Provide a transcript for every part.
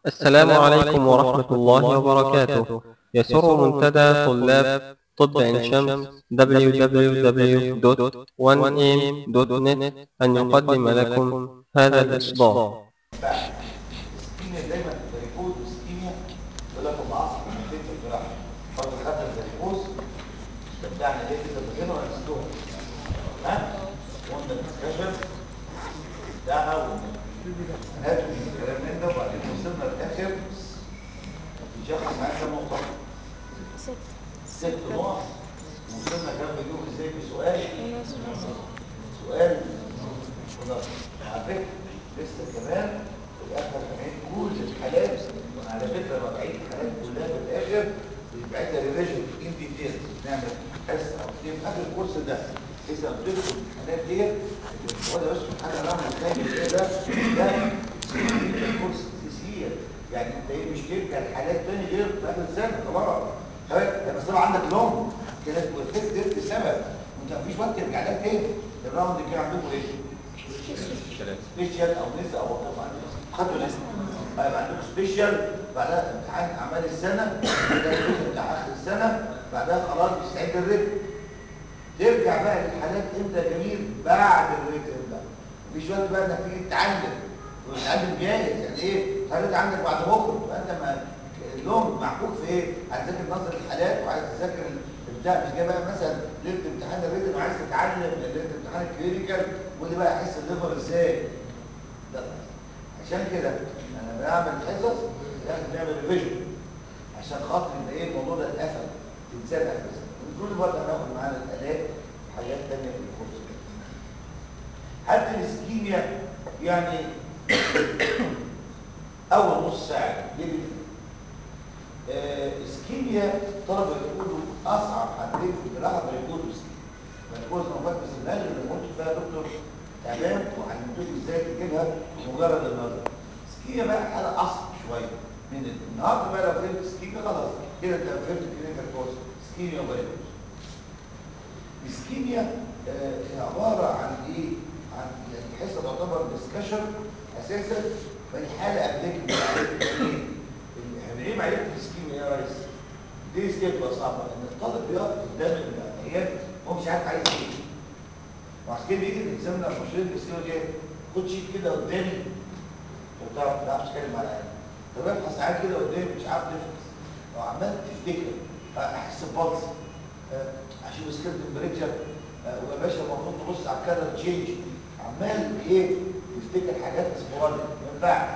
السلام عليكم ورحمة الله وبركاته يسر منتدى طلاب طب عين شمس www.1am.net أن يقدم لكم هذا الإصدار السكيميا دايما الفاريكوز والسكيميا يقول لك هم اصلا حاجتين في الجراحه برضه خدنا الفاريكوز استمتعنا ليه كده بغينا ولا نسيتوها ها وقلنا الدسكشن بتاعها والاناتومي الكلام من ده وبعدين وصلنا للاخر في شخص معاه كام نقطه؟ ست نقط وصلنا كام مليون ازاي بسؤال سؤال خلاص على فكره لسه كمان في الاخر هنعيد كل الحالات وعلى فكره لما بعيد الحالات كلها في الاخر بيبعتها ريفيجن ان ديتيل نعمل حصه او اثنين في اخر الكورس ده اذا بتدخل الحالات ديت هو ده بس حاجه رقم الثاني ايه ده ده الكورس تسهيل يعني انت ايه مش ترجع الحالات تاني غير في اخر السنه خلاص لما صار عندك لون كده وفيت ديت السبب وانت مفيش وقت ترجع لها تاني الراوند كده عندكم ايه؟ سبيشال او نسا او خدوا نسا هيبقى عندكم سبيشال بعدها امتحان اعمال السنه ده الجزء بتاع اخر السنه بعدها خلاص بتستعد الريتم ترجع بقى للحالات امتى يا جميل بعد الريتم ده مفيش وقت بقى انك تيجي تتعلم وتتعلم جاهز يعني ايه الحالات عندك بعد بكره فانت ما اللون محكوك في ايه هتذاكر نظر الحالات وعايز تذاكر بتاع مش جاي بقى مثلا ليله امتحان الريتم وعايز تتعلم ليله امتحان الكلينيكال واللي بقى احس الليفر ازاي لا عشان كده انا بعمل حصص لازم نعمل ريفيجن عشان خاطر يبقى ايه الموضوع ده اتقفل تنساه اساسا كل مره هناخد معانا الالات وحاجات ثانيه في الكورس حتى الاسكيميا يعني اول نص ساعه ليه آه اسكيميا طلبه يقولوا اصعب حاجتين في الجراحه بيقولوا اسكيميا بيقولوا مواد بس الناس اللي قلت فيها دكتور تمام وعلمتوك ازاي تجيبها مجرد النظر اسكيميا بقى حاله اصعب شويه من النهارده بقى لو فهمت اسكيميا خلاص كده انت فهمت الكلينيكال كورس اسكيميا وبريكوز الاسكيميا آه عباره عن ايه؟ عن يعني الحصه تعتبر ديسكشن اساسا فالحاله قبلك احنا ليه معرفه الاسكيميا يا ريس؟ دي ستيب صعبه ان الطالب بيقف قدام العيان هو مش عارف عايز ايه وعشان كده بيجي الانسان لما مشير الاسكيميا دي خد شيت كده قدامي وتعرف ما تعرفش تتكلم على العيان طب ابحث ساعات كده قدامي مش عارف تفحص لو عمال تفتكر احس ببلس اشوف سكيل تمبريتشر ويا باشا المفروض تبص على الكالر تشينج عمال ايه تفتكر حاجات اسبوراديك ما ينفعش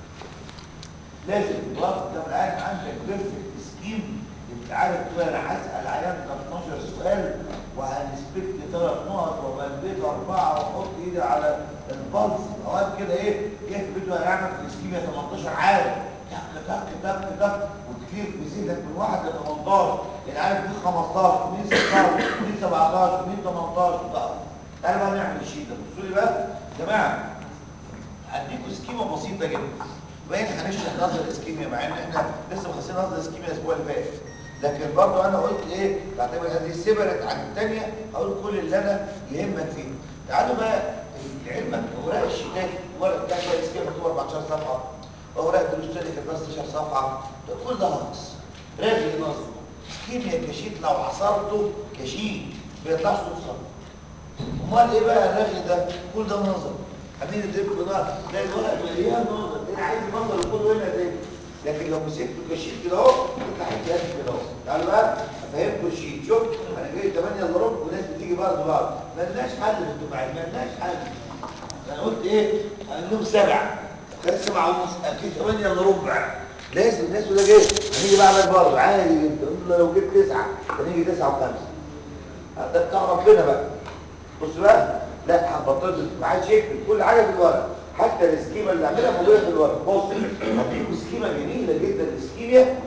لازم تقف قدام العيان عندك بيرفكت سكيم انت عارف تقول انا هسال عيان ده 12 سؤال وهنسبكت ثلاث نقط وبلبيت اربعه واحط ايدي على البلس اوقات كده ايه جه في فيديو هيعمل في السكيميا 18 عالم تك تك تك تك وكتير بيزيدك من واحد ل 18 يعني عارف مين 15 ومين 16 ومين 17 ومين 18 تعالوا بقى نعمل الشيء ده بصوا لي بقى يا جماعه هديكوا سكيمه بسيطه جدا باين هنشرح نظر الاسكيميا مع ان احنا لسه مخلصين نظر الاسكيميا الاسبوع اللي فات لكن برضه انا قلت ايه بعتبر هذه سيبرت عن الثانيه هقول كل اللي انا يهمك فيه تعالوا بقى لعلمك اوراق الشتات الورق بتاع الاسكيميا مكتوب 14 صفحه اوراق دروس ثانيه كانت 16 صفحه ده كل ده هقص راغي نظر اسكيميا كشيت لو عصرته كشيت ما يطلعش نص امال ايه بقى الرغي ده كل ده نظر هنيجي ندرك بقى تلاقي الورق مليان نظر انا عايز نظر كله هنا زي لكن لو مسكته كشيت كده اهو تطلع حته قد كده اهو تعالوا بقى افهمكم الشيت شوف انا جاي 8 الا ربع وناس بتيجي برضه بعض مالناش حل في الدفاعي مالناش حل انا قلت ايه قال لهم سبعه كان سبعه ونص اكيد 8 الا ربع لازم الناس ولا جاي هنيجي بقى على برضه عادي جدا لو جبت تسعه هنيجي تسعه وخمسه ده بتاع ربنا بقى بص بقى لا هتبطل ما عادش يكتب كل حاجه في الورق حتى السكيمه اللي عاملها موجوده في الورق بص هديكوا سكيمه جميله جدا السكيميا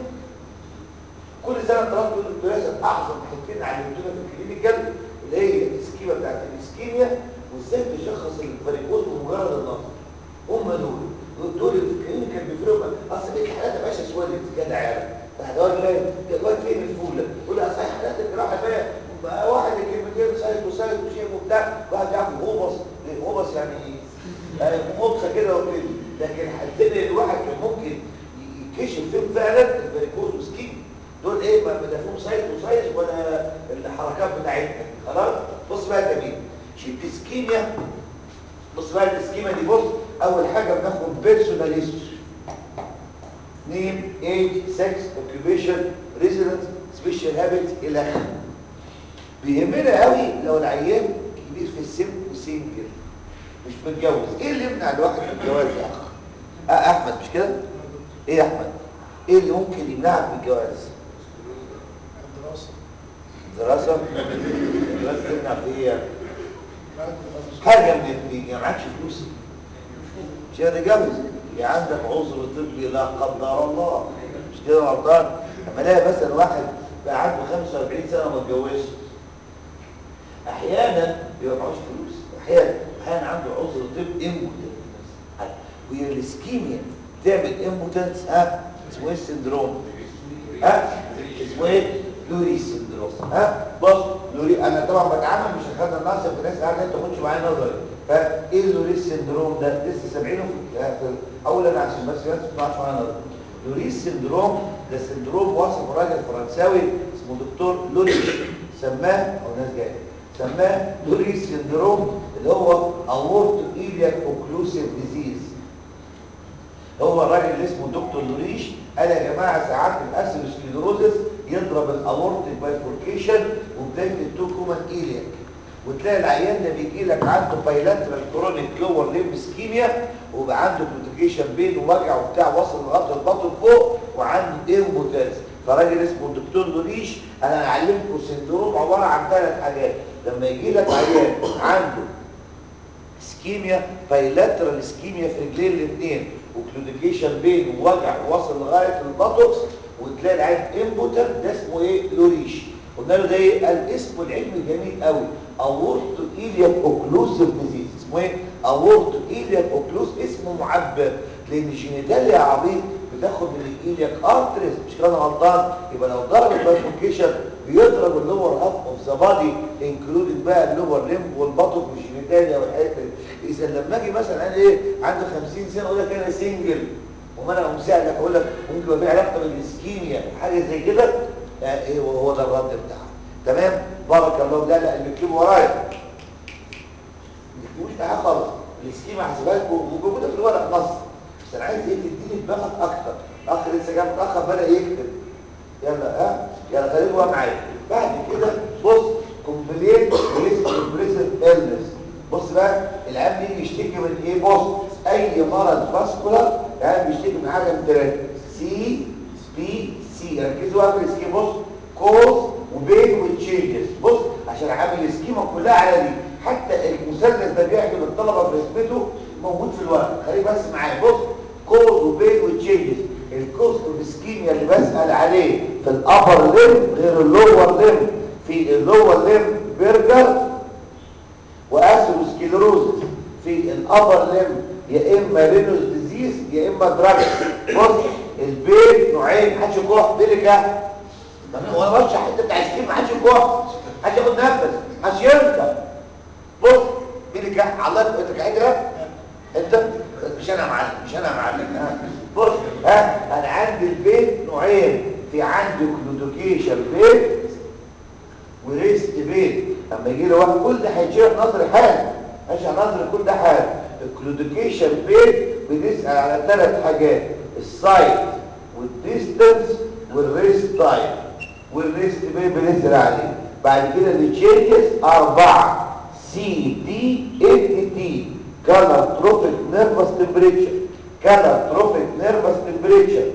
كل سنه طلبت من الدراسه اعظم حاجتين علمتونا في الكلينيكال اللي هي السكيمه بتاعت الاسكيميا وازاي تشخص الفاريكوز بمجرد النظر هم دول دول في الكلينيكال بيفرقوا اصل بقيت حالات يا باشا سؤال كده عيالك الواد فاهم الواد فين الفوله يقول اصل حالات الجراحه فيها بقى واحد كلمتين سايت وسايت وشيء وبتاع واحد يعرف هوبص هوبص يعني ايه يعني مطخه كده وكده لكن الدنيا الواحد كان ممكن فين فعلا الفاريكوز وسكين دول ايه ما لا فيهم سايز وسايز ولا الحركات بتاعتنا خلاص بص بقى يا جميل شفت اسكيميا بص بقى الاسكيميا دي بص اول حاجه بناخد بيرسوناليست نيم ايج سكس اوكيوبيشن ريزيدنس سبيشال هابتس الى اخره بيهمنا قوي لو العيان كبير في السن وسنجل مش متجوز ايه اللي يمنع الواحد من الجواز يا اخ اه احمد مش كده ايه يا احمد ايه اللي ممكن يمنعك من الجواز الدراسة دراسه الدراسه تمنع في ايه يعني؟ حاجه من الاثنين يا معكش فلوس مش هتتجوز يا عندك عذر طبي لا قدر الله مش كده غلطان اما الاقي مثلا واحد بقى عنده 45 سنه ما اتجوزش احيانا بيبقى معهوش فلوس احيانا احيانا عنده عذر طبي امبوتنس وهي الاسكيميا تعمل امبوتنس ها اسمه ايه السندروم ها اسمه ايه لوري سندروم ها بص لوري انا طبعا بتعامل مش هخلي الناس في الناس قاعده انت تخش معايا نظري فايه اللوري سندروم ده لسه سامعينه في في- اولا عشان بس الناس ما تسمعش معايا نظري لوري سندروم ده سندروم وصفه راجل فرنساوي اسمه دكتور لوريش سماه او ناس جايه سماه لوري سندروم اللي هو اورتو ايلياك اوكلوسيف ديزيز هو الراجل اللي اسمه دكتور لوريش قال يا جماعه ساعات الاسيروسكليروزس يضرب الاورتيك بايفوركيشن وبدايه التوكومان ايلياك وتلاقي العيان ده بيجي لك عنده بايلاترال كرونيك لور ليمب اسكيميا وبقى عنده كلوتيكيشن بين ووجع وبتاع واصل لغايه البطن فوق وعنده امبوتنس فراجل اسمه الدكتور لوريش انا هعلمكم سندروم عباره عن ثلاث حاجات لما يجي لك عيان عنده اسكيميا بايلاترال اسكيميا في رجلين الاثنين وكلوديكيشن بين ووجع واصل لغايه البطوكس وتلاقي العين امبوتر ده اسمه ايه لوريش قلنا له ده ايه قال اسمه العلمي جميل قوي اورتو ايلياك اوكلوسيف ديزيز اسمه ايه اورتو ايلياك اوكلوس اسمه معبر لان الجينيتاليا يا عبيط بتاخد من الايلياك ارتريز مش كده انا غلطان يبقى لو ضرب البايفوركيشن بيضرب اللور هاف اوف ذا بادي انكلودنج بقى اللور ليمب والبطن والجينيتاليا والحته دي اذا لما اجي مثلا انا ايه عنده 50 سنه اقول لك انا سنجل وما انا مساعدك اقول لك ممكن يبقى في علاقه بالاسكيميا حاجه زي كده آه ايه وهو ده الرد بتاعها تمام بارك الله لا لا اللي بيكتبوا ورايا ما تكتبوش معايا خالص الاسكيميا هحسبها لكم موجوده في الورق نص بس انا عايز ايه تديني دماغك اكتر اخ لسه جاي متاخر بدا يكتب يلا ها يلا خليك بقى معايا بعد كده بص كومبليت بريس بريسن النس بص بقى العيان بيجي يشتكي من ايه بص اي مرض فاسكولار يعني بيشتكي من حاجه من ثلاثه سي بي سي ركزوا بقى في السكيما بص كوز وبين وتشينجز بص عشان عامل السكيما كلها على دي حتى المثلث ده بيعجب الطلبه في رسمته موجود في الورق خليك بس معايا بص كوز وبين وتشينجز الكوز والسكيميا اللي بسأل عليه في الابر ليم غير اللور ليم في اللور ليم برجر واسروسكليروزس في الابر ليم يا اما رينوس ديزيز يا اما دراج بص البيت نوعين محدش يكح بيلكا وانا برشح الحته بتاع السكيم محدش يكح محدش ياخد نفس محدش ينفع بص بيلكا على الله انت قاعد كده انت مش انا معلم مش انا معلم ها بص ها انا عندي البيت نوعين في عندي كلودوكيشن بيت وريست بيت اما يجي له واحد كل ده هيتشرح نظري حالا ماشي نظري كل ده حالا الكلودوكيشن بيت بنسال على ثلاث حاجات السايت والديستنس والريست تايم والريست بيت بنسال عليه بعد كده التشينجز اربعه سي دي ان تي color trophic nervous temperature color trophic nervous temperature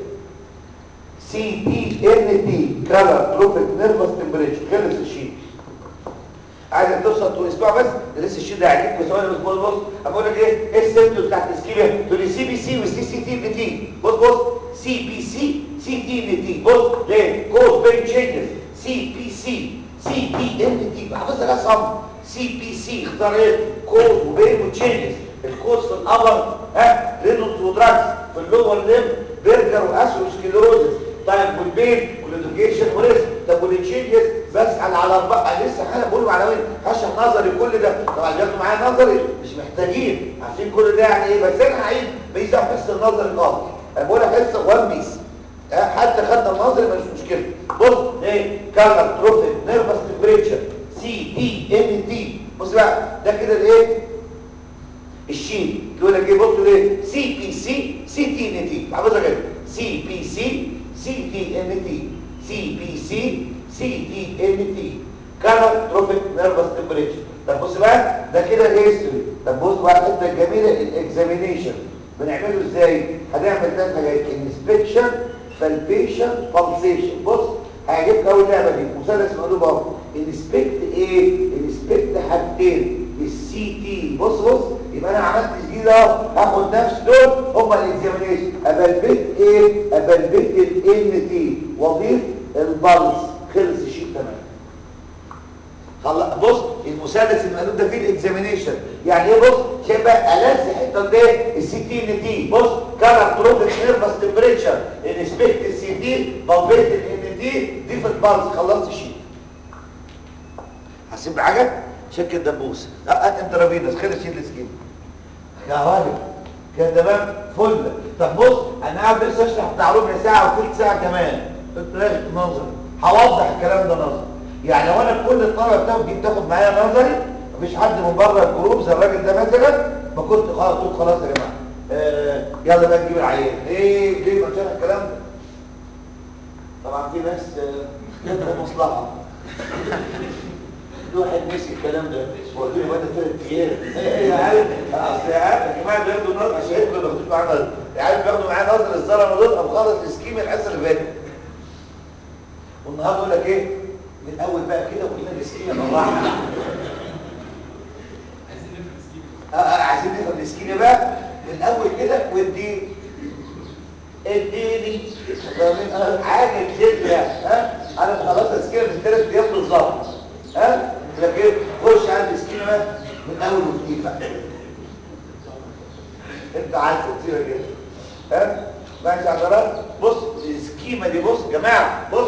CTNT color trophic nervous temperature خلص الشيء عايزك توصل تو اسبوع بس ده لسه الشيء ده هيعجبك ثواني بص بص بص اقول لك ايه ايه السيمتوم بتاعت الاسكيميا تقول لي سي بي سي وسي سي تي ان تي بص بص سي بي سي سي تي ان تي بص ليه كوز بين تشينجز سي بي سي سي تي ان تي حافظها لها صم سي بي سي اختار ايه كوز وبين وتشينجز الكوز في الابر ها رينولدز ودراكس في اللور ليم برجر واسروسكليروزس طيب والبين والادوكيشن وريسك طب والتشينجز بسال على اربعه لسه حالا بقول معنويا هشرح نظري كل ده طبعا جابوا معايا نظري مش محتاجين عارفين كل ده يعني ايه بس انا هعيد بيزا حصه النظري خالص انا بقول لك حصه وان بيس كالر تروفيك نيرفس تمبريتشر سي تي ان تي بص بقى ده كده الايه الشين يقول لك ايه بصوا ليه سي بي سي سي تي ان تي حافظها كده سي بي سي سي تي ان تي سي بي سي سي تي ان تي كالر تروفيك نيرفس تمبريتشر طب بص بقى ده كده الهيستوري طب بص بقى الحته الجميله الاكزامينيشن بنعمله ازاي هنعمل ثلاث حاجات انسبكشن فالبيشن بالسيشن بص هيجيب اول لعبه دي مثلث مقلوب اهو انسبكت ايه انسبكت حاجتين السي تي بص بص يبقى انا عملت جديد اهو هاخد نفس دول هما الاكزامينيشن ابلبت ايه ابلبت الان تي واضيف البلس خلص الشيء تمام خلاص بص المثلث المقلوب ده فيه الاكزامينيشن يعني ايه بص شايف بقى ألذ حته ده السي تي ان تي بص كلر تروفيك نيرفس تمبريتشر انسبكت السي تي بلبيت الان تي دي في البلس خلصت الشيء هسيب حاجه شك الدبوس لا هات انت رابينس خلص شيل السكين يا راجل كده تمام فل طب بص انا قاعد لسه اشرح بتاع ربع ساعه وثلث ساعه كمان قلت لك نظري هوضح الكلام ده نظري يعني لو انا كل الطلبه بتاخد دي بتاخد معايا نظري مفيش حد من بره الجروب زي الراجل ده مثلا ما كنت خلاص قلت خلاص يا جماعه آه يلا بقى نجيب العيان ايه ليه عشان الكلام ده طبعا في ناس آه جت مصلحه في واحد نسي الكلام ده وقلت له بقى ثلاث ايام ايه يا عيال اصل يا عيال يا جماعه بياخدوا نظر عشان ما بياخدوش معانا نظر يا عيال بياخدوا معانا نظر الظلمه دول قام خلص السكيم الحصه اللي فاتت والنهارده يقول لك ايه من اول بقى كده وقلنا الاسكيمه بالراحه اه اه عايزين نفهم الاسكيمه بقى من اول كده ودي اديني حاجه كده ها انا خلاص الاسكيمه في ثلاث ايام بالظبط ها لكن خش على الاسكيمه بقى من اول وجديد بقى انت عايز تصير كده ها ماشي يا حضرات بص السكيمه دي بص يا جماعه بص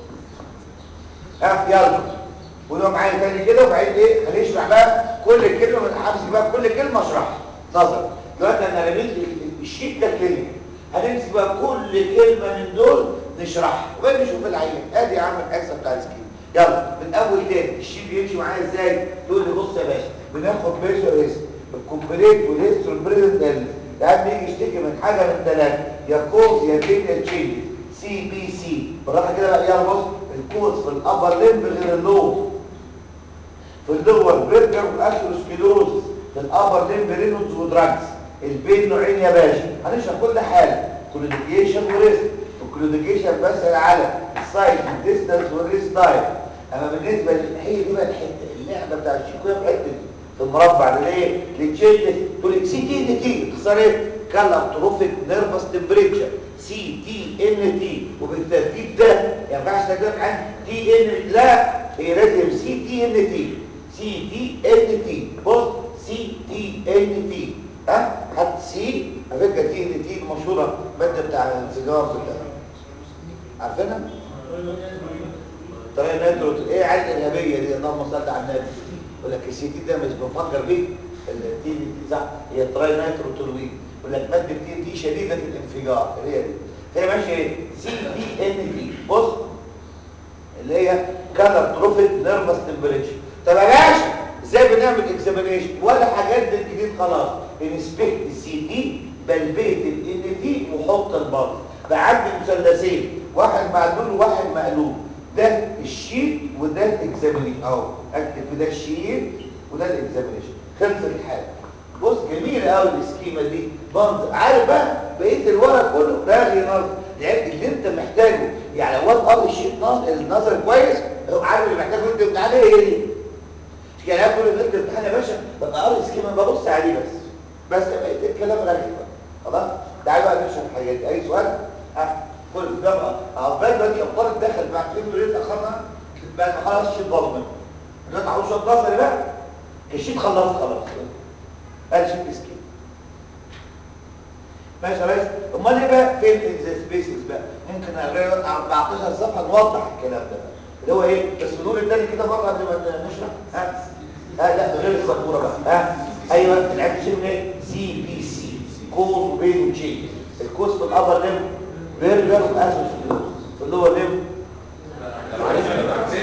ها يلا ولو معايا تاني كده وبعدين ايه هنشرح بقى كل كلمه من همسك بقى كل كلمه اشرحها نظر دلوقتي انا رميت الشيت ده كلمه هنمسك بقى كل كلمه من دول نشرحها وبعدين نشوف العيان ادي يا عم الحصه بتاع السكيم يلا من اول تاني الشيت بيمشي معايا ازاي تقول لي بص يا باشا بناخد بيشر هيست الكومبليت والهيست والبريزنت ايلنس يعني بيجي يشتكي من حاجه من ثلاثه يا كوز يا بين تشينج سي بي سي بالراحه كده بقى يلا بص الكوز في الابر ليمب غير اللو في اللور برجر والاسيروسكلوز في الابر ليمب رينولدز ودراجز البين نوعين يا باشا هنشرح كل حاجه كلوديكيشن وريست الكلوديكيشن بس على السايد والديستانس والريست تايم اما بالنسبه هي دي بقى الحته اللعبه بتاع الشيكو في الحته دي في المربع ده ليه لتشيل تقول لك سي تي ان تي اختصار ايه كالر تروفيك نيرفس تمبريتشر سي تي ان تي وبالترتيب ده ما ينفعش تكتب عن تي ان لا هي لازم سي تي ان تي سي تي ان تي بص سي تي ان تي ها حط سي على فكره تي ان تي المشهوره الماده بتاع السيجار بتاع عارفينها طريقه نيترو ايه عايز الارهابيه دي اللهم صل على النبي يقول لك السي تي ده مش بفكر بيه التي ان تي صح هي تراي نيتروتولوين يقول لك ماده تي ان تي شديده الانفجار هي دي هي ماشيه ايه سي تي ان تي بص اللي هي كالر تروفيك نيرفس تمبريتشر طب يا باشا ازاي بنعمل اكزامينيشن ولا حاجات دي الجديد خلاص انسبكت السي تي بلبيت الان تي وحط البلط بعدي مثلثين واحد معدول وواحد مقلوب ده الشيت وده الاكزامينيشن اهو اكتب في ده الشيت وده الاكزامينيشن خلص الحاله بص جميل قوي السكيمه دي منظر عارف بقى بقيه الورق كله لاغي نظر يعني اللي انت محتاجه يعني لو قرا الشيت نظر النظر كويس هو عارف اللي محتاجه انت امتحان هي دي يعني انا كل اللي انت امتحان يا باشا ببقى قاري السكيمه ببص عليه بس بس بقيه الكلام راجع بقى خلاص تعالى بقى نشرح الحاجات دي اي سؤال ها كل ده بقى عقبال دلوقتي الطالب دخل بعد فين ليه اتاخرنا بعد ما خلص الشيت برضه منه دلوقتي عاوز شوط نظري بقى الشيت خلصت خلاص قال شيت سكيم ماشي يا ريس امال ايه بقى فين السبيسز بقى ممكن اغير 14 صفحه نوضح الكلام ده بقى اللي هو ايه بس نقول التاني كده مره قبل ما نشرح ها ها لا غير السبوره بقى ها ايوه العيب شيء ايه سي بي سي كوز وبين وتشين الكوز في الابر ليم برجر واسوس في اللور ليم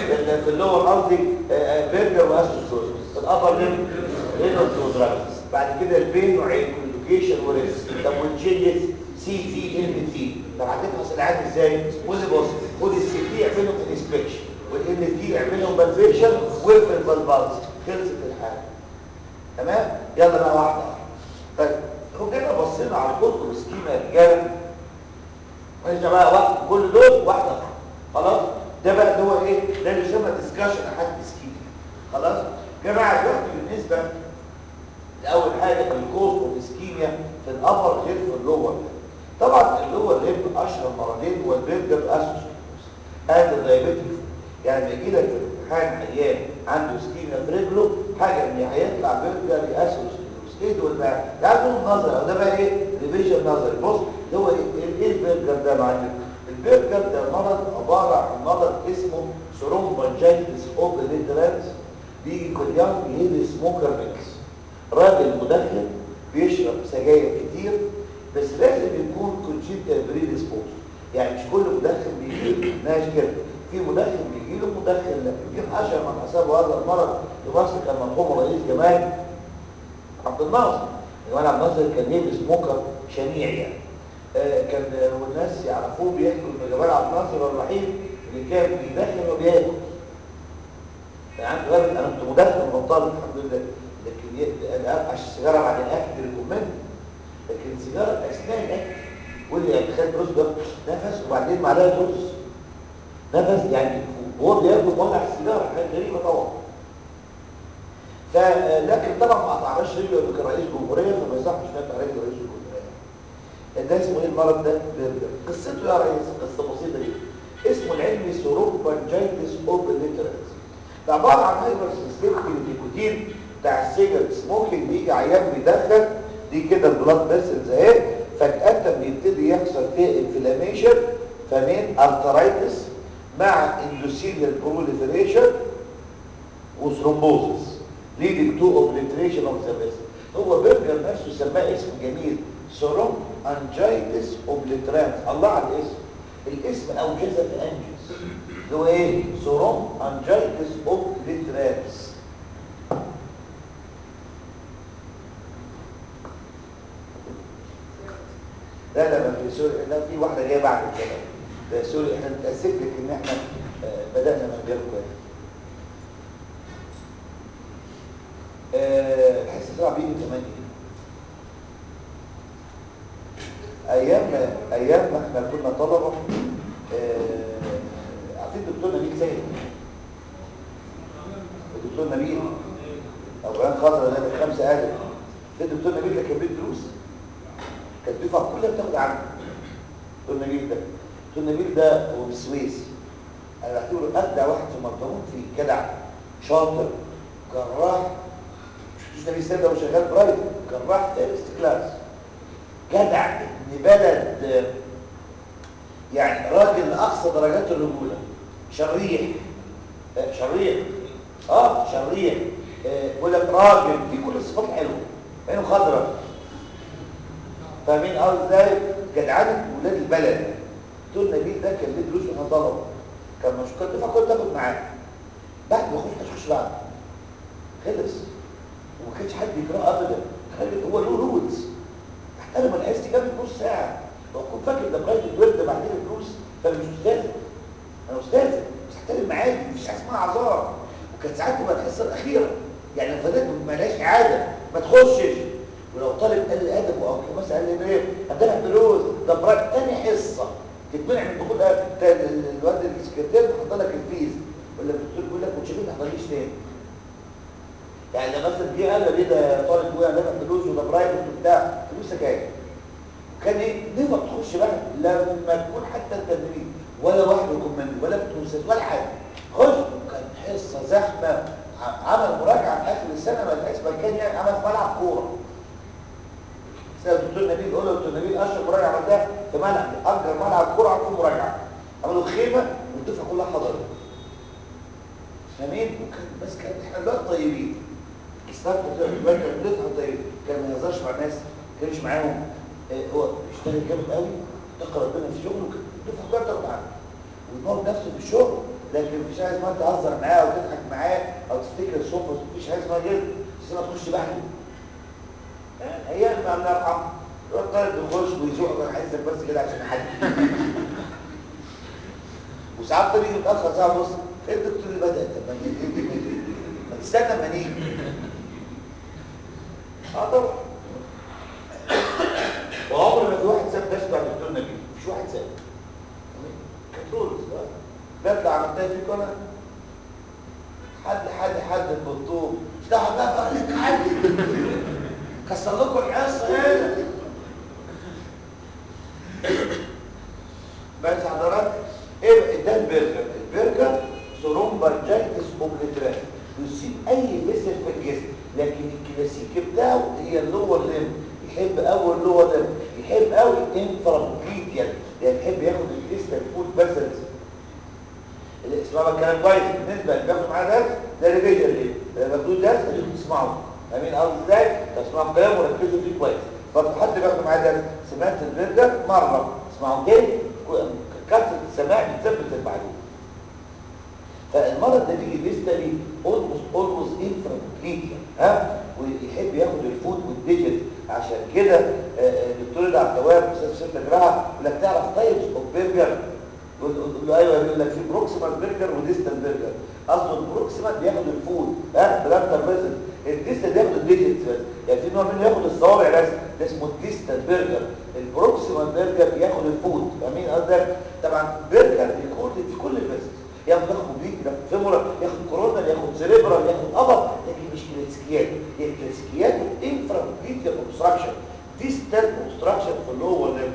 ال- في اللور قصدي برجر واسوس في الابر ليم رينال وزراكس بعد كده البين نوعين كوندوكيشن وريس طب والجيليت سي تي ام تي طب هتفحص العيان ازاي؟ بص بص خد السي تي اعملهم انسبكشن والام تي اعملهم بالفيشن واقفل بالبالز خلصت الحاله تمام يلا بقى واحده واحده طيب لو جينا بصينا على الكتب سكيما يا رجاله ماشي بقى واحد كل دول واحده واحده خلاص ده بقى اللي هو ايه ده اللي يسمى ديسكشن حد سكيما خلاص جماعه دلوقتي بالنسبه لاول حاجه الكوز اوف اسكيميا في الابر غير في اللور طبعا اللور ليب اشهر مرضين هو البرجر اسوسيوس اند الدايابيتيك يعني لما يجي لك في الامتحان عيان عنده اسكيميا في رجله حاجه من هيطلع برجر اسوسيوس ايه دول بقى ده دول نظري او ده بقى ايه ريفيجن نظري بص اللي هو ايه ايه البرجر ده يا معلم البرجر ده مرض عباره عن مرض اسمه ثرومبنجايتس اوبليترانس بيجي في اليوم هيفي سموكر ميكس راجل مدخن بيشرب سجاير كتير بس لازم يكون كونجنتال بريديسبوز يعني مش كل مدخن بيجي ناش كده في مدخن بيجي له مدخن لا يمكن اشهر من اصابه هذا المرض في مصر كان مرحوم رئيس جمال عبد الناصر جمال عبد الناصر كان هيفي سموكر شنيع يعني آه كان والناس يعرفوه بيحكوا ان جمال عبد الناصر الوحيد اللي كان بيدخن وبياكل يعني عنده غير انا كنت مدخن وبطال الحمد لله لكن ي- انا افقش السيجاره بعد الاكل ريكومند لكن السيجاره اثناء الاكل واللي يعني خد رز ده نفس وبعدين معلقه رز نفس يعني وهو بياكل مولع السيجاره حاجه غريبه طبعا ف لكن طبعا ما قطعناش رجله لانه كان رئيس جمهوريه فما يصحش نقطع رجل رئيس الجمهوريه ده اسمه ايه المرض ده؟ برجر قصته يا ريس قصه بسيطه جدا اسمه العلمي سوروبنجايتس اوبليترانس ده عباره عن هايبر سيستمك نيكوتين بتاع السيجارت سموكينج بيجي عيان بيدخن دي كده البلاد فيسلز اهي فجاه بيبتدي يحصل فيها انفلاميشن فمين ارترايتس مع اندوثيليال بروليفريشن وثرومبوزس leading to obliteration of the vessel هو برجر نفسه سماه اسم جميل سوروم انجايتس اوبليترانس الله على الاسم الاسم اوجزه انجز اللي هو ايه سوروم انجايتس اوبليترانس لا لا ما في سوري لا في واحده جايه بعد كده ده سوري احنا متاسف لك ان احنا آه، بدانا من غير كويس آه، الحصه السابعه بيجي 8 ايام ايام ما احنا كنا طلبه آه، عارفين الدكتور نبيل سيد الدكتور نبيل او كان خضرا ده في خمسه الف ده الدكتور نبيل ده كان بيدي دروس كانت الدفعه كلها بتاخد عنه الدكتور نبيل ده الدكتور نبيل ده هو من السويس انا بعتبره ابدع واحد في مرتبون في جدع شاطر جراح مش نبيل سيد ده شغال برايفت جراح فيرست كلاس جدع ابن بلد آه، يعني راجل لاقصى درجات الرجوله شريح آه، شريح اه شريح آه، بيقول لك راجل في كل الصفات حلوه عينه خضراء فاهمين اه ازاي جدعانه ولاد البلد دكتور نبيل ده كان ليه دروس واحنا طلبه كان مش كنت دفعه كنت تاخد معاه بعد ما يخش تخش بعد خلص وما كانش حد يقراه ابدا خلي هو له رولز احترم الحس جاب نص ساعه لو كنت فاكر ده برايفت الورد بعدين الفلوس فانا مش استاذ انا استاذ بس احترم معادي مفيش حاجه اسمها اعذار وكانت ساعات تبقى الحصه الاخيره يعني لو فضلت مالهاش عاده ما تخشش ولو طالب قال لي ادب او مثلا قال لي ايه هدفع فلوس ده برايفت تاني حصه تتمنع من دخول الواد السكرتير حط لك الفيز ولا الدكتور بيقول لك وتشوفين ما تحضرليش تاني يعني لما مثلا جه قال لي ده طالب جوه دافع فلوس وده برايفت وبتاع فلوسك ايه كان ايه نقدر تخش بقى لما تكون حتى التدريب ولا واحد يكون ولا بتنسى ولا حاجه خش كان حصه زحمه ع- عمل مراجعه في اخر السنه ما لقاش مكان يعني عمل في ملعب كوره سأل الدكتور نبيل يقول له دكتور نبيل اشهر مراجعه عملتها في ملعب اجر ملعب كوره عملوا مراجعه عملوا خيمه والدفعه كلها حضرت فاهمين وكان بس كان احنا دلوقتي طيبين استاذ دكتور نبيل كان دفعه طيب كان ما يهزرش مع الناس ما كانش معاهم آه، هو بيشتغل جامد قوي اتقى ربنا في شغله كده الدفعه كلها بتاخد عنه ويموت نفسه في الشغل لكن مفيش حاجه اسمها تهزر معاه او تضحك معاه او تفتكر الصوفه مفيش حاجه اسمها كده بس ما تخش بحث هي ما الله يرحمه الواد طالب بيخش ويزوق يحسك بس كده عشان حد وساعات طريق متاخر ساعه ونص ايه الدكتور اللي بدا طب ما تستنى ما نيجي اه طبعا وعمر ما في واحد ساب درس بعد الدكتور نبيل مش واحد ساب كنترول بطلع عملتها فيك انا حد حد حد البطوب افتحوا بقى بقى حد كسر لكم الحصه هنا بس حضرتك ايه ده البرجر البرجر ثرومبرجايتس اوبليترات بيصيب اي فيسل في الجسم لكن الكلاسيكي بتاعه هي اللور ليم يحب قوي اللور ليم يحب قوي انفرامبليتيال يعني يحب ياخد الكريستال فود باسلز اسمعوا الكلام كويس بالنسبه اللي بياخد معاه درس ده ريفيجن ليه لما بتقول درس خليكم تسمعوا فاهمين قصدي ازاي تسمعوا الكلام وركزوا فيه كويس فحد بياخد معاه درس سمعت البرجر مره اسمعوا تاني كثره السماع بتثبت المعلومه فالمرض ده بيجي بيستلي اولموست اولموست انفرامبليتيا ها ويحب ياخد الفود والديجيت عشان كده الدكتور ده عبد التواب استاذ ست جراحه يقول لك تعرف تايبس اوف برجر يقول له ايوه يقول لك في بروكسيمال برجر وديستال برجر قصده البروكسيمال بياخد الفود ها بلانتر فيزل الديستال بياخد الديجيت بس يعني في نوع منه ياخد الصوابع بس ده اسمه الديستال برجر البروكسيمال برجر بياخد الفود فاهمين قصدك طبعا برجر بيكون في كل الفيزل ياخد ياخد بيك ياخد فيمورال ياخد كورونا ياخد سيريبرال ياخد ابر لكن مش كلاسيكيات هي كلاسيكيات انفرامبليتيال اوبستراكشن ديستال اوبستراكشن في اللور ليفل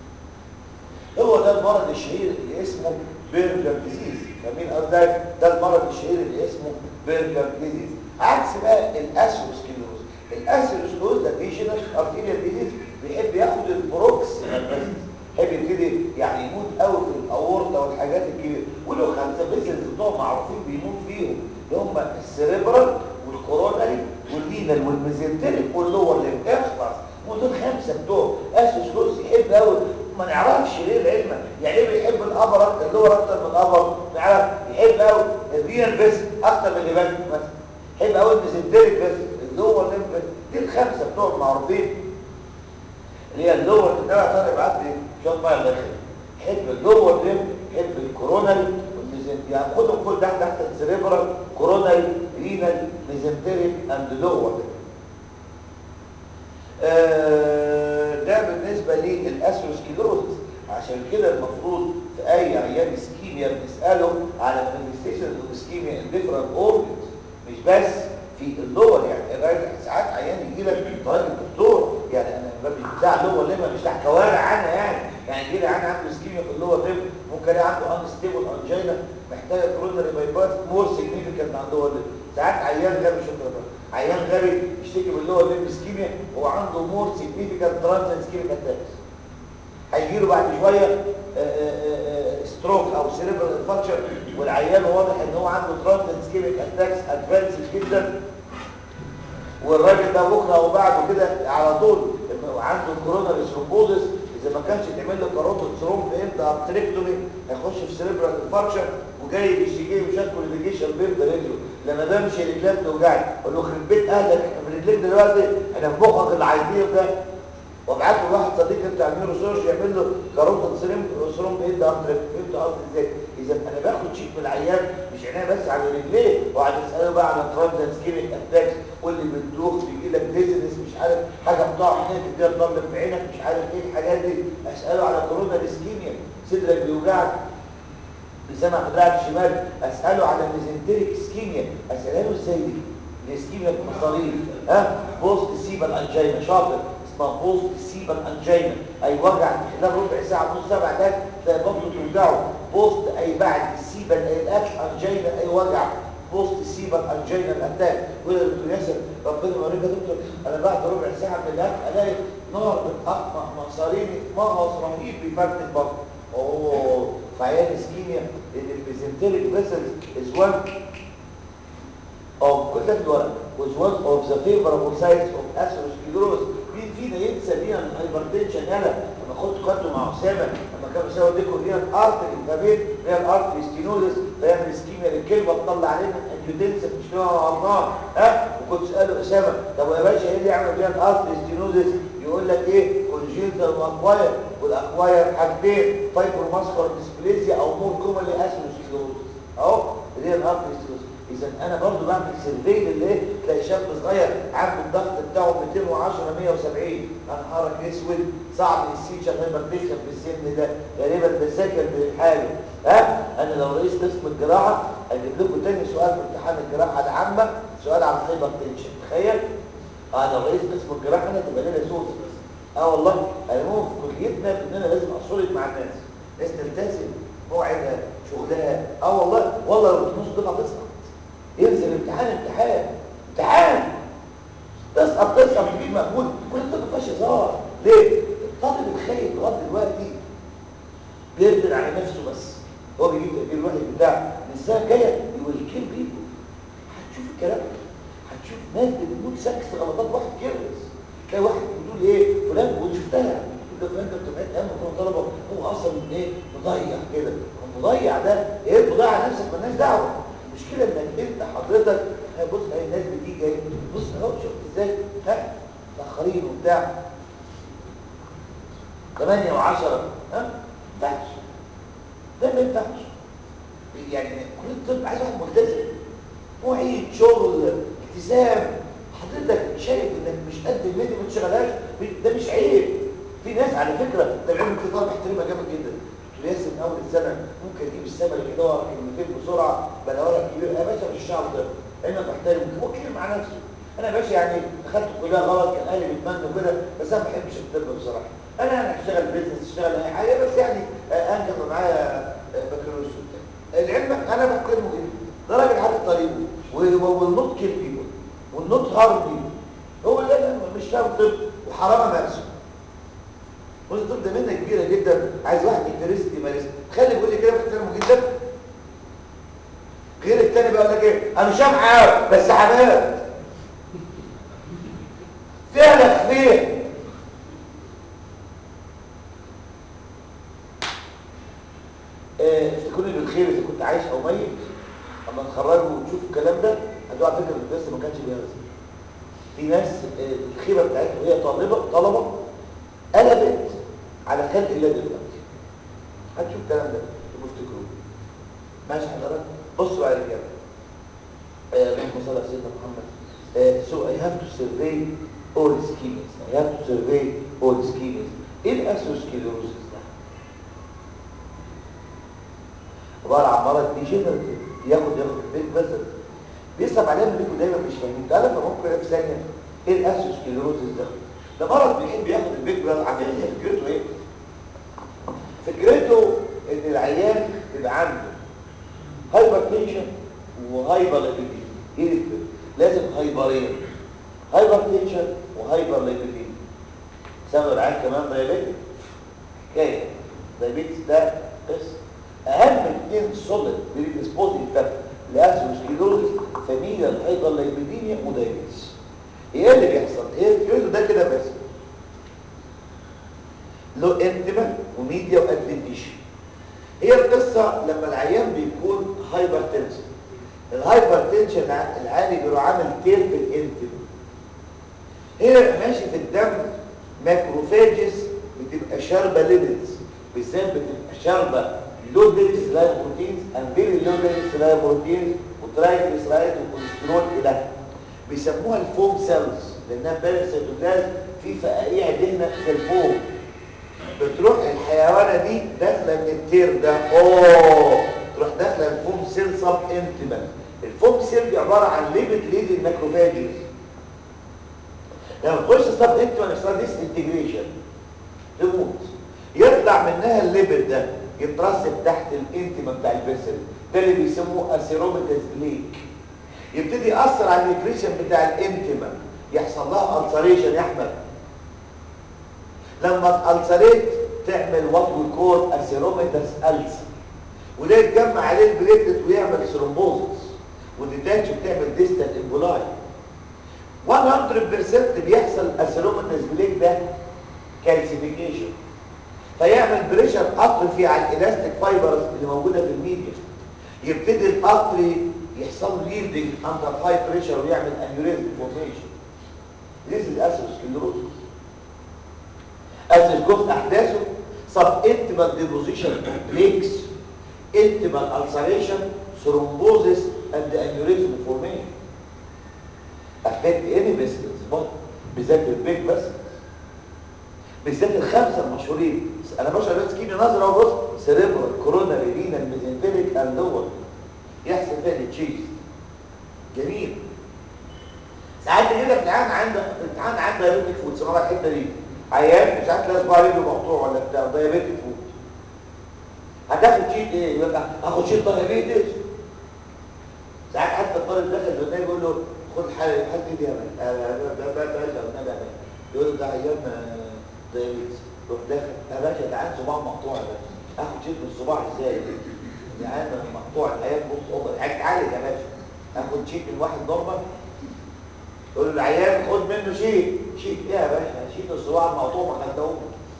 هو ده المرض الشهير اللي اسمه بيرجر ديزيز فاهمين قصدي ده المرض الشهير اللي اسمه بيرجر ديزيز عكس بقى الاسيروسكليروز الاسيروسكليروز ده فيجنال ارتيريال ديزيز بيحب ياخد البروكسيمال بس يحب يبتدي يعني يموت قوي في الاورطه والحاجات الكبيره ولو خمسه بيسلز بتوع معروفين بيموت فيهم اللي هم السيريبرال والكوروناري واللينال والميزنتريك واللور ليم اخلص ودول خمسه بتوع اسيروسكليروز يحب قوي ما نعرفش ليه العلم يعني ايه بيحب الابر اكتر اللور اكتر من الابر نعرف يحب قوي الريال بس اكتر من الليبان مثلا يحب قوي الميزنتريك بس اللور ليم بس دي الخمسه بتوع معروفين اللي هي اللور ده طالع بعد شويه ميه الله يخليك يحب اللور ليم يحب الكوروناري والميزنتريك يعني خدهم كل تحت تحت السريبرال كوروناري رينال ميزنتريك اند لور آه ده بالنسبة للأسروسكليروزس عشان كده المفروض في أي عيان اسكيميا بنسأله على manifestation of ischemia in different organs مش بس في اللور يعني ساعات عيان يجي لك طالب الدكتور يعني انا بتاع اللور لما مش بتاع كوارع عنها يعني يعني يجي لي عيان عنده اسكيميا في اللور ليم ممكن يلاقي عنده انستيبل انجينا محتاجه كوروناري بايباس مور سيجنيفيكانت عن اللور ليم ساعات عيان غبي شكرا بقى عيان غبي يشتكي من اللور ليم اسكيميا هو عنده مور سيجنيفيكانت ترانزيت اسكيميك اتاكس هيجي له بعد شويه ستروك او سيريبرال انفكشن والعيان واضح ان هو عنده ترانزيت اسكيميك اتاكس ادفانسد جدا والراجل ده بكره او بعده كده على طول عنده كوروناري ثرومبوزس اذا ما كانش تعمل له كاروتيد ثرومب امتى ابتريكتومي هيخش في سيريبرال انفكشن وجاي بيشتكي وشكله ليفيجيشن بيرد رجله لما بمشي رجليه بتوجعني اقول له خرب بيت اهلك احنا في رجليك دلوقتي احنا في مخك اللي عايزينه ده وابعت له واحد صديق بتاع النيورو سيرج يعمل له كاروتيد ثرومب ثرومب ايه ده فهمت قصدي ازاي اذا انا باخد شيك من العيان مش عنايه بس على رجليه وقعد اساله بقى على ترانزيت سكيميك اتاكس واللي بتدوخ بيجي لك ديزنس مش عارف حاجه بتقع هناك كده تضل في عينك مش عارف ايه الحاجات دي اساله على كورونا اسكيميا صدرك بيوجعك بسمع في دراعك الشمال اساله على ميزنتريك اسكيميا اسالها له ازاي دي الاسكيميا في المصاريف ها بوست سيبال انجينا شاطر اسمها بوست سيبال انجينا اي وجع في خلال ربع ساعه نص ساعه بعد تلاقي بطنه توجعه بوست اي بعد السيبال اي الاكل انجينا اي وجع بوست سيبال انجينا الاتاك ويقول يا دكتور ياسر ربنا يوريك يا دكتور انا بعد ربع ساعه من الاكل الاقي نار بتقطع مصاريني مغص رهيب بيفرتك بطني اوه فعيان اسكيميا ان البيزنتريك فيسلز از وان of كل ده في الورق was one of the favorable sites of atherosclerosis مين فينا ينسى دي الهايبرتنشن يلا لما كنت كنت مع اسامه لما كانوا بيساووا ديكو ريال ارتري فبين ريال ارتري ستينوزس فيعمل اسكيميا للكلمه تطلع علينا انجيوتنسف مش كده غلطان ها وكنت تساله اسامه طب يا باشا ايه اللي يعمل ريال ارتري ستينوزس يقول لك ايه كونجينيتال واكواير والاكواير حاجتين فايبر ماسكولار ديسبليزيا او مور كومنلي اسيدوسكليروز اهو ريال ارتري ستينوزس اذا انا برضو بعمل سيرفي للايه تلاقي شاب صغير عنده الضغط بتاعه 210 170 انا نهارك اسود صعب السيتشر هايبرتنشن في السن ده غالبا ده سكن للحاله ها انا لو رئيس قسم الجراحه اجيب لكم تاني سؤال في امتحان الجراحه العامه سؤال عن الهايبرتنشن تخيل اه لو رئيس قسم الجراحه انا تبقى لنا سوس اه والله المهم في كليتنا اننا لازم اصلت مع الناس ناس تلتزم موعدها شغلها اه والله والله لو نص دفعه تسقط ينزل امتحان امتحان امتحان تسقط تسقط تجيب مقبول كل الطب ما فيهاش هزار ليه الطالب الخايب لغايه دلوقتي بيقدر على نفسه بس هو بيجيب تقدير الواحد بتاع من السنه الجايه يقول كيل بيبو هتشوف الكلام ده هتشوف ناس بتموت سكس غلطات واحد كيرلس تلاقي واحد بيقول ايه فلان ودي شفتها ده فلان ده بتبعت اهم كل طلبه هو اصلا ايه مضيع كده المضيع ده ايه مضيع على نفسك مالناش دعوه المشكله انك انت حضرتك ها بص اهي الناس بتيجي اهي بص اهو شفت ازاي ها متاخرين وبتاع 8 و10 ها ما ينفعش ده ما ينفعش يعني كل الطب عايز واحد ملتزم مواعيد شغل التزام حضرتك شايف انك مش قد الميدي ما تشغلهاش ده مش عيب في ناس على فكره ده العلم في طالب احترمها جامد جدا دكتور ياسر من اول السنه ممكن اجيب السمر كده ورا كلمتين بسرعه بلا ورق كبير يا باشا مش الشعب ده انا بحترم هو كتير مع نفسه انا يا باشا يعني دخلت الكليه غلط كان اهلي بيتمنوا كده بس انا ما بحبش الطب بصراحه انا انا اشتغل بيزنس اشتغل اي حاجه بس يعني انجز معايا بكالوريوس العلم انا بحترمه جدا ده راجل عارف طريقه والنوت كيل بيبول والنوت هارم بيبول هو اللي انا مش فاهم طب وحرام امارسه والطب ده منه كبيره جدا عايز واحد انترست يمارسها خلي بيقول لي كده بحترمه جدا غير التاني بقى لك ايه انا مش معاه بس حماد فعلا فيه افتكروني بالخير اذا كنت عايش او ميت اما تخرجوا وتشوفوا الكلام ده هتقع فكره ان لسه ما كانش بيهزر في ناس الخيبه بتاعتها وهي طالبه طلبه قلبت على خلق الله دلوقتي هتشوف الكلام ده تفتكروه ماشي حضرتك بصوا على الرجاله اللهم صل على سيدنا محمد so I have to survey all schemas I have to survey all schemas ايه الاسوسكليروسيس ده عباره عن مرض ديجنريتيف ياخد ياخد البيت بس بيصعب عليهم انكم دايما مش فاهمين تعالى فممكن في ثانيه ايه الاسوسكليروسيس ده ده مرض بيحب ياخد البيت بلاد عارفين هي فكرته ايه فكرته ان العيان يبقى عنده هايبرتنشن وهايبر ليبيدين ايه الفكره لازم هايبرين هايبرتنشن وهايبر ليبيدين سبب العيان كمان دايابيتك حكايه دايابيتس ده قصه اهم اثنين سوليد بريديسبوزنج فاكتور لاسوسكليروسيس فاميليا الهايبر ليبيديميا ودايابيتس ايه اللي بيحصل ايه الفيوز ده كده بس له انتما وميديا وادفنتيشن هي القصه لما العيان بيكون هايبر تنشن الهايبر تنشن العالي بيروح عامل تير في الانتما هنا ماشي في الدم ماكروفاجز بتبقى شاربه ليبيدز بالذات بتبقى شاربه لو ديريسرايد بروتينز اند فيري لو ديريسرايد بروتينز وترايجليسرايد وكوليسترول الى بيسموها الفوم سيلز لانها باراسيتوبلازم في فقاقيع دهنه زي الفوم بتروح الحيوانه دي داخله من التير ده اوه تروح داخله الفوم سيل سب انتما الفوم سيل دي عباره عن ليبيد ليد ماكروفاجز لما تخش سب انتما يحصل ديس انتجريشن تموت يطلع منها الليبيد ده يترسب تحت الانتما بتاع الفيسل ده اللي بيسموه اسيروميتاس بليك يبتدي يأثر على النيوتريشن بتاع الانتما يحصل لها ألسريشن يا أحمد لما تألسريت تعمل وات وي كول اسيروميتاس ألسر وده يتجمع عليه البليتلت ويعمل ثرومبوزس والديتاتش بتعمل ديستال امبولاي 100% بيحصل اسيروميتاس بليك ده كالسيفيكيشن فيعمل بريشر قطر فيه على الالاستيك فايبرز اللي موجوده في الميديا يبتدي القطر يحصل ليدنج اندر هاي بريشر ويعمل انيوريزم فورميشن This is atherosclerosis. atherosclerosis احداثه subintimal deposition of plaques, intimal ulceration, thrombosis, and aneurysm formation. affect any vessels but بالذات البيج vessels بالذات الخمسه المشهورين انا بشرح بس كيميا نظره وبص سيريبرال كوروناري رينال ميزنتريك اند لور يحصل فيها التشيز جميل ساعات يجي لك العيان عنده في الامتحان عنده دايابيتك فود سمعوا الحته دي عيان مش عارف تلاقي صباع رجله مقطوع ولا بتاع دايابيتك فود هتاخد شيت ايه يقول لك هاخد شيت دايابيتس ساعات حتى الطالب داخل البرنامج يقول له خد الحاله الحته دي يا مان ده ده ده ده يقول له ده عيان دايابيتس روح داخل يا باشا ده عيان صباع مقطوع يا باشا اخد شيت من الصباع ازاي ده عيان مقطوع العيان بص اوفر هتعالج يا باشا اخد شيت من واحد نورمال يقول له العيان خد منه شيء شيء ايه يا باشا شيء الصباع المقطوع ما خدتهوش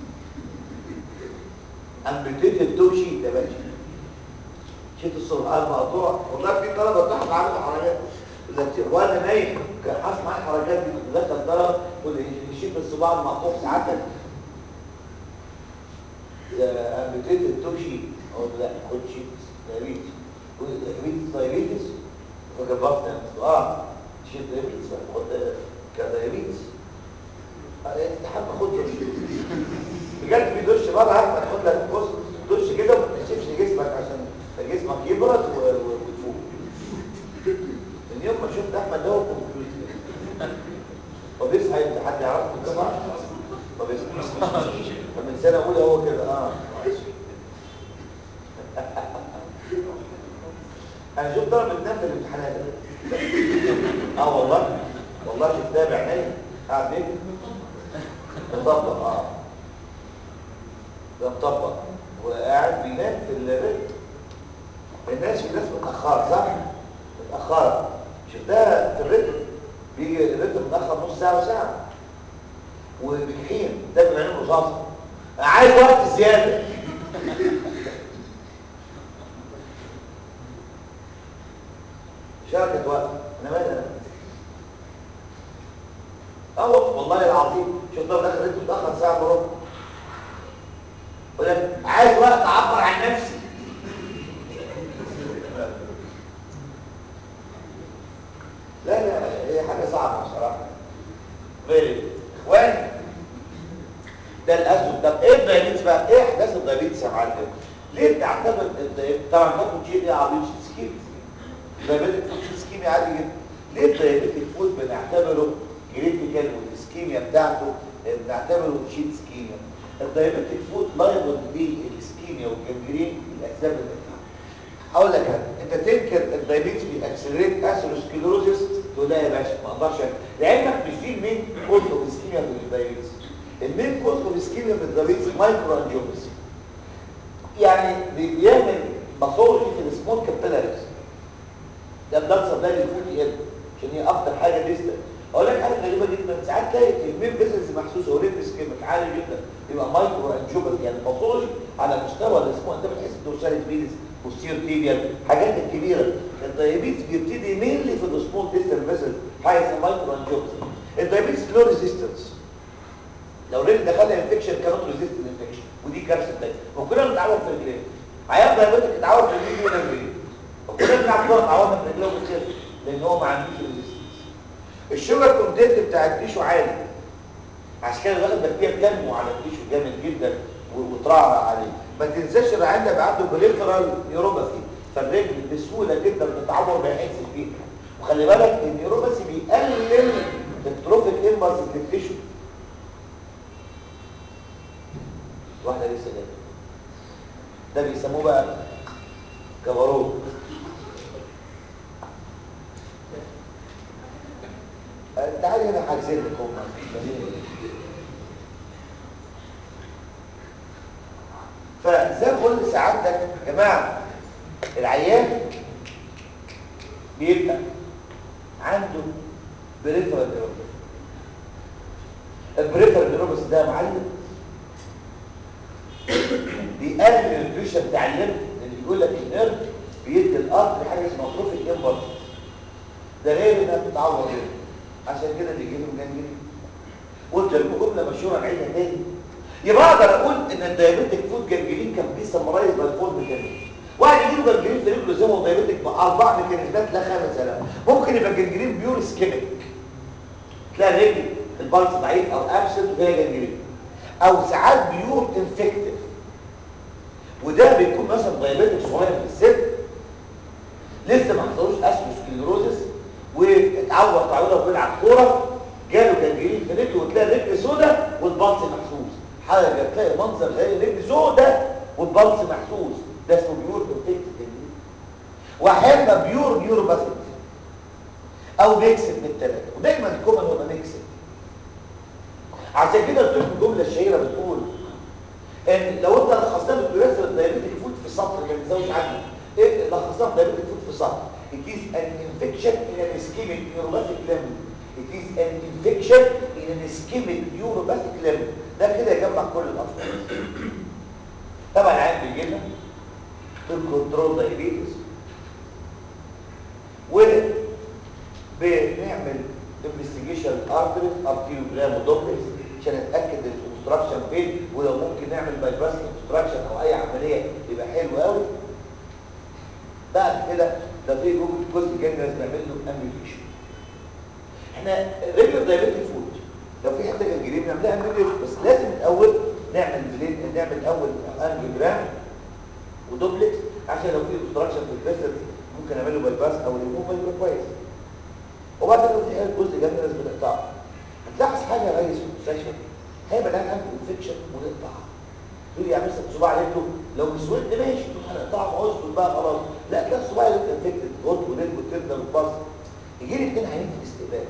امبيتيتد تو شيت يا باشا شيت الصباع المقطوع والله في طلبه تحت عامل حركات وانا نايم كان حاصل معايا الحركات دي كنت داخل طلبه يقول لي شيت الصباع المقطوع ساعتك امبيتيتد تو شيت اقول له لا خد شيت دايريتس دايريتس دايريتس فجبرت اه شيت دايريتس خد كدايريتس تحب خد بجد في دش بره عارف تاخد لك بص دش كده وما تنشفش جسمك عشان جسمك يبرد وتفوق من يوم ما شفت احمد ده هو كمبيوتر هو بيصحى امتى حد يعرفه في الجامعه ما بيصحاش من سنه اولى هو كده اه انا شفت ضرب بتنام في الامتحانات اه والله والله شفتها بعيني قاعد بيه مطبق اه ده مطبق وقاعد بينام في الريتم الناس في ناس متأخرة صح؟ متأخرة شفتها في الريتم بيجي الريتم متأخر نص ساعة وساعة وبجحيم ده من عينه رصاصة عايز وقت زيادة شركة وقت انا مالي انا اه والله العظيم شفت ده داخل ريتم متأخر ساعة وربع يقول لك عايز وقت اعبر عن نفسي لا لا هي حاجة صعبة بصراحة غير اخواني ده الاسود طب ايه الدايابيتس بقى ايه احداث الدايابيتس يا معلم ليه بتعتبر الدايابيتس طبعا تاخد شيء ايه عبيط سكيمي الدايابيتك فود سكيمي عادي جدا ليه الدايابيتك فود بنعتبره كريتيكال والسكيميا بتاعته بنعتبره شيت سكيميا الدايابيتك فود لايبل للسكيميا والجنجرين الاسباب اللي هقول لك انا انت تنكر الدايابيتس بيأكسلريت اثيروسكليروزس تقول لا يا باشا ما اقدرش لعلمك مش دي المين كوز اوف اسكيميا في الدايابيتس المين كوز اوف اسكيميا في الدايابيتس مايكرو انجيوباسي يعني بيعمل باثولوجي في السمول كابيلاريز ده الدرس ده الفوت يد عشان هي اكتر حاجه ديستنت اقول لك حاجه غريبه جدا ساعات تلاقي المين فيزلز محسوسه اوريدي سكيمك عالي جدا يبقى مايكرو انجيوباسي يعني باثولوجي على مستوى الاسمه انت بتحس الدورساليس بيلز بوستير تيبيال حاجات الكبيره الدايابيتس بيبتدي مينلي في السمول ديستال فيسل حاجه اسمها مايكرو انجيوباسي الدايابيتس لو ريزيستنس لو رجل دخلها انفكشن كانت ريزيست الانفكشن ودي كارثه تانيه وكلنا بنتعود في رجلين عيان دايابيتك اتعود في رجلين ولا رجلين وكلنا بنعرف نقعد نعودنا في رجلين وبخير لان هو ما عندوش ريزيستنس الشوجر كونتنت بتاع التيشو عالي عشان كده الواحد بكتيريا تنمو على التيشو جامد جدا وترعرع عليه ما تنساش العيان ده بقى عنده بريفرال نيوروباثي فالرجل بسهوله جدا بتتعور ما يحسش بيها وخلي بالك النيوروباثي بيقلل التروفيك امبلس للتيشو واحده لسه جايه ده بيسموه بقى جبروت تعالي هنا حاجزين لك هم فزي ما قلت سعادتك يا جماعه العيان بيبقى عنده بريفرال نيوروباثي البريفرال نيوروباثي ده يا معلم بيقلل البريشر بتاع الليمف لان بيقول لك النيرف بيدي الارض لحاجه اسمها تروفيك امبلس ده غير انها بتتعور هنا عشان كده بيجي له جنجرين قلت لكم جمله مشهوره نعيدها تاني يبقى اقدر اقول ان الدايابيتك فود جنجرين كان بيه سمرايز بالفول ميكانيزم واحد يجي له جنجرين في رجله زي ما هو دايابيتك باربع ميكانيزمات لا خامس لا ممكن يبقى جنجرين بيور سكيميك تلاقي رجل البلس ضعيف او ابسنت وهي جنجرين او ساعات بيور انفكتيف وده بيكون مثلا دايابيتك صغير في السن لسه ما حصلوش اسكلروزس واتعور تعويره وبيلعب كوره جاله جنجرين في رجله وتلاقي رجل سوداء والبلس محسوس حاجه تلاقي منظر تلاقي رجل سوداء والبلس محسوس ده اسمه بيور انفكتيف جنجرين واحيانا بيور نيوروباثيك او ميكسد من الثلاثه ودايما الكومن هو ميكسد عشان كده قلت لكم الجمله الشهيره بتقول ان لو انت لخصتها بالدراسه الدايابيتك فود في سطر ما تزودش عنه ايه لخصتها بالدايابيتك فود في سطر it is an infection in an ischemic neuropathic limb it is an infection in an ischemic neuropathic limb ده كده يجمع كل الافكار طبعا العيان بيجي لنا بالكنترول دايابيتس وبنعمل انفستيجيشن ارتريز ارتيوجرام ودوبلكس عشان نتاكد الاوبستراكشن فين ولو ممكن نعمل باي باس اوبستراكشن او اي عمليه يبقى حلو قوي بعد كده لو في جزء جزء جنرال نعمل له امبيوليشن احنا ريجولار دايابيتك فود لو في حته جنجرين نعملها امبيوليشن بس لازم الاول نعمل بلين نعمل اول انجيوجرام ودوبلكس عشان لو في اوبستراكشن في الفيسل ممكن نعمل له باي باس او ريموفال يبقى كويس وبعد كده في حاجه جزء جنرال بنقطعه هتلاحظ حاجه يا ريس في المستشفى هيبقى ده عنده انفكشن ونقطعها تقول يعني مثلا صباع رجله لو مسود ماشي تروح هنقطعه ما هوش بقى خلاص لا تلاقي الصباع يبقى انفكتد هوت وريد وتندر وباص يجي لي اثنين عيانين في الاستقبال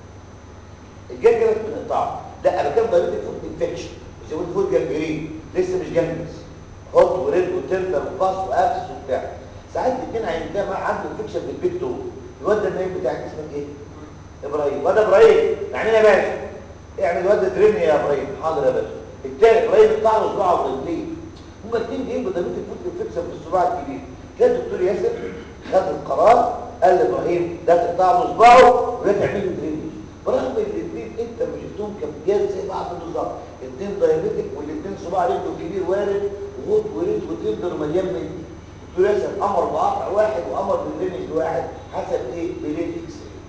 الجنجرة بنقطعه لا انا كان ضريت فود انفكشن مش فود فود جنجرين لسه مش جنجرس هوت وريد وتندر وباص وابسس وبتاع ساعات الاثنين عيانين ده ما عنده انفكشن في البيك تو الواد ده النايم بتاعك اسمك ايه؟ ابراهيم واد ابراهيم يعني يا باشا اعمل واد دريني يا ابراهيم حاضر يا باشا التاني ابراهيم يقطع له صباعه ورجليه هما الاثنين جايين بضمير الفوت انفكشن في الصباع الكبير كان الدكتور ياسر خد القرار قال لابراهيم ده تقطع له صباعه وده تعمل له درينج برغم الاثنين انت ما شفتهم كامبياز زي بعض بالظبط الاثنين دايابيتك والاثنين صباع رجله كبير وارد وغوط وريد وتندر ومليان من الدكتور ياسر امر بقطع واحد وامر بالدرينج واحد حسب ايه بلين اكس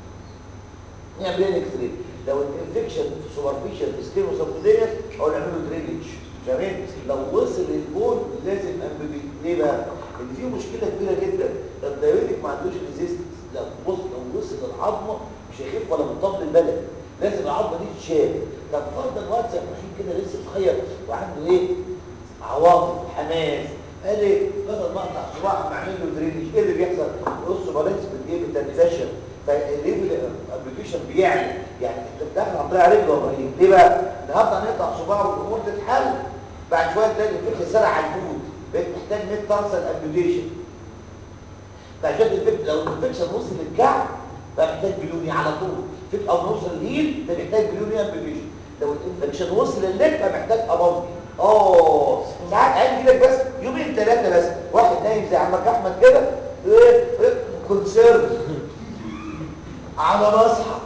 نعمل ايه اكس راي لو الانفكشن في سوبرفيشال سكين وسبكوتينيوس او نعمل له درينج تمام لو وصل البول لازم امبيبي ليه بقى ان في مشكله كبيره جدا الدايابيتك ما عندوش ريزيستنس لو بص لو وصل العظمه مش هيخف ولا من طبل البلد لازم العظمه دي تتشال طب فرضا واد زي ابراهيم كده لسه صغير وعنده ايه عواطف حماس قال ايه بدل ما اقطع صباع اما اعمل له درينج ايه اللي بيحصل بص بالانس بالايه بتنتشر فالليفل الابلكيشن بيعلى يعني انت بتدخل عن طريق رجله يا ابراهيم ليه بقى النهارده هنقطع صباعه والامور تتحل بعد شويه تلاقي الفكر سرع على الفود بقيت محتاج ميد تارسل امبيوليشن فعشان الفكر لو الانفكشن وصل للكعب بقى محتاج بلوني على طول فكر او نوصل الهيل ده محتاج بلوني امبيوليشن لو الانفكشن وصل للنك بقى محتاج ابامبي اه ساعات عندي لك بس يومين ثلاثه بس واحد نايم زي عمك احمد كده ايه كونسيرف على مصحى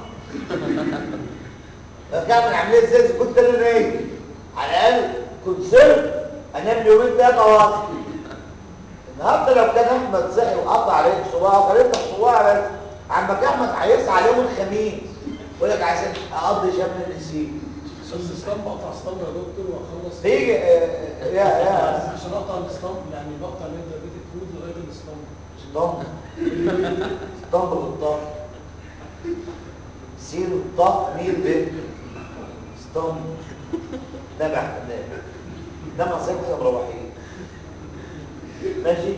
كان عاملين ازاي إذا كنت انا نايم على الاقل كونسيرف انام لي يومين ثلاثه واصل النهارده لو كان احمد صحي وقطع عليك صباعه كان يفتح صباعه بس عمك احمد هيسعى يوم الخميس يقول لك عشان اقضي شم النسيم بس اسطمب اقطع اسطمب يا دكتور واخلص تيجي آه، يا يا بس عشان اقطع الاسطمب يعني بقطع من دايابيتك فود لغايه الاسطمب اسطمب اسطمب بالطاق سين الطاق مين ب اسطمب نبع نام نام عصير احنا مروحين ماشي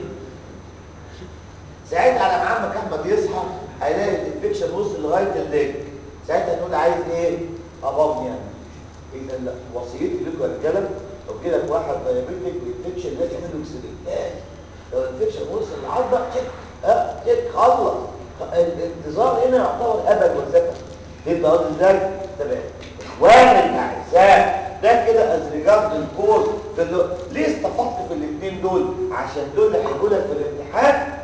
ساعتها على ما عمك احمد يصحى هيلاقي الانفكشن وصل لغايه الليل ساعتها نقول عايز ايه ابام يعني اذا لا وصيتي لكم يا رجاله لو كده واحد دايابيتك وانفكشن لازم يعمل له اكسري لازم لو الانفكشن وصل للعظمه تشيك اه تشيك خلص الانتظار هنا يعتبر ابد وزفه فهمت قصدي ازاي؟ تمام اخواني الاعزاء ده كده از ريجارد الكوز في اللي... ليه استفدت في الاثنين الاثنين دول عشان دول اللي هيجوا لك في الامتحان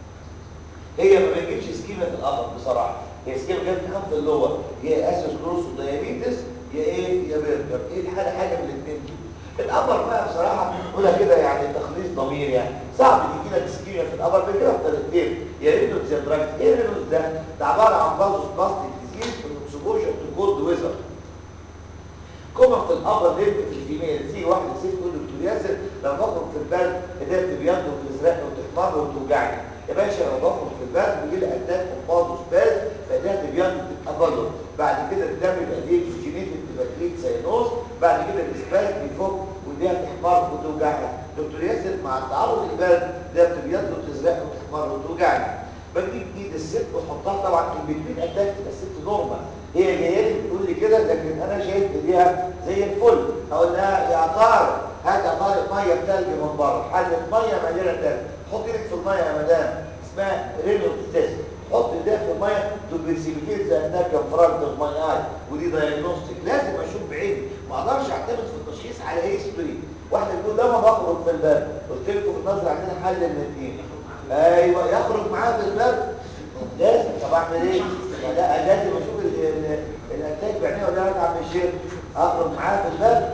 هي ما بتجيبش سكيمه في القبر بصراحه هي سكيمه جت في خمسه اللور هي اسوسكلوس وديابيتس يا ايه يا برجر ايه الحاله حاجه من الاثنين دول القبر بقى بصراحه نقولها كده يعني تخليص ضمير يعني صعب يجي لك سكيمه في القبر بكده بطريقتين يا رينوس يا دراجز ايه رينوس ده ده عباره عن بازوس باستيك ديزيز اكسبوجر تو كولد ويزر كومن في الابر ليمب في الفيميل في واحده ست تقول دكتور ياسر لو بخرج في البرد ايديها بتبيض وتزرق وتحمر وتوجعني يا باشا لو بخرج في البرد بيجي لي اتاك وبازوس باز فايديها تبيض وتبقى بلور بعد كده الدم يبقى ليه اكسجينيتد تبقى كليت ساينوز بعد كده الاسباز بيفك وايديها تحمر وتوجعها دكتور ياسر مع التعرض للبرد ده بتبيض وتزرق وتحمر وتوجعني بجيب ايد الست واحطها طبعا البتين اتاك تبقى الست نورمال هي جايه لي بتقول لي كده لكن انا شايف ايديها زي الفل اقول لها يا طارق هات يا طارق ميه بتلج من بره حله ميه مليانه تلج حط ايدك في الميه يا مدام اسمها رينولد تيست حط ايديك في الميه تو بيرسيبيتيت زي انها كفرانت اوف ماي اي ودي دايجنوستيك لازم اشوف بعيني ما اقدرش اعتمد في التشخيص على هيستوري واحده تقول لما بخرج في البرد قلت لكم في النظر عندنا حل من الاثنين ايوه يخرج معاها في البرد لازم طب اعمل ايه لا لازم اشوف الاتاك بعينيه ولا لا عم الشيخ اخرج معاه في البرد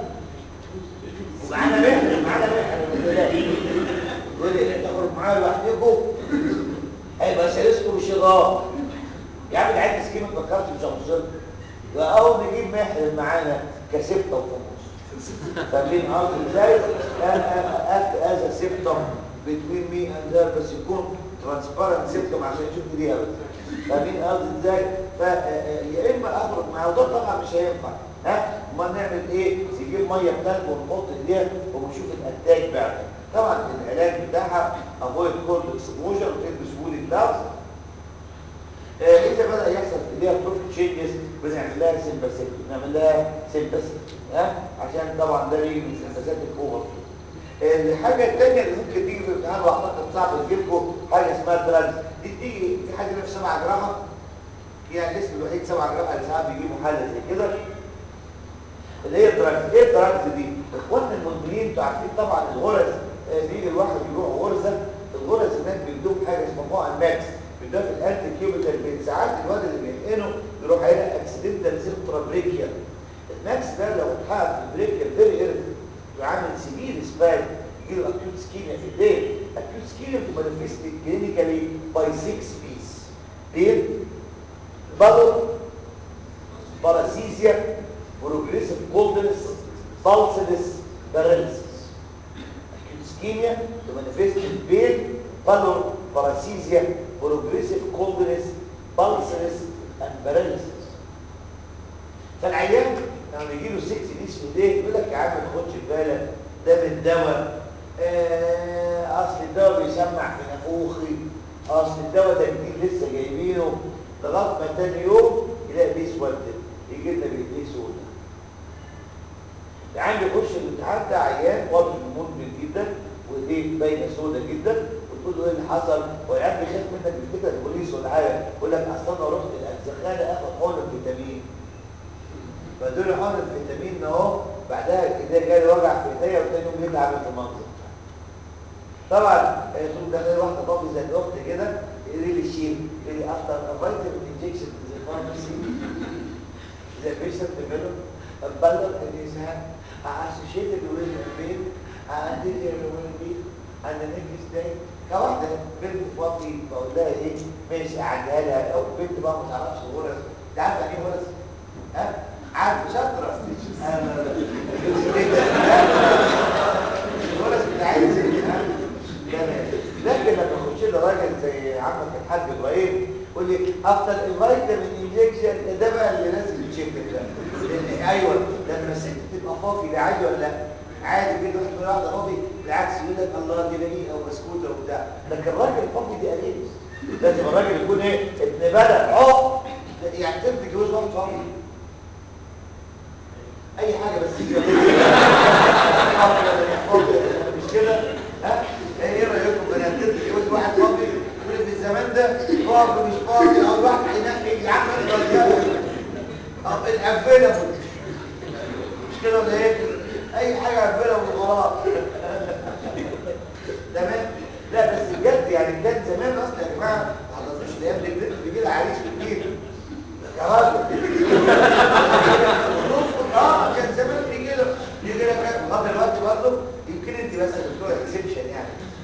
ومعانا محن معانا محن يقول لي تخرج معاه لوحدكم هيبقى سلسكم الشغار يا عم العيال سكيمه ما فكرتش مش هوصل واول نجيب محرم معانا كسبته وفموس فاهمين قصدي ازاي اكت از سيبتم بتوين مي اند بس يكون ترانسبيرنت سيبتم عشان يشوف ايديها بس فاهمين قصدي ازاي فيا اما اخرج معاه وده طبعا مش هينفع ها امال نعمل ايه نجيب ميه بتلج ونحط ايديها ونشوف الاتاك بعد طبعا العلاج بتاعها افويد كولد اكسبوجر وتلبس وودي جلافز اذا بدا يحصل في ايديها تروف تشينجز بنعمل لها سمباسيك بنعمل لها سمباسيك ها عشان طبعا ده بيجي من سمباسات الاوفر الحاجه الثانيه اللي ممكن تيجي في الامتحان واعتقد صعب تجيلكم حاجه اسمها دراجز دي بتيجي في حد في سبع جراحه يعني الاسم الوحيد سبع جراحه اللي ساعات بيجيبوا حاله زي كده اللي هي دراجز ايه الدراجز دي اخواننا المدمنين انتوا عارفين طبعا الغرز بيجي الواحد يروح غرزه الغرز هناك بيدوم حاجه اسمها ماكس بيدوها في الانتي كيوبيتال بين ساعات الواد اللي بينقنه يروح هنا اكسيدنتال سيبترا بريكيا الماكس ده لو اتحقق في البريكيا فيري ايرفي يعمل سيفير سبايك يجي له اكيوت سكيميا في الدين اكيوت سكيميا بتبقى مانيفيستد كلينيكالي باي 6 بيس بين بلد باراسيزيا بروجريسيف كولدنس بالسدس باراليسيس ischemia to manifest in pain, pallor, paresthesia, progressive coldness, pulses, and paralysis. فالعيان لما بيجي له 6 ديس في ايديه يقول لك يا عم ما تاخدش بالك ده من دواء آه اصل الدواء بيسمع في نافوخي اصل الدواء ده جديد لسه جايبينه لغايه ما تاني يوم يلاقي دي اسود يجي لنا بايديه سودا العيان بيخش الامتحان ده عيان واضح مدمن جدا وايديه باينه سودا جدا وتقول له ايه اللي حصل والعيان بيخاف منك بيفتكر البوليس ولا حاجه يقول لك اصل انا رحت الزخانه اخد حقن فيتامين فدول حقن الفيتامين اهو بعدها ايديا جالي وجع في ايديا وتاني يوم جيت عامل في المنظر طبعا تقول ده واحده بابي زي الاخت كده يقول لي الشيل يقول لي افتر فيتامين انجكشن زي فارماسي زي بيشنت ديفلوب بلغ الانسان associated with the pain and the pain and the next day كواحدة بنت فاضي بقول لها ايه ماشي اعديها لها او بنت بقى ما تعرفش غرز انت عارفه يعني ايه غرز؟ ها؟ عارف شاطرة الغرز بتاعتي لكن لما اخش له راجل زي عمك الحاج ابراهيم يقول لي افتر الفيتامين انجكشن ده بقى اللي لازم يتشكل ده لان ايوه لما الست تبقى فاضي ده عادي ولا لا عادي كده واحد واحده فاضي بالعكس يقول لك الله دي دقيقه وبسكوته وبتاع لكن الراجل الفاضي دي قليل لازم الراجل يكون ايه ابن بلد عق يعني تبني جوز واحد فاضي اي حاجه بس تيجي مش كده ها ايه رايكم بنات تبني جوز واحد فاضي يقول في الزمان ده فاضي مش فاضي او واحد هينقي يا عم او القفله مش كده ولا ايه اي حاجه قفله من وراء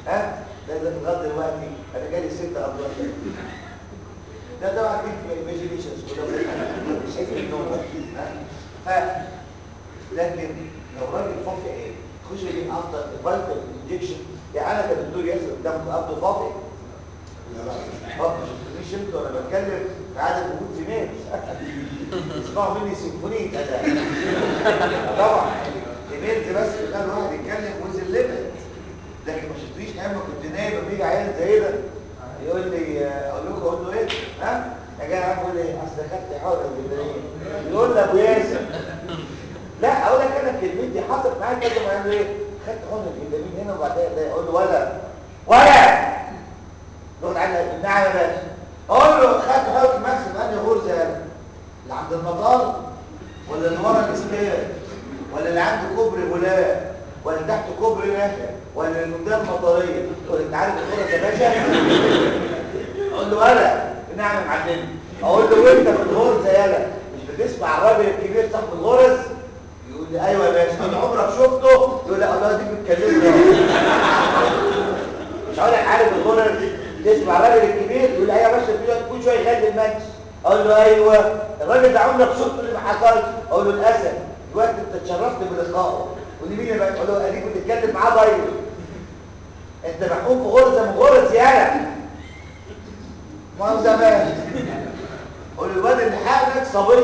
ها ده ده لغايه دلوقتي انا جالي ست ادوار ده طبعا دي ايماجينيشنز كلها مش شايف النوم ده ها ف لكن لو راجل فاضي ايه خش يجيب افضل فايتال انجكشن يعني انا كدكتور ياسر قدامك افضل فاضي اه مش انت وانا بتكلم عدد وجود في ميل اسمعوا مني سيمفونيه انا طبعا ايميلز بس كان واحد يتكلم وزن ليميت لكن ما شفتنيش ايام ما كنت نايم لما يجي عيال زي ده يقول لي آه، اقول لكم اقول له ايه ها يا جماعه يقول لي اصل خدت حاجه بالدنيا يقول لي ابو ياسر لا اقول لك انا كلمتي حصلت معايا كذا ما يقول ايه خدت حقن الفيتامين هنا وبعدين ده يقول له ولا ولا نقول على نعم يا باشا اقول له خدت حقن ماكسيم انهي غرزه انا اللي عند المطار ولا اللي ورا الاسكان ولا اللي عند كوبري بولاق ولا تحت كوبري نخل ولا اللي قدام المطاريه تقول انت عارف الغرز يا باشا اقول له ولا نعم يا معلم اقول له وانت في الغرزه يالا مش بتسمع الراجل الكبير صاحب الغرز يقول لي ايوه يا باشا اقول له عمرك شفته يقول لي الله دي بتكلمني مش هقول لك عارف الغرز تسمع الراجل الكبير يقول لي ايوه يا باشا في كل شويه يخلي الماتش اقول له ايوه الراجل ده عمرك شفته اللي ما حصلش اقول له الاسد دلوقتي انت اتشرفت بلقائه ودي مين يا باشا اقول له اديك بتتكلم معاه ضيق انت محكوم في غرزه من غرز يالا ما هو زمان قول الواد اللي حقنك صبي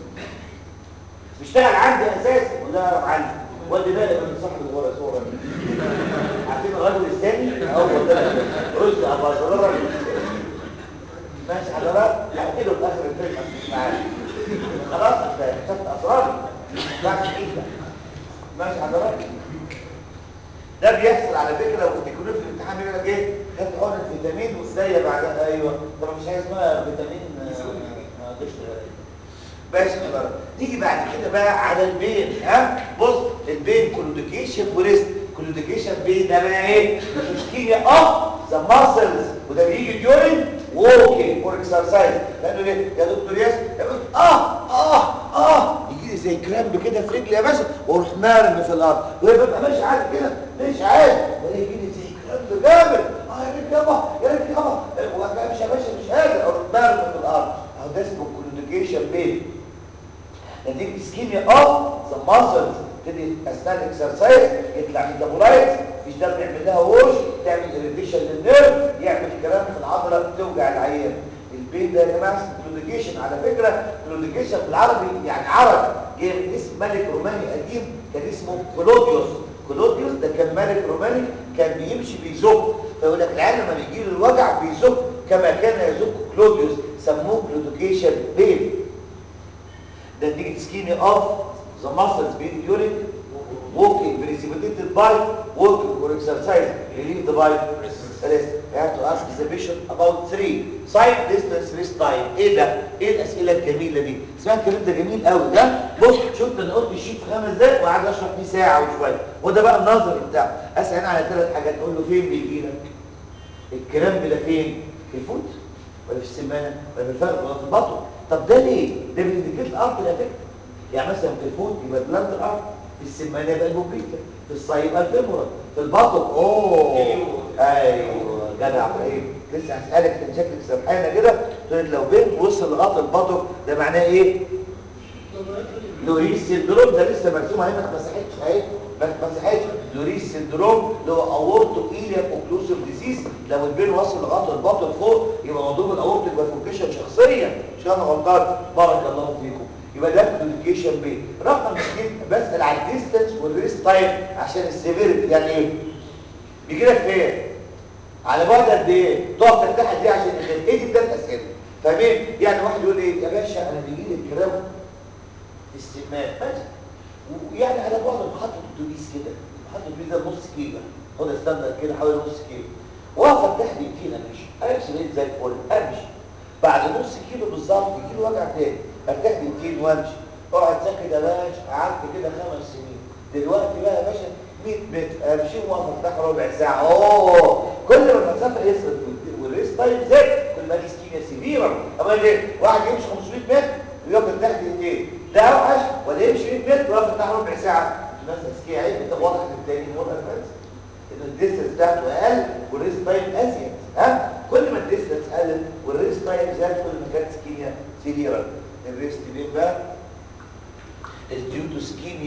بيشتغل عندي اساسي وده يا معلم واد نائب من صاحب الغرز هو راجل عارفين الرجل الثاني هو ده رشدي ابو عبد الرجل ماشي حضرتك احكي له في اخر الفيلم عشان معاك خلاص انت اكتشفت اسراري بعد كده ماشي حضرتك ده بيحصل على فكره وتكونوا في الامتحان بيقول لك ايه خدت حقن الفيتامين وازاي بعدها ايوه طب مش حاجه اسمها فيتامين آه، ما قدرتش ماشي حضرتك نيجي بعد كده بقى على البين ها بص البين كلوديكيشن وريست كلوديكيشن بين ده بقى ايه تشكيل اب ذا ماسلز وده بيجي ديورين ووكينج اور اكسرسايز لانه ليه يا دكتور ياسر يقول اه اه اه يجي لي زي كرامب كده في رجلي يا باشا واروح مرمي في الارض ويبقى ماشي عادي كده مش عادي ويجي لي زي كرامب جامد اه يا رجلي يابا يا رجلي يابا وأنا مش يا باشا مش قادر اروح مرمي في الارض اهو ده اسمه كلوديكيشن بين نتيجه اسكيميا اوف ذا ماسلز تبتدي اثناء الاكسرسايز يطلع ميتابولايت مفيش دم يعمل لها ووش تعمل اريتيشن للنيرف يعمل كلام في العضله توجع العيان البين ده يا جماعه اسمه كلوديكيشن على فكره كلوديكيشن بالعربي يعني عرب جاي من اسم ملك روماني قديم كان اسمه كلوديوس كلوديوس ده كان ملك روماني كان بيمشي بيزق فيقول لك العيال لما بيجي له الوجع بيزق كما كان يزق كلوديوس سموه كلوديكيشن بين ده نتيجه سكيني اوف ذا ماسلز بين يورين walking precipitated by walking or exercise relieve the by rest you have to ask the patient about three side distance rest time ايه ده ايه الاسئله الجميله دي اسمها الكلام ده جميل قوي ده بص شفت انا قلت الشيت في خمس دقايق وقعد اشرح فيه ساعه وشويه وده بقى النظري بتاعه اسال انا على ثلاث حاجات اقول له فين بيجي لك الكلام ده فين في الفوت ولا في السمانه ولا في الفرق ولا في البطن طب ده ليه ده بيديكيت الارض الافكت يعني مثلا في الفوت يبقى بلانت الارض في السمانه يبقى البوبريكا في الصاي يبقى الفيمورال في البطن اوه ايوه جدع ابراهيم لسه هسالك كان شكلك سرحانه كده تقول لو بنت وصل لغايه البطن ده معناه ايه لوريس سيندروم ده لسه مرسوم اهي ما اتمسحتش اهي ما اتمسحتش لوريس سيندروم اللي هو اورتو ايليا اوكلوسيف ديزيز لو البين وصل لغايه البطن فوق يبقى موضوع الاورتيك بافوكيشن شخصيا مش انا غلطان بارك الله فيكم يبقى ده كلوديكيشن بين رقم اثنين بسال على الديستنس والريست تايم عشان السيفيريتي يعني ايه بيجي لك فين على بعد قد ايه تقف ترتاح قد ايه عشان تخف ايه دي ثلاث اسئله فاهمين يعني واحد يقول ايه يا باشا انا بيجي لي الكلام استمات بس ويعني على بعد محطه اتوبيس كده محطه اتوبيس ده نص كيلو خد استنى كده حوالي نص كيلو واقف ارتاح دقيقتين امشي امشي بقيت زي الفل امشي بعد نص كيلو بالظبط يجي له وجع تاني ارتاح دقيقتين وامشي اقعد ساكت يا باشا قعدت كده خمس سنين دلوقتي بقى يا باشا 100 متر امشي واقف ارتاح ربع ساعه اوه كل ما المسافه يصرف والريست تايم زاد كل ما الاسكيميا سيفيرا اما ايه واحد يمشي 500 متر ويقف ارتاح دقيقتين ده اوحش ولا يمشي 100 متر ويقف ارتاح ربع ساعه الناس اسكيه عيب انت واضح للتاني مور ادفانس ان الديستنس بتاعته اقل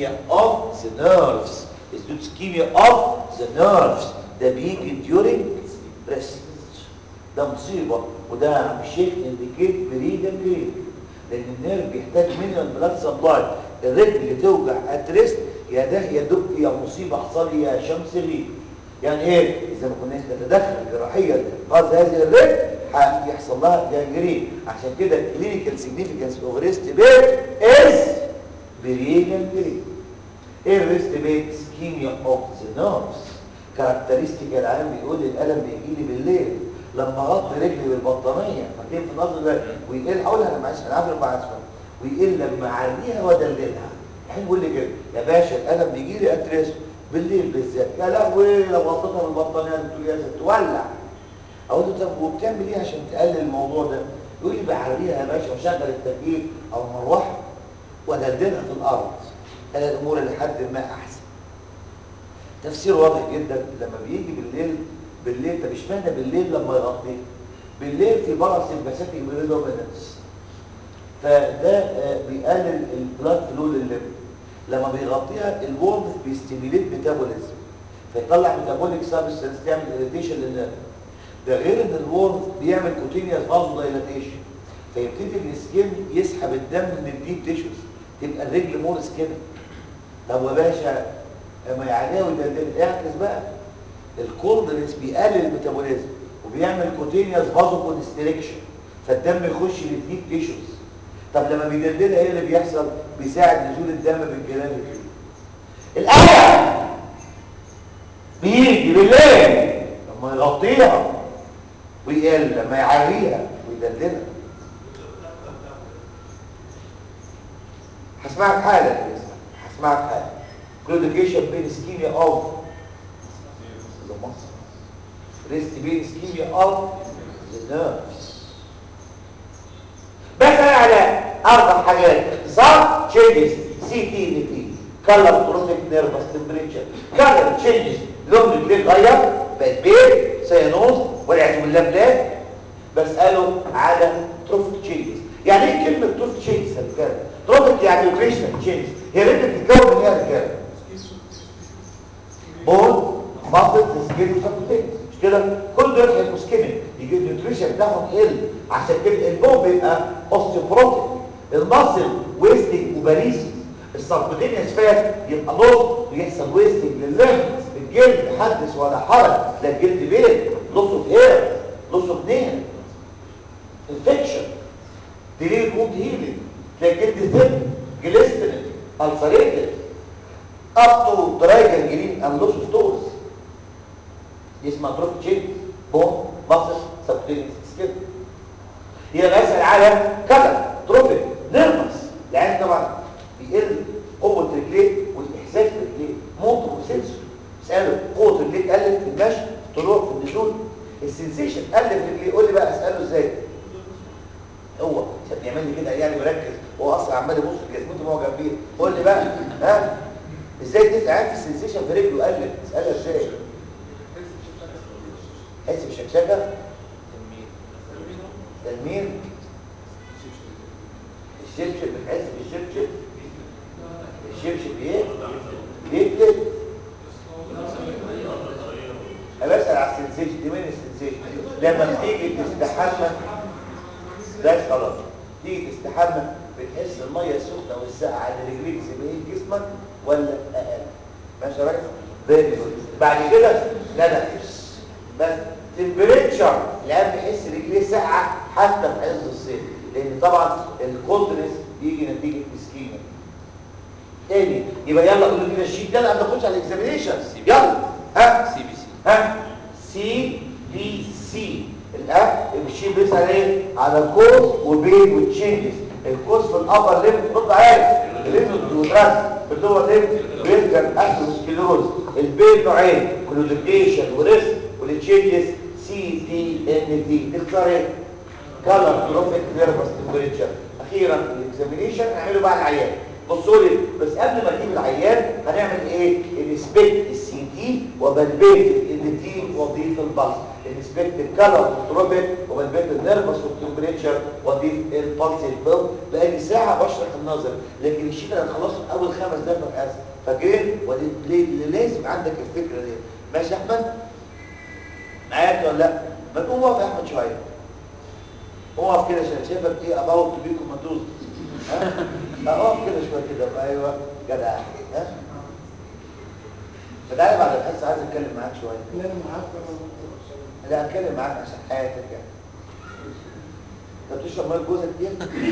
ischemia of the nerves is due to ischemia of the nerves ده بيجي during rest ده مصيبة وده يا عم الشيخ انديكيت بريد بريد لان النيرف بيحتاج مينيمال بلاد سبلاي الرجل اللي توجع اتريست يا ده يا دب يا مصيبة حصل لي يا شمس لي يعني ايه اذا ما كناش نتدخل جراحيا قصد هذه الرجل هيحصل لها جانجرين عشان كده clinical significance of wrist pain is بريد بريد ايه الريست بين سكيميا اوف ذا نيرفز كاركترستيك العام بيقول الالم بيجي لي بالليل لما اغطي رجلي بالبطانيه فاكرين في النظر ده ويقل اقولها انا معلش انا عارف المعلش ويقل لما اعليها وادللها الحين بيقول لي كده يا باشا الالم بيجي لي اتريس بالليل بالذات يا لهوي لو غطيتها بالبطانيه بتقول يا زلمه تولع اقول له طب وبتعمل ايه عشان تقلل الموضوع ده يقول لي بعريها يا باشا وشغل التكييف او المروحه وادلدلها في الارض انا الامور لحد ما احسن تفسير واضح جدا لما بيجي بالليل بالليل طب اشمعنى بالليل لما يغطيه بالليل في بعض السمباثيك بريدومينانس فده آه، بيقلل البلاد فلو للليفر لما بيغطيها الورم بيستيميليت ميتابوليزم فيطلع ميتابوليك سابستنس تعمل اريتيشن للنيرف ده غير ان الورم بيعمل كوتينيوس فازو دايلاتيشن فيبتدي السكين يسحب الدم من الديب تيشوز تبقى الرجل مور سكين طب يا باشا اما يعليها ويدلدل اعكس بقى الكولدنس بيقلل الميتابوليزم وبيعمل كوتينيوس فازو كونستريكشن فالدم يخش للديب تيشوز طب لما بيدلدلها ايه اللي بيحصل بيساعد نزول الدم بالجلال الألم بيجي بالليل لما يغطيها ويقل لما يعريها ويدلدلها هسمعك حالا يا اسمع هسمعك حالا كلوديكيشن بين اسكيميا اوف ريست بين اسكيميا اوف النيرفز بس انا على اربع حاجات اختصار تشينجز سي تي ان تي كلر بروتيك نيرفس تمبريتشر كلر تشينجز لون رجليه اتغير بقت بيض سيانوز والعياذ بالله بلاد بساله على تروفيك تشينجز يعني ايه كلمه تروفيك تشينجز يا رجاله تروفيك يعني نيوتريشنال تشينجز هي رجل بتتكون من ايه يا رجاله بون ماسل سكين وسبتين مش كده كل دول هيبقوا سكيننج يجي النيوتريشن بتاعهم يقل عشان كده البون بيبقى اوستيوبروتيك الماسل ويستنج وباريسي السبتينيوس فات يبقى نص ويحصل ويستنج للليمف الجلد حدث ولا حرج لا الجلد بيت لص اوف هير لص اوف نيل انفكشن ديلي ووند هيلينج تلاقي الجلد ثيك جليستنج السريتد up to dry gangrene and loss of stores دي اسمها تروف تشين بون مصر سبتينيس سكيب هي بسأل على كذا تروفيك نيرفس لان طبعا بيقل قوة رجليه والاحساس برجليه موتور وسنسور اسأله قوة رجليه قلت في المشي طلوع في النزول السنسيشن قل في رجليه قول لي بقى اسأله ازاي هو عشان بيعمل لي كده يعني مركز هو اصلا عمال يبص في جسمته وهو جنبيه قول لي بقى ها ازاي تبقى قاعد في السنسيشن في رجله قلت اسالها ازاي حس بشكشكه تنمير الشبشب بتحس بالشبشب الشبشب ايه بيفلت انا بسال على السنسيشن دي مين السنسيشن لما بتيجي تستحمى ده خلاص تيجي تستحمى بتحس الميه السخنه والساقعه على رجليك زي بقيه جسمك ولا اقل ماشي يا راجل فيري جود بعد كده لا لا بس تمبريتشر الان بيحس رجليه ساقعه حتى في عز الصيف لان طبعا الكولدنس بيجي نتيجه اسكيميا تاني يبقى يلا قولوا كده الشيت ده قبل ما نخش على الاكزامينيشن يلا ها سي بي سي ها سي بي سي الاب الشيت بيسال ايه على كوز وبين وتشينجز الكوز في الابر ليمف رد عارف الليمف والراس في اللور ليمف بيرجر اثيروسكليروز البين نوعين كلوديكيشن وريسك والتشينجز سي تي ان تي تختار ايه كالر تروفيك نيرفس تمبريتشر اخيرا الاكزامينيشن هنعمله بقى العيان بصوا لي بس قبل ما اجيب العيان هنعمل ايه انسبكت السي تي وبالبيت الان تي واضيف البلس انسبكت الكلر والتروبيك وبنبت النيرفس والتمبريتشر واضيف البلس البيل بقالي ساعه بشرح النظر لكن الشيت انا هخلصه في اول خمس دقايق في الحصه فاكرين ودي ليه لازم عندك الفكره دي ماشي يا احمد معاك ولا لا ما تقوم اقف يا احمد شويه اقف كده عشان شايفك ايه اباوت تو بي كوماتوز ها اقف كده شويه كده ايوه جدع ها فتعالى بعد الحصه عايز اتكلم معاك شويه لا انا معاك انا لا اتكلم معاك عشان حياتك يعني انت بتشرب ميه جوزك كتير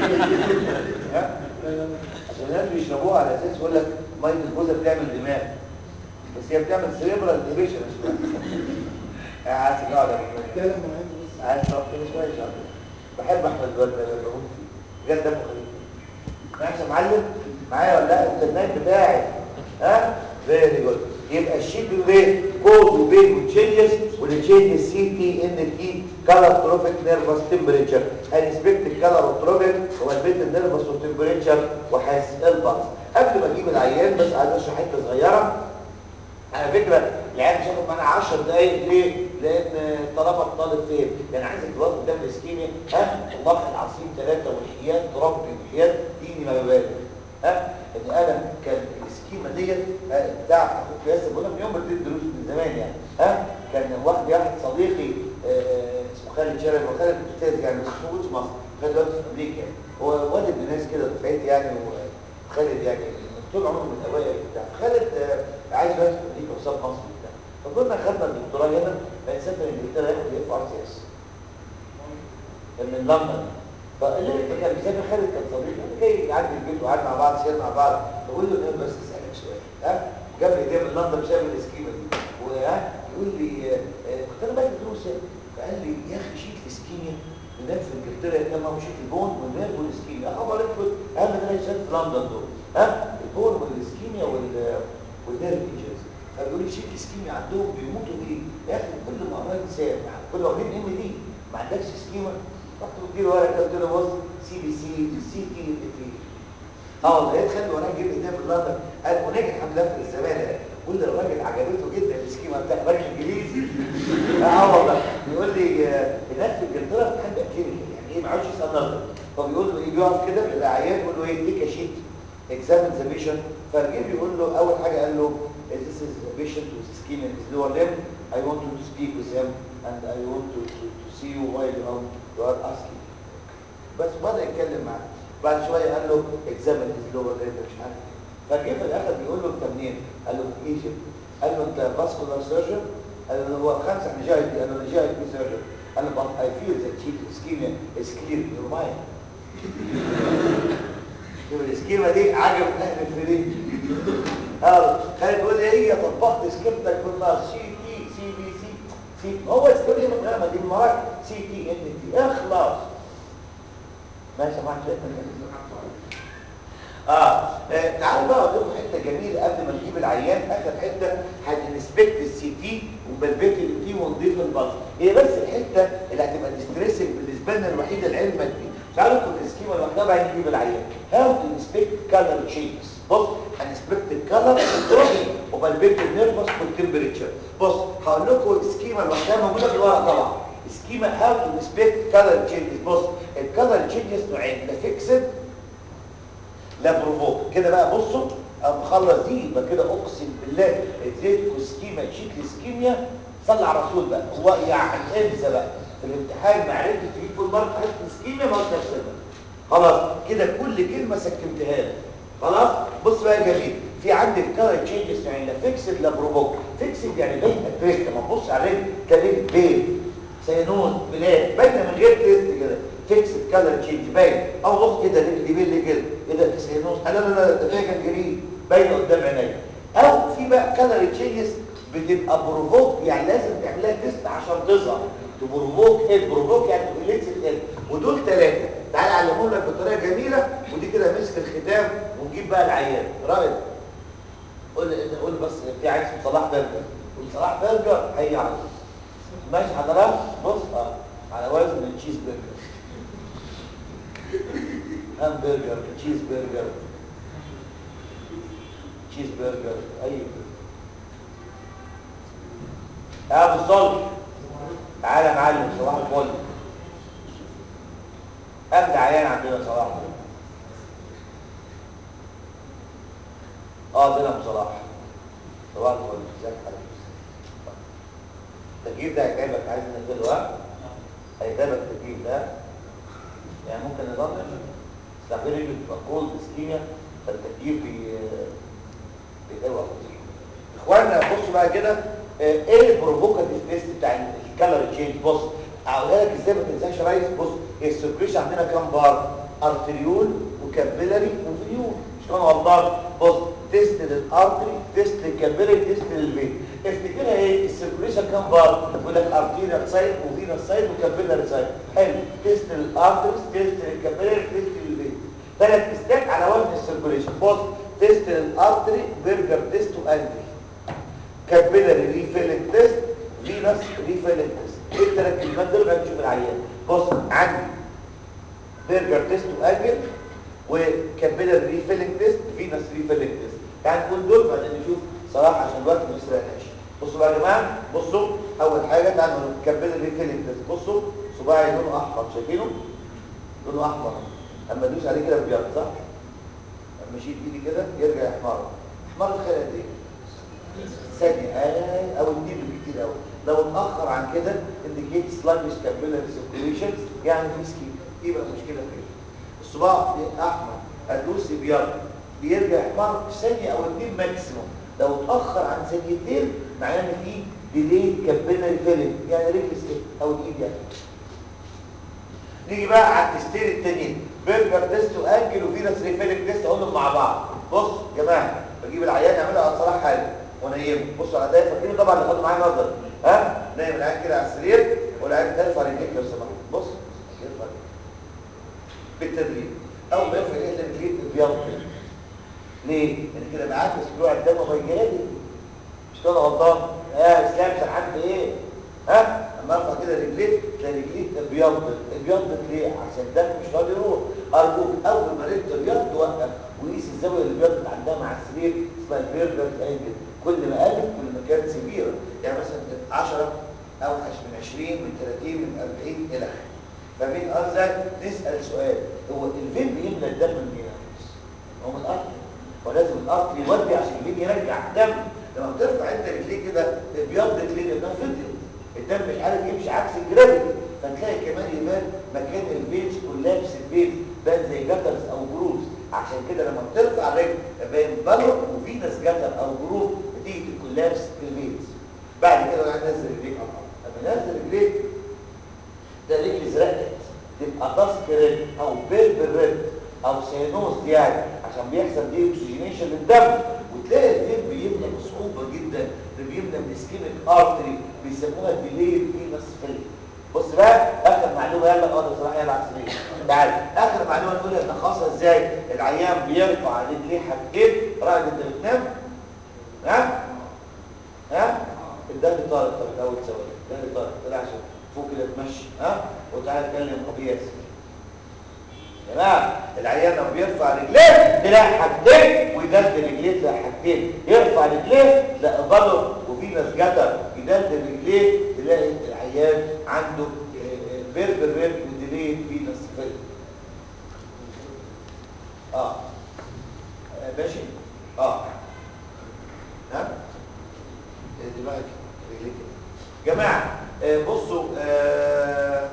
ها لا لا عشان الناس بيشربوها على اساس يقول لك ميه الجوزه بتعمل دماغ بس هي بتعمل سيريبرال انهبيشن عايز تقعد يا ابو لا لا معاك بس عايز تقعد كده شويه شويه بحب احمد الواد ده لما بموت فيه بجد دمه خفيف ماشي يا معلم معايا ولا لا انت النايم بتاعي ها فيري جود يبقى الشيت بيقول ايه كوز وبين وتشينجز والتشينج سي تي ان تي كلر تروبيك نيرفس تمبريتشر هنسبكت الكلر والتروبيك ومثبت النيرفس والتمبريتشر وحاسس البلس قبل ما اجيب العيان بس عايز اشرح حته صغيره على فكره العيال مش هياخد معانا 10 دقايق ليه؟ لان طالما الطالب فين؟ يعني عايزك تبقى قدام الاسكيميا ها والله العظيم ثلاثه والحياد ربي والحياد ديني ما ببالغ ها ان انا كان السكيمه ديت آه، بتاع اخوك ياسر بقول لك من يوم بديت دروس من زمان يعني ها كان واحد واحد صديقي آه، اسمه خالد شارع وخالد استاذ يعني بس مش موجود في مصر خالد دلوقتي في امريكا يعني هو والد من ناس كده دفعتي يعني وخالد يعني طول عمره من الاوائل بتاع خالد آه، عايز يروح في امريكا وساب مصر وبتاع فكنا خدنا الدكتوراه هنا سافر انجلترا ياخد اف ار سي اس من لندن فاللي انت كان بيسافر خالد كان صديقي انا جاي يعدي البيت وقعدنا مع بعض سيرنا مع بعض بقول له ايه بس اسالك سؤال ها جاب لي ايديه من لندن بسبب الاسكيمه دي وها يقول لي آه، آه، كنت انا باجي دروس يعني فقال لي يا اخي شيت الاسكيميا هناك في انجلترا يا كما وشيت البون والنيرف والاسكيميا يا خبر اسود اهم ثلاث شهادات في لندن دول ها البون والاسكيميا وال والنيرف انجرز فبيقول لي شيت الاسكيميا عندهم بيموتوا بيه يا اخي كل ما قريت سام يعني كل واخدين ام دي ما عندكش اسكيما رحت مدير ورقه قلت له بص سي بي سي سي تي تي اه والله لقيت خد وراه جيب ايديه في لندن قال ونجح الحمد لله في الزماله قول لي الراجل عجبته جدا السكيما بتاع راجل انجليزي اه والله بيقول لي آه، هناك في انجلترا بتحب كلينيكال يعني ايه ما عادش يسال نظر فبيقول له ايه بيقف كده للعيان يقول له ايه تيك شيت examine the patient فالجيب بيقول له اول حاجه قال له this is a patient with ischemia in his lower limb I want you to speak with him and I want to, to, to see you while you are, you are asking بس بدأ يتكلم معاه بعد شويه قال له examine his lower limb مش عارف فالجيب في الاخر بيقول له انت منين قال له من ايجيبت قال له انت vascular surgeon قال له هو خمسه احنا جاي قال له انا جاي surgeon قال له but I feel that chief ischemia is clear in your mind يبقى السكيمه دي عجب اهل الفريق اه خالد بيقول لي هي طبقت سكيمتك بالنار سي تي سي بي سي سي هو السكيمه من غير ما دي المرض سي تي ان تي اخلص ماشي يا معلم اه آه، تعالوا بقى اقول لكم حته جميله قبل ما نجيب العيان اخر حته هنسبكت السي تي وبلبيت التي ونضيف البلس هي بس الحته اللي هتبقى ديستريسنج بالنسبه لنا الوحيده العلمه دي تعالوا ناخد السكيما لوحدها بقى نجيب العيان هاو تو انسبكت كالر تشينجز بص هنسبكت الكالر والتروبي وبلبيت النيرفس والتمبريتشر بص هقول لكم السكيما لوحدها موجوده في الورق طبعا سكيما هاو تو انسبكت كالر تشينجز بص الكالر تشينجز نوعين ده فيكسد لا بروفوك كده بقى بصوا انا مخلص دي يبقى كده اقسم بالله اديتكم سكيما شيت السكيميا صلى على الرسول بقى هو يعني انسى بقى في الامتحان ما عرفتش تجيب فول مارك حته السكيميا ما قلتش خلاص كده كل كلمه سكمتها لك خلاص بص بقى يا جميل في عندك كلر تشينجز يعني لا فيكسد لا بروفوك فيكسد يعني باين اتريك لما تبص عليه تلاقيه بين سينوز بلاد باينه من غير تيست كده فيكسد كلر تشينج باين او بص كده دي بيل كده ايه ده سينوز لا لا لا ده فيها كان جريء باينه قدام عينيا او في بقى كلر تشينجز بتبقى بروفوك يعني لازم تعملها تيست عشان تظهر تبروفوك ايه بروفوك يعني تقليتس الايه ودول ثلاثه تعالى اعلمهم لك بطريقه جميله ودي كده مسك الختام ونجيب بقى العيان رائد قول لي قول بس في عايز صلاح برجر قول صلاح برجر هي على طول ماشي حضرتك بص اه على وزن التشيز برجر همبرجر تشيز برجر تشيز برجر اي برجر اه بالظبط تعالى يا معلم صباح الفل ابدا عيان عندنا صباح الفل اه زين ابو صلاح صباح الفل ازيك يا حبيبي التكييف ده هيتعبك عايز نقفله ها هيتعبك التكييف ده يعني ممكن نضمن استعمل رجل تبقى كولد اسكيميا فالتكييف بي بيتعبك اخوانا بصوا بقى كده آه، ايه البروفوكاتيف تيست بتاع الكالوري تشينج بص اقولها لك ازاي ما تنساش يا ريس بص هي السيركيشن عندنا كام بار ارتريول وكابيلاري وفيول مش كده غلطان بص تيست للارتري تيست للكابيلاري تيست للفين افتكرها ايه السيركيشن كام بار يقول لك ارتيريال سايد وفينال سايد وكابيلاري سايد حلو تيست للارتري تيست للكابيلاري تيست للفين ثلاث تيستات على وزن السيركيشن بص تيست للارتري برجر تيست وانجل كابيلاري ريفيلنج تيست فينس ريفيلنج تيست ايه الثلاث كلمات دول بقى نشوف العيان بص عندي برجر تيست وانجل وكابيلاري ريفيلنج تيست فينس ريفيلنج تيست يعني نقول دول بعدين نشوف صراحه عشان الوقت ما يسرقناش بصوا بقى يا جماعه بصوا اول حاجه تعالوا نقول كابيلاري ريفيلنج تيست بصوا صباعي لونه احمر شايفينه لونه احمر اما ادوس عليه كده ابيض صح اما اشيل ايدي كده يرجع احمر احمر الخيل قد ايه ثانية آه أو اتنين بالكتير أوي لو اتأخر عن كده indicate sluggish capillary circulation يعني في سكين يبقى مشكلة في ايه الصباع أحمر أدوس أبيض بيرجع أحمر في ثانية أو اتنين ماكسيموم لو اتأخر عن ثانيتين معناه إن في delayed capillary filling يعني رجل سكين أو الإيد يعني نيجي بقى على التستين التانيين برجر تيست وانجل وفينس ريفيلنج تيست اقولهم مع بعض بص يا جماعه بجيب العيان اعملها على صلاح حاجه ونيمه بصوا على ده فاكرين طبعا اللي خدوا معايا نظر ها نايم العيان كده على السرير والعيان ترفع رجليك لو سمحت بص يرفع رجليك بالتدريج اول ما يرفع رجليك رجليك بيض ليه؟ لان كده بعكس طلوع الدم وبيجري مش كده غلطان اه اسلام سرحان في ايه؟ ها اما ارفع كده رجليك تلاقي رجليك ابيضت ابيضت ليه عشان الدم مش راضي يروح ارجوك اول ما رجلك تبيض توقف وقيس الزاويه اللي بيضت عندها مع السرير اسمها البيرجر انجل كل ما قلت كل ما كانت سبيره يعني مثلا 10 اوحش من 20 من 30 من 40 الى اخره فمين قصدك نسال سؤال هو الفين بيملى الدم منين يا ريس؟ هو من الارض ولازم الارض يودي عشان الفين يرجع دم لما بترفع انت رجليك كده ابيضت ليه لانها فضيت الدم مش عارف يمشي عكس الجرافيتي فتلاقي كمان يبان مكان الفينز كولابس الفينز بان زي جترز او جروز عشان كده لما بترفع الرجل باين بلط وفينس جتر او جروف نتيجه الكولابس في الفينز بعد كده انا انزل رجليك على الارض لما انزل رجليك ده رجلي زرقت تبقى تاسك ريد او بيربل ريد او سينوز يعني عشان بيحصل دي اوكسجينيشن للدم وتلاقي الفين بيملى بصعوبه جدا ده بيملى بالسكيميك ارتري بيسموها ديليد فينس فيل بص بقى اخر معلومه يلا اه ده صراحه يلا على السرير تعال اخر معلومه نقولها نلخصها ازاي العيان بيرفع رجليه حاجتين راجل انت بتنام ها ها الدم طارق طب الاول ثواني الدم طارق طلع عشان فوق كده تمشي ها وتعالى اتكلم ابو ياسر يا جماعه العيان لما بيرفع رجليه تلاقي حاجتين ويدلدل رجليه تلاقي حاجتين يرفع رجليه تلاقي بلط وفينس جدر يدلدل رجليه تلاقي العيان عنده بيربر ريد وديلي فينس فيل اه آه، ماشي اه ها دماغك رجليك جماعه آه، بصوا آه،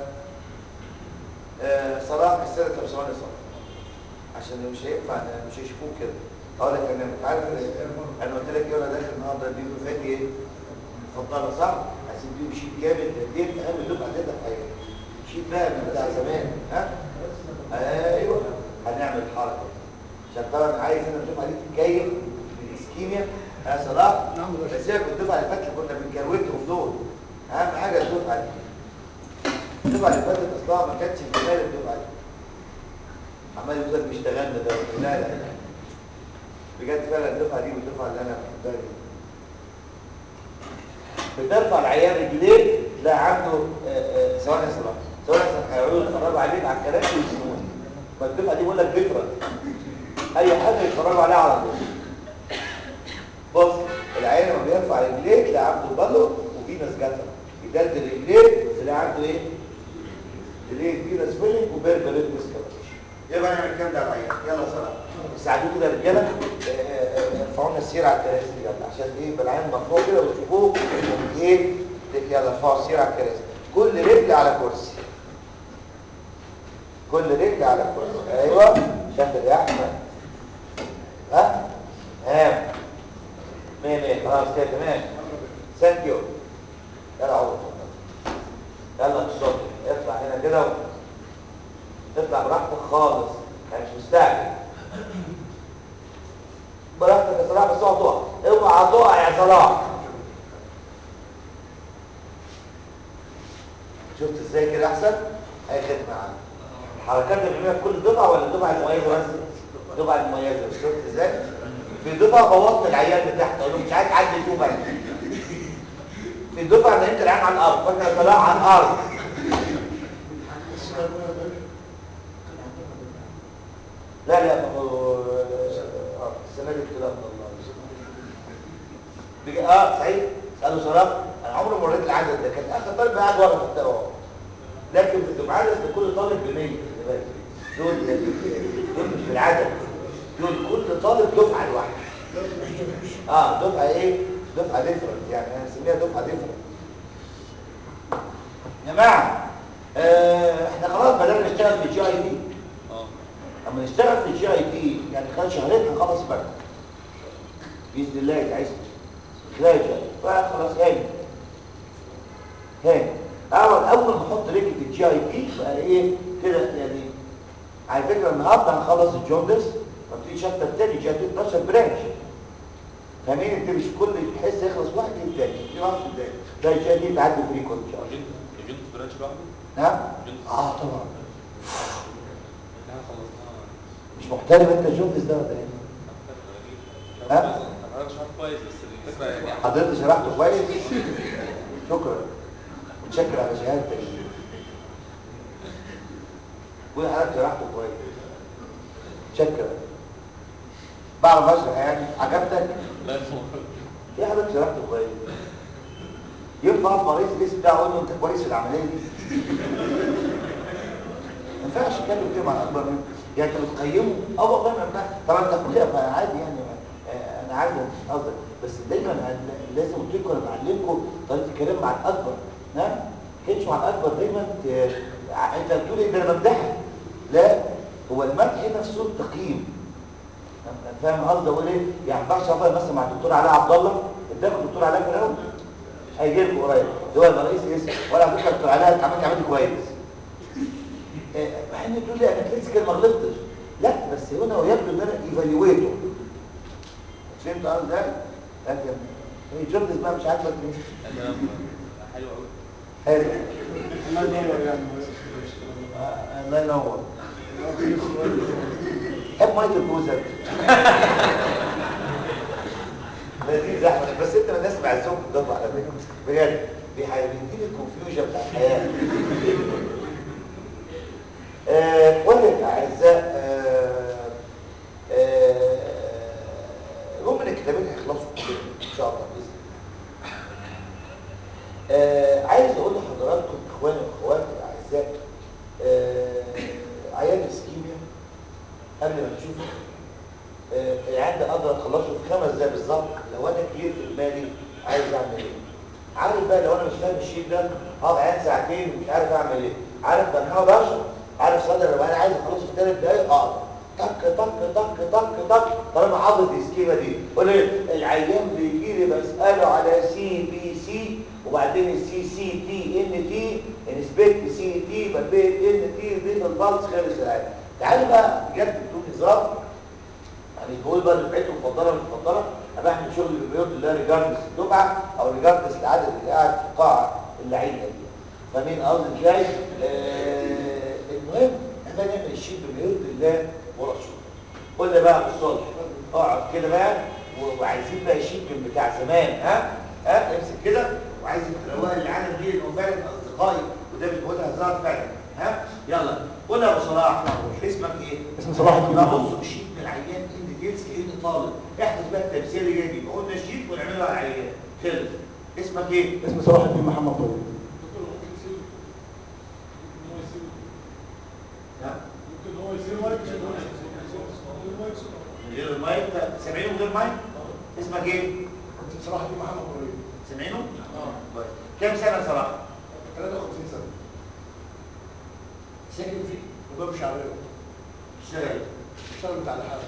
آه، صلاح السنه طب ثواني صلاح عشان مش هينفع مش هيشوفوك كده اقول لك انا عارف انا قلت لك ايه وانا داخل النهارده دي فاتي ايه اتفضل صح عايزين تجيب شيت كامل دي اهم دفعه عندنا في حياتي شيت بقى من بتاع زمان ها ايوه هنعمل الحركه عشان طبعا عايز انا الدفعه دي تتكيف بالاسكيميا يا صلاح بس هي كنت الدفعه اللي فاتت كنا بنكروتهم دول اهم حاجه الدفعه دي الدفعه اللي فاتت اصلها ما كانتش بتمال الدفعه دي عمال يقول لك بيشتغلنا ده لا لا لا بجد فعلا الدفعه دي والدفعه اللي انا بحبها دي بترفع العيان رجليه تلاقي عنده آه، آه، ثواني يا صلاح ثواني يا صلاح هيقعدوا يتفرجوا عليك على الكراسي ويسمعوني ما الدفعه دي بقول لك فكره اي حاجه يتفرجوا عليها على طول بص العيان لما بيرفع رجليه تلاقي عنده بلو وفي ناس جافه يدلدل رجليه تلاقي اللي عنده ايه ليه فيروس فيلينج وبيربريت ديسكابريشن يبقى نعمل الكلام ده على العيان يلا سلام ساعدوه كده يا رجاله آه، آه، ارفعوا لنا السير على الكراسي يلا عشان ايه يبقى العيان مرفوع كده وتشوفوه ايه يلا ارفعوا السير على الكراسي كل رجل على كرسي كل رجل على كرسي ايوه شكل يا احمد ها تمام مية مية خلاص كده تمام ثانك يو يلا عوض يلا الصبح اطلع هنا كده و- اطلع براحتك خالص يعني مش مستعجل براحتك يا صلاح بس اوعى تقع اوعى تقع يا صلاح شفت ازاي كده احسن اي خدمه عنه الحركات اللي بنعملها في كل دفعه ولا الدفعه المميزه بس الدفعه المميزه شفت ازاي في دفعه بوظت العيال بتاعتي اقول له مش عايز حد يشوف بس في دفعه نمت العيال على الارض فاكر يا صلاح على الارض لا لا ما هو آه، السنه دي ابتلاء من الله بيجي اه سعيد اساله صراحه انا عمري ما مريت العدد ده كان اخر طالب قاعد ورا في الدواء لكن في الدفعات لكل طالب ب 100 خلي بالك. دول دول مش في العدد دول كل طالب دفعه لوحده اه دفعه ايه دفعه ديفرنت يعني انا بنسميها دفعه ديفرنت يا جماعه آه احنا خلاص بدانا نشتغل في الجي اي تي اما نشتغل في الجي اي تي يعني خلال شهرين هنخلص بقى باذن الله يتعز لا يجي فخلاص هاني هاني اول اول ما احط رجلي في الجي اي تي بقى ايه كده يعني على فكره النهارده هنخلص الجوندس وابتدي شابتر تاني جي اي تي 12 برانش فاهمين انت مش كل حس يخلص واحد التاني في واحد التاني ده الجي اي تي تعدي فري كل ان شاء الله الجنت برانش لوحده نعم الجنت اه طبعا اللي احنا خلصناها مش محترم انت الجوندس ده ولا ايه ها؟ انا مش عارف كويس بس الفكره يعني حضرتك شرحته كويس شكرا متشكر على شهادتك قول حضرتك شرحته كويس شكرا بعرف اشرح يعني عجبتك لا يفهم ايه حضرتك شرحته كويس ينفع اقف مريض الاسم ده اقول له انت كويس في العمليه دي ما ينفعش اتكلم كده مع اكبر منه يعني انت بتقيمه اه والله ما ينفع طبعا انت اخويا فعادي يعني آه، انا عارف مش قصدك بس دايما هن- لازم قلت لكم انا بعلمكم طريقه الكلام مع الاكبر ها ما تتكلمش مع الاكبر دايما ت- ع- انت بتقول ايه ده انا بمدحك لا هو المدح هنا في صوره تقييم فاهم قصدي اقول ايه يعني ما ينفعش افضل مثلا مع الدكتور علاء عبد الله اداك الدكتور علاء في الاول هيجي لكم قريب اللي هو الرئيس اسم ولا على فكره الدكتور علاء عملت عملت كويس آه، مع ان تقول لي انا كلاسيكال ما غلطتش لا بس هنا هو يبدو ان انا ايفالويته فهمت قصدي ازاي؟ لكن الجوردس بقى مش عارفه ليه الكلام حلو قوي حلو الله ينور يعني آه، الله ينور حب ميه البوزه لذيذ يا احمد بس انت من الناس اللي بعزهم في الضبع على فكره بجد بيديني الكونفيوجن بتاع الحياه آه، اخواني الاعزاء آه، آه، المهم ان الكتابين هيخلصوا ان شاء الله باذن الله آه، عايز اقول لحضراتكم اخواني واخواتي الاعزاء آه، عيان اسكيميا قبل ما نشوفه آه، العيان ده اقدر اخلصه في خمس دقايق بالظبط لو انا كلير في دماغي عايز اعمل ايه عارف بقى لو انا مش فاهم الشيء ده هقعد عيان ساعتين ومش عارف اعمل ايه عارف بنحاول اشرب عارف صدر لو انا عايز اخلصه في ثلاث دقايق اقدر طق طق طق طق طق طالما حافظ السكيمه دي قول ايه العيان بيجي لي بساله على سي بي سي وبعدين السي سي تي ان تي انسبكت سي تي بلبيت ان تي ضيف البلس خلص العيان تعالوا بقى بجد بدون هزار يعني بقول بقى دفعته المفضله مش المفضله انا بعمل شغل بالبيوت اللي ريجاردس الدفعه او ريجاردس العدد اللي قاعد في القاعه اللعيبه دي فاهمين قصدي ازاي؟ آه المهم احنا نعمل الشيء بميول الله ورسوله قلنا بقى في الصلح اقعد كده بقى و- وعايزين بقى الشيء بتاع زمان ها ها امسك كده وعايز تروق العالم دي لانه فعلا اصدقائي وده مش بقولها هزار فعلا ها يلا قول يا ابو صلاح اسمك ايه؟ اسمي صلاح الدين لا محمد. بص الشيت من العيان ان ديتيلز كانه طالب احفظ بقى التمثيل اللي جاي يبقى قلنا الشيت ونعمله على العيان خلص اسمك ايه؟ اسمي صلاح الدين محمد طيب راجل مايك اسمك ايه كنت صراحه دي محمد ابراهيم سامعينه اه كويس كام سنه صراحه 53 سنه ساكن في باب شعريه اشتغل اشتغل بتاع الحاله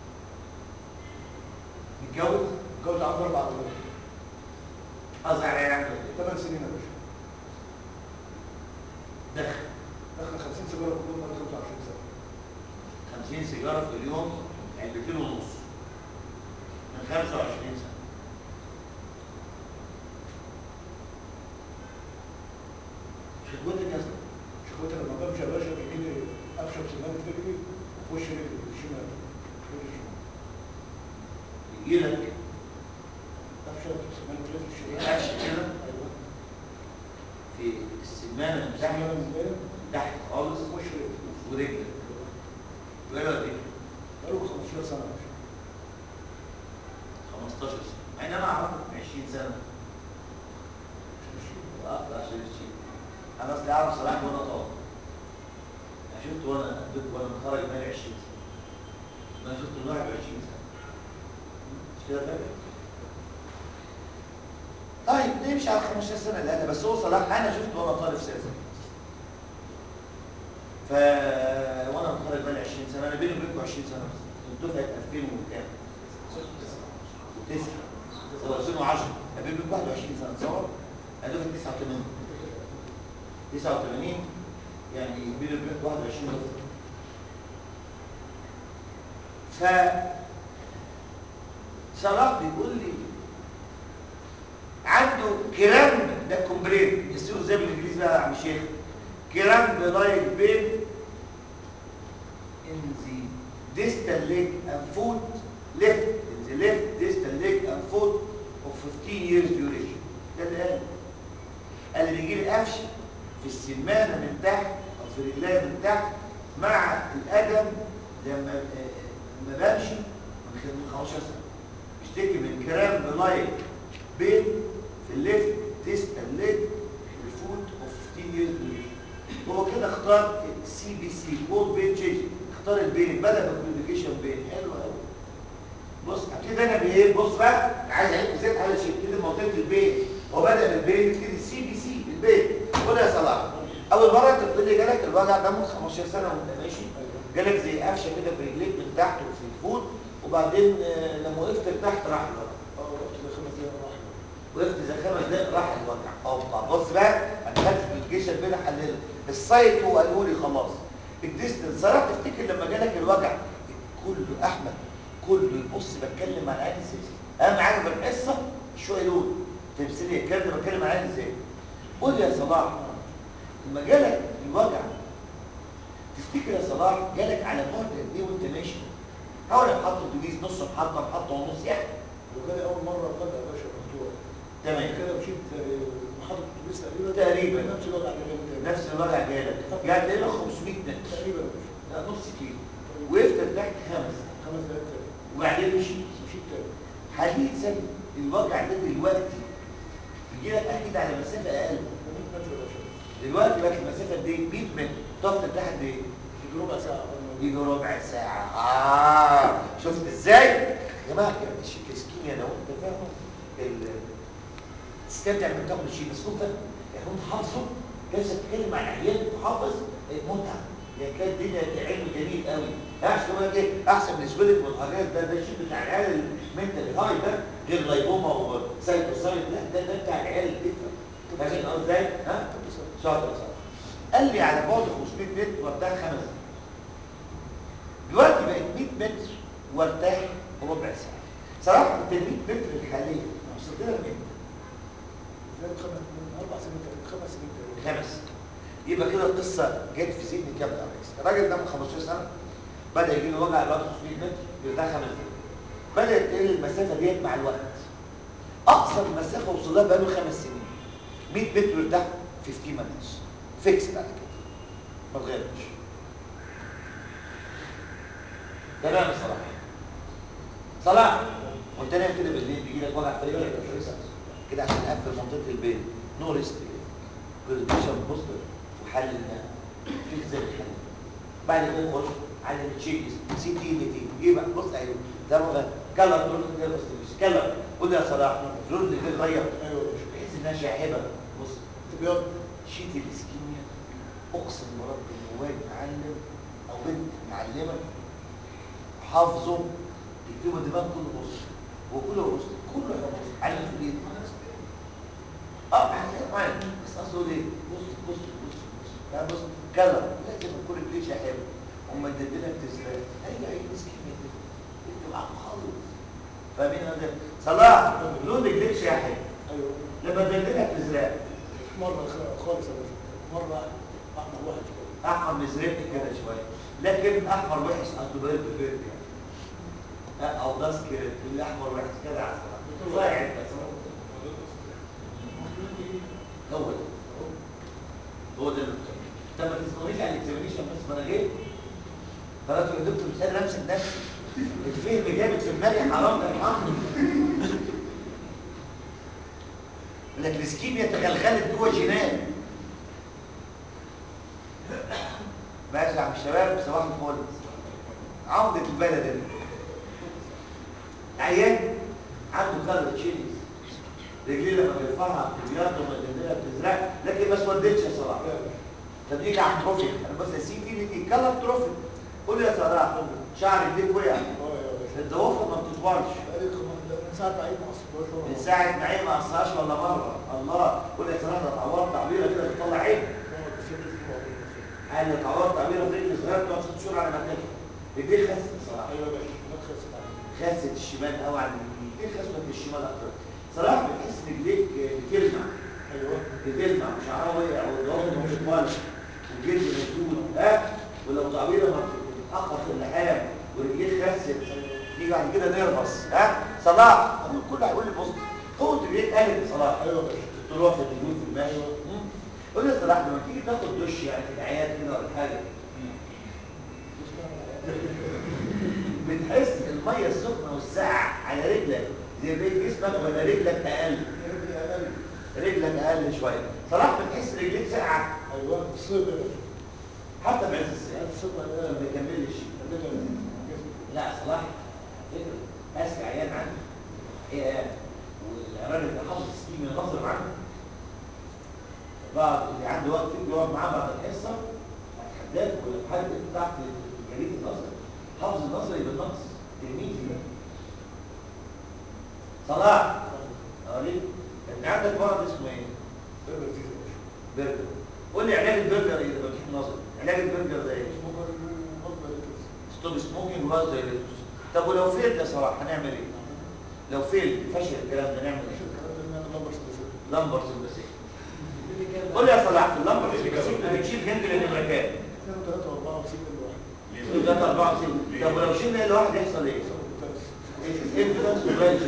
متجوز اتجوز عنده اربع اولاد اصغر يعني عنده ثمان سنين يا باشا دخل دخل 50 سيجاره في اليوم بقى 25 سنه 50 سيجاره في اليوم علبتين ونص من 25 سنه شكوتك يا اسطى شكوتي لما بمشي يا باشا بيجي لي افشل سنان في رجلي وش رجلي الشمال رجلي الشمال يجي لك افشل سنان في رجلي الشمال قفش كده ايوه في السمانه من تحت زحمه من بين من تحت خالص وش رجلي ورجلك ولا دي بقاله 15 سنه يا باشا 15 سنه مع ان انا اعرفه من 20 سنه اه لا عشان الشيء انا اصلي اعرف صلاح وانا طالب انا شفت وانا وانا متخرج بقالي 20 سنه انا شفت من 21 سنه مش كده فاهم طيب نمشي على 15 سنه اللي انا بس هو صلاح انا شفته وانا طالب سياسه ف وانا متخرج بقالي 20 سنه انا بيني وبينكم 20 سنه بس كنت دفعه 2000 وكام؟ وتسعه هو 2010 انا بيني وبينكم 21 سنه تصور؟ انا دفعه 89 89 يعني بيني وبينكم 21 دفعه ف صلاح بيقول لي عنده كرامب ده كومبرين يصيروا زي بالانجليزي بقى يا عم شيخ كرامب لايك بين in the distal leg and foot left in the left distal leg and foot of 15 years duration ده اللي قال قال لي بيجي لي قفش في السمانه من تحت او في رجليا من تحت مع القدم لما لما بمشي من خ- من 15 سنه بشتكي من كرام لايك بين في الليفت ديستال ليج الفوت اوف 15 years duration هو كده اختار السي بي سي كود بين تشينج اختار البين بدا بالكوميونيكيشن بين حلو قوي بص ابتدي انا بايه بص بقى عايز اعيد ازاي على شيء كده منطقه البين هو بدا بالبين كده سي بي سي البين قول يا صلاح اول مره انت بتقول لي جالك الوجع ده من 15 سنه وانت ماشي جالك زي قفشه كده في رجليك من تحت وفي الفوت وبعدين آه، لما وقفت لتحت راح الوجع اه وقت ده خمس دقايق راح وقفت زي خمس دقايق راح الوجع اه بص بقى انا خدت في الجيش البين حلله السايت هو قالوا لي خلاص الديستنس صراحه تفتكر لما جالك الوجع كله احمد كله يبص بتكلم عن عين ازاي اهم حاجه في الحصه شويه دول تمثيليه الكلام ده بتكلم عن عين ازاي قول لي يا صلاح لما جالك الوجع تفتكر يا صلاح جالك على بعد قد ايه وانت ماشي حاول محطه اتوبيس نص محطه محطه ونص يعني وجالي اول مره فجاه يا باشا دكتور تمام كده مشيت آه، محطه اتوبيس تقريبا تقريبا. نفس الوضع اللي جالي تاني نفس الوجع جالك يعني تقريبا 500 متر تقريبا يا باشا لا نص كيلو وقفت تحت خمس خمس دقايق تاني وبعدين مشيت مشيت تاني حديثا الوجع ده دلوقتي بيجي لك اكيد على مسافه اقل 100 متر يا باشا دلوقتي بقت المسافه دي 100 متر تقف تحت قد ايه؟ يجي ربع ساعه قبل ما يجي ربع ساعه اه شفت ازاي؟ يا جماعه يا مش الاسكيميا لو انت فاهم ال- تستمتع لما تاخد الشيء بس كنت يعني كنت حافظه جالس اتكلم مع العيال حافظ متعه يعني كانت الدنيا علم جميل قوي احسن يقول لك ايه احسن من سبيلت والحاجات ده ده الشيء بتاع العيال المنتال هاي ده غير لايبوما وسايكوسايت لا ده ده بتاع العيال اللي بتفهم فاهم قصدي ازاي؟ ها؟ شاطر شاطر قال لي على بعد 500 متر وارتاح خمس دقايق دلوقتي بقت 100 متر وارتاح ربع ساعه صراحه انت ال 100 متر الحاليه وصلت لها منين؟ زادت خمس من اربع سنين تقريبا خمس سنين تقريبا خمس يبقى كده القصه جت في ذهني كامله يا ريس الراجل ده من 15 سنه بدا يجي له وجع الوقت 500 متر بيرتاح خمس دقايق بدات تقل المسافه ديت مع الوقت اقصر مسافه وصل لها بقاله خمس سنين 100 متر يرتاح 50 متر فيكس على كده ما اتغيرش تمام صلاح صلاح وانت نايم كده بالليل بيجي لك وجع في رجلك كده عشان نقفل منطقه البين نو ريست كورديشن بوستر وحل الماء في ازاي الحل بعد كده نخش على التشيكس سي تي ام تي ايه بقى بص ايوه ده بقى كلا تقول له كده بس مش كلا قول يا صلاح لون اللي كده غير ايوه يا باشا بحيث انها شاحبه بص ابيض شيت الاسكيميا اقسم برب ان واد معلم او بنت معلمه حافظه يكتبوا الدماغ كله بص وكله بص كله هيبقى بص علم في اليد اه هتلاقي معايا بس قصده ايه بص بص بص بص لا بص كلام لازم كل كليه شاحبه هم مددنا بتزرع هي هي الاسكيميا دي انت معاك خالص فاهمين هذا صلاح لون رجليك شاحب ايوه لما تدلنا بتزرع مره خ- خالص يا باشا مره احمر واحد كده احمر مزرق كده شويه لكن احمر وحش اصله بيرد بيرد يعني لا او ناس كده اللي احمر وحش كده عسل واحد بس هو ده هو ده اللي- طب ما تسمعونيش على الاكزامينيشن بس ما انا جيت خلاص يا دكتور مش قادر امسك نفسي الفهم جامد في دماغي حرام ده الحمد لك الاسكيميا تخلخلت جوه جينات ماشي يا عم الشباب صباح الفل عودة البلد دي عيان عنده كارل تشيلز رجليه لما بيرفعها بتبيض وما تنزلها بتزرق لكن ما اسودتش يا صلاح لا يا باشا طب نيجي على التروفيك انا بس اسيب دي نيجي نتكلم تروفيك قول لي يا صلاح شعر رجليك وقع اه يا باشا الضوافر ما بتطولش بقالي خم- من ساعه ما عيد ما اصبرش من ساعة ما عين ما قصهاش ولا مرة الله قول لي يا صلاح ده اتعورت تعبيرة كده بتطلع عين قال لي اتعورت تعبيرة في رجلي صغيرة بتقعد ست شهور على مكانها ايديه خست بصراحة ايوه يا باشا لا خسرت عليك خست الشمال قوي عن اليمين ايه خست الشمال اكتر صراحة بتحس رجليك بتلمع ايوه بتلمع وشعرها وقع والضوافر مش طوال والجلد مسدود ها ولو تعبيرة ما بتتأخر في اللحام ورجليك خست يجي بعد كده نربص ها صلاح أقول كله هيقول لي بص قوة رجليك قلت يا صلاح ايوه يا باشا قلت له واقف الجنود في الماشي قول لي يا صلاح لما تيجي تاخد دش يعني في العياد كده ولا حاجة بتحس المية السخنة والساقعة على رجلك زي بيت جسمك ولا رجلك أقل رجلي اقل رجلك أقل شوية صلاح بتحس رجليك ساقعة ايوه الصيف يا باشا حتى بعز الساعة يعني الصيف ما انا بيكملش لا صلاح فكرة أسرع عيان عنه هي والراجل ده حافظ سكيم النظر عنه بعض اللي عنده وقت فيه يقعد معاه بعد الحصة حداد ولا في حد تحت جريد النظر حافظ النظري بالنقص تلميذي ده صلاح أوريك انت عندك مرض اسمه ايه؟ برجر قول لي علاج البرجر ايه ده بجيب نظر علاج البرجر ده ايه؟ ستوب سموكينج وغاز دايريتوس طب ولو فيل ده صراحه هنعمل ايه؟ لو فيل فشل الكلام ده نعمل ايه؟ لمبر سمباسيك قول لي يا صلاح في اللمبر سمباسيك بتشيل هند للمكان ده 64 طب ولو شلنا الواحد يحصل ايه؟ انفلانس وبالج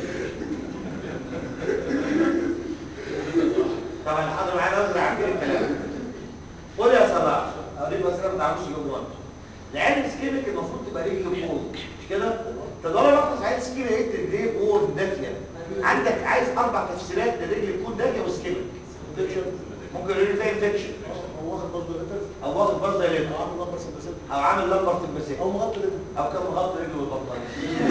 طبعا الحاضر معانا نظر عارفين الكلام قول يا صلاح اوريك بس ما تعرفوش جوه العين السكيميك المفروض تبقى رجل فوق مش كده؟ طب لو انا بحفظ عين سكيميك لقيت رجليه فوق دافيه عندك عايز اربع تفسيرات لرجل تكون دافيه وسكيميك ممكن يقول لي فيها انفكشن او واخد برضه يا او عامل لمبر في المسيح او مغطي رجلي او كان مغطي رجله بالبطانيه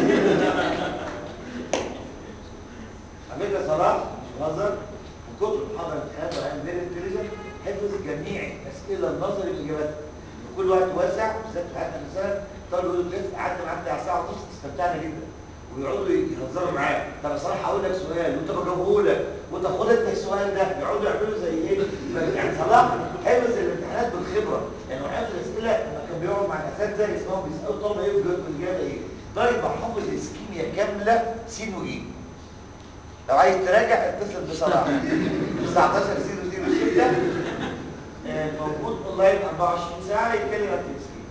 على فكره صلاح مش بهزر من كتر محاضره الامتحانات وانا فيري انتليجنت حفظ جميع الاسئله النظري واجاباتها كل وقت واسع بالذات في حياتنا مثلا طالب يقول له كيف قعدت معاك بتاع ساعه ونص استمتعنا جدا ويقعدوا يهزروا معاه طب صراحه هقول لك سؤال وانت بجاوبه لك وانت خد انت السؤال ده يقعدوا يعملوا زي ايه يعني صلاح حفظ الامتحانات بالخبره يعني هو حفظ الاسئله لما كان بيقعد مع الاساتذه يسمعوا بيسالوا الطلبه ايه والاجابه ايه طيب حافظ الاسكيميا كامله سين وجيم لو عايز تراجع اتصل بصلاح 19 006 آه، موجود اونلاين 24 ساعه يتكلم عن التسكين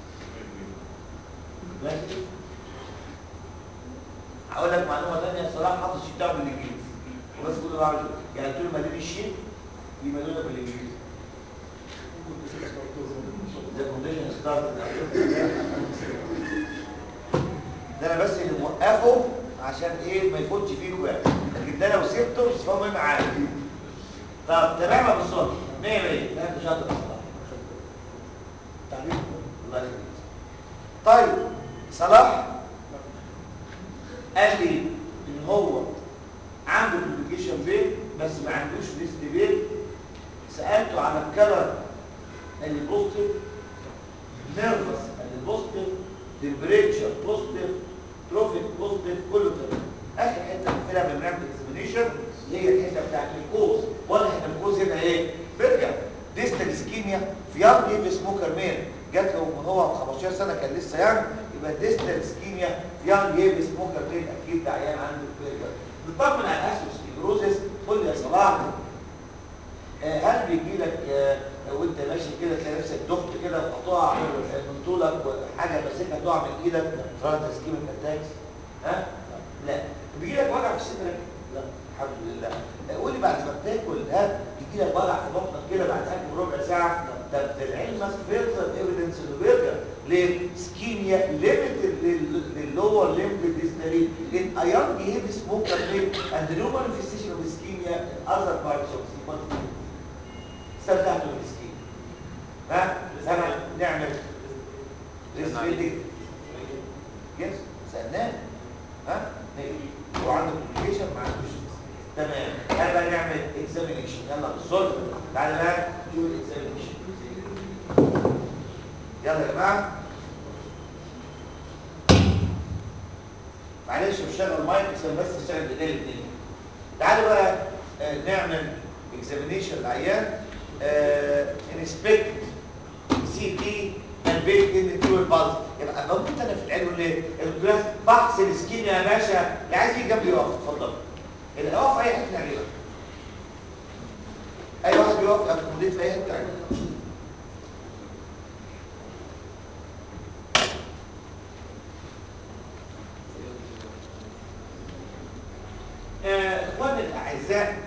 ماشي هقول لك معلومه ثانيه صلاح حافظ الشيء بتاعه بالانجليزي وبس كله بعمل كده. يعني طول ما لين الشيء يملونه بالانجليزي ده كونديشن ستارت ده انا بس اللي موقفه عشان ايه ما يفوتش فيكم يعني لكن ده لو سبته مش فاهم ايه معاه طب تمام يا بالصوت 100 100 ده انت شاطر بصراحه تعليم الله يخليك طيب صلاح قال لي ان هو عنده كوميونيكيشن بين بس ما عندوش ريست بين سالته على الكلر البوزيتيف نيرفس البوزيتيف تمبريتشر بوزيتيف تروفيك بوزيتيف كله تمام اخر حته بنقولها بنعمل اكزامينيشن اللي هي الحته بتاعت الكوز ولا احنا الكوز هنا ايه؟ برجع ديستال اسكيميا في يانج ايف سموكر مان جات له من هو 15 سنه كان لسه يانج يبقى ديستال اسكيميا في يانج ايف سموكر مان اكيد ده عيان عنده برجر بتطمن على الاسوسكليروزس قول لي يا صلاح آه، هل بيجي لك آه، وانت ماشي كده تلاقي نفسك دخت كده وقطع من طولك وحاجه ماسكها تقع من ايدك فرانت اسكيميك اتاكس ها؟ لا بيجي لك وجع في صدرك؟ لا الحمد لله آه، قول لي بعد ما بتاكل ها بيجي لك وجع في بطنك كده بعد اكل ربع ساعه طب ده العلم فيرتر ايفيدنس انه بيرجع ليه؟ سكيميا ليميتد لللور ليمب ديستري ان ايون بيهيف سموكر ليه؟ اند نو مانيفستيشن اوف سكيميا ان اذر بارتس اوف سي استمتعت بالسكين ها سنة نعمل ريسبيلدينج يس سألناه ها هو عنده كوميونيكيشن ما عندوش تمام تعالى بقى نعمل اكزامينيشن يلا بالصلب تعالى بقى نشوف الاكزامينيشن يلا يا جماعه معلش مش شغل المايك عشان بس اشتغل بايديا الاثنين تعالوا بقى آه، نعمل اكزامينيشن العيان انسبكت سي تي البيت ان تي والبلز يبقى بموت انا في العلم ليه؟ الكلاس بحث السكيميا يا باشا اللي عايز يجي جنبي يقف اتفضل اللي يقف في اي حته نعملها اي واحد يقف اكوموديت في اي حته نعملها آه، اخواني الاعزاء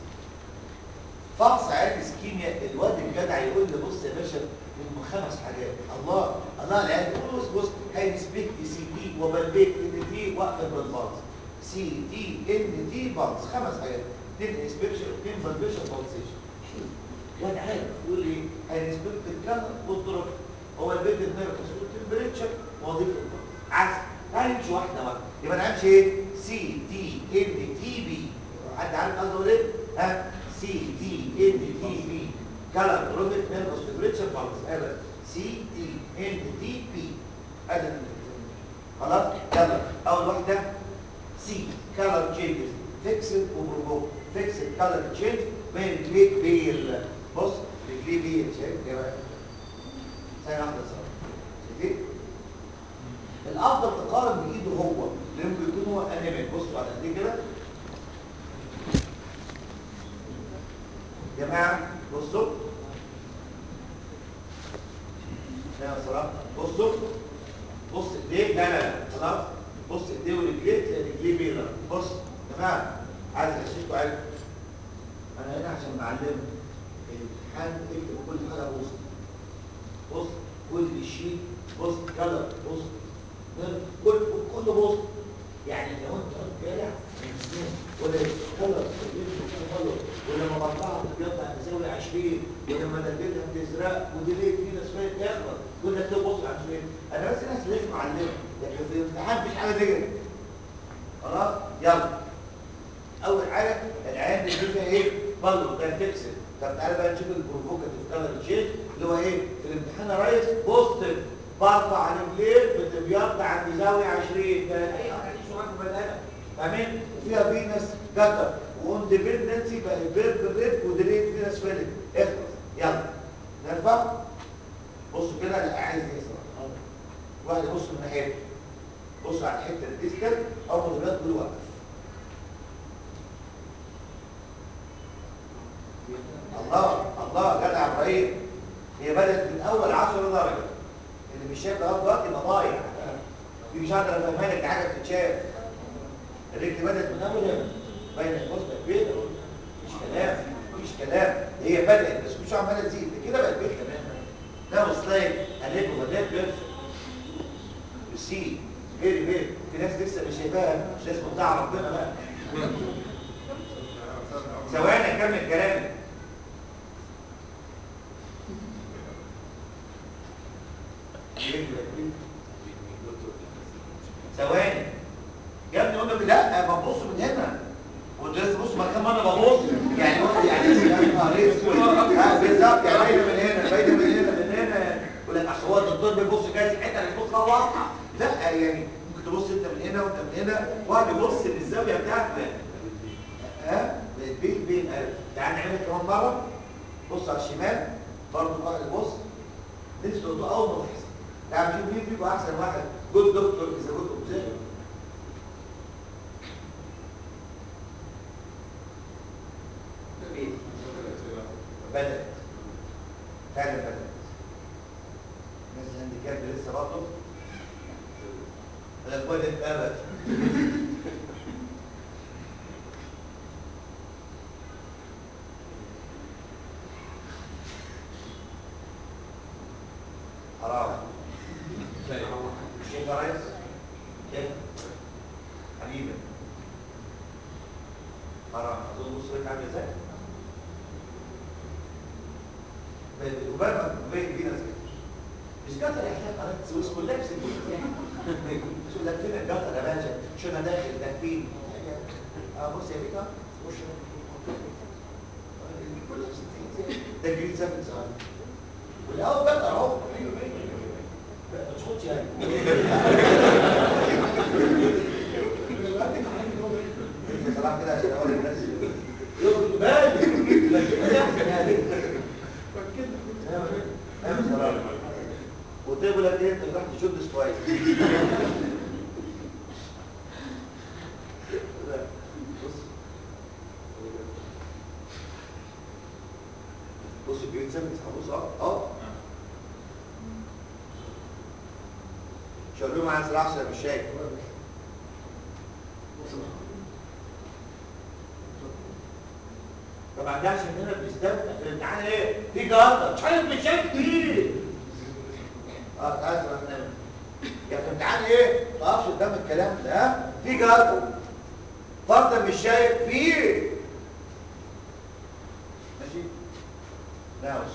فحص عيال اسكيميا الواد الجدع يقول لي بص يا باشا هم خمس حاجات الله الله العيال بص بص هينسبكت سي تي وبلبيت ان تي واقفل بالبلز سي تي ان تي بلز خمس حاجات اثنين انسبكشن اثنين بلبيشن بلسيشن الواد عارف يقول لي هينسبكت الكلر والضرب هو البيت النيرفس والتمبريتشر وظيفه البلز عسل تعالى نمشي واحده واحده يبقى انا همشي ايه سي تي ان تي بي حد عارف قصده ايه ها سي تي ان تي بي كلر بروفيت نيرفس تمبريتشر بالانس هذا سي تي ان تي بي هذا خلاص يلا اول واحده سي كلر تشينجز فيكسد وبروفوك فيكسد كلر تشينج بين رجليك بيل بص رجليه بيل شايف ايه بقى ثانيه واحده صار شايفين الافضل تقارن بايده هو لان ممكن يكون هو انيمال بصوا على ايديه كده جماعة بصوا يا صلاح بصوا بص ايديه لا لا لا خلاص بص ايديه ورجليه تلاقي رجليه بيضاء بص يا جماعة عايز اشيكوا علم انا هنا عشان معلم الامتحان اكتب كل حاجة بص بص كل شيء بص كلر بص كل كله بص يعني لو انت جالع ولا كلر ولما بطلعها بتبيض عند زاوية 20 ولما دلدلها بتزرق ودي ليه في ناس فايت يخبط كل ده تبص على شويه انا بس ناس لازم اعلمها لكن في الامتحان مفيش حاجه زي كده خلاص يلا اول حاجه العيان اللي فيها ايه بلو ده فيكسد طب تعالى بقى نشوف البروفوكاتيف كلر تشينج اللي هو ايه في الامتحان يا ريس بوزيتيف برفع رجلين بتبيض عند زاويه 20 ده اي واحد يعيش معاك بني ادم فاهمين وفيها فينس جتر واندبندنسي بقى البيرب ريب وديليت فينس فيلم اخلص يلا نرفع بصوا كده اللي عايز يسمع واحد يبص من ناحيته بص على الحته الديستال اول ما تبيض كله وقف الله الله جدع ابراهيم هي بدات من اول 10 درجه اللي مش شايف لغايه دلوقتي يبقى ضايع دي مش هقدر افهمها لك حاجه بتتشاف الرجل بدات من اول هنا باين البوست كبير مش كلام مفيش كلام هي بدات بس مش عماله تزيد كده بقت بيت كمان ده سلايد هنلاقي بدات بيرفكت سي فيري فيري في ناس لسه مش شايفاها مش لازم بتاع ربنا بقى ثواني اكمل كلامي ثواني يا ابني واضحه لا يعني ممكن تبص انت من هنا وانت من هنا واحد يبص للزاويه بتاعتك ها بين بين قلب تعال نعمل كمان مره بص على الشمال برضه واحد يبص نفسه تقول اول ما تحصل تعال نشوف مين فيكم احسن واحد جود دكتور اذا كنت اوبزيرف بدأت فعلا بدأت الناس الهانديكاب لسه برضه الأبواب اتقبت حرام شايف يا ريس؟ شايف؟ حبيبي حرام أظن بص بيت عامل ازاي؟ وبقى بين بين ناس كتير مش قطر يا اخي قناه سويس كلها بس يعني شو لك فين القطر يا باشا شو انا داخل ده فين اه بص يا بيكا وش كلها بس ده جرين سافن صغير والاول قطر اهو ما تاخدش يعني صراحه كده عشان اقول للناس ياخدوا بالي لكن ده يحسن يعني ايوه صراحه وتقول لك ايه انت رحت تشد كويس بص بص الجرين سيرفيس هبص اه اه شغلوا معايا صراحه عشان مش شايف طبعا ده عشان هنا بيستمتع في الامتحان ايه؟ في جهاز مش عارف مش شايف فيه اه تعالى سمعنا يا في امتحان ايه؟ ما تقفش قدام الكلام ده ها؟ في جهاز فرضا مش شايف فيه ماشي؟ لا مش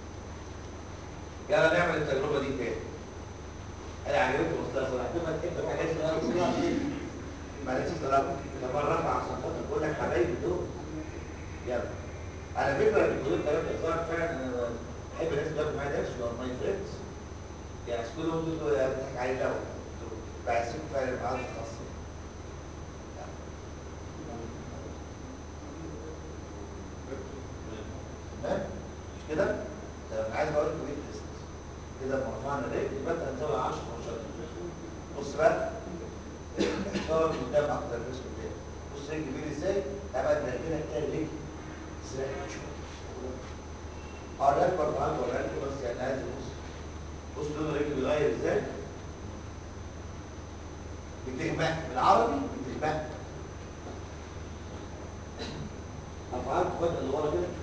يلا نعمل التجربه دي تاني انا عجبتكم مصطفى صلاح كل ما تحب الحاجات اللي معلش صلاح لما رفع عشان خاطر بقول لك حبايبي دول يلا على فكره الدكتور كلام الظاهر فعلا انا بحب الناس اللي بياخدوا معايا درس ماي فريندز يعني كلهم دول بضحك عليه الاول بعزكم فعلا معاهم خاصه تمام مش كده؟ طب انا عايز اقول لكم ايه التست كده لما رفعنا رجل يبقى انت هنزود 10 15 بص بقى صور قدام اكتر الناس قدام بص رجل بيلي ازاي؟ تعالى نرجلها تاني رجل سريع شويه اوريها لكم برضه عنده اوريها لكم بس يعني عايز بص بص لون الرجل بيتغير ازاي؟ بتغمق بالعربي بتغمق ارفع لكم فجأة اللي ورا كده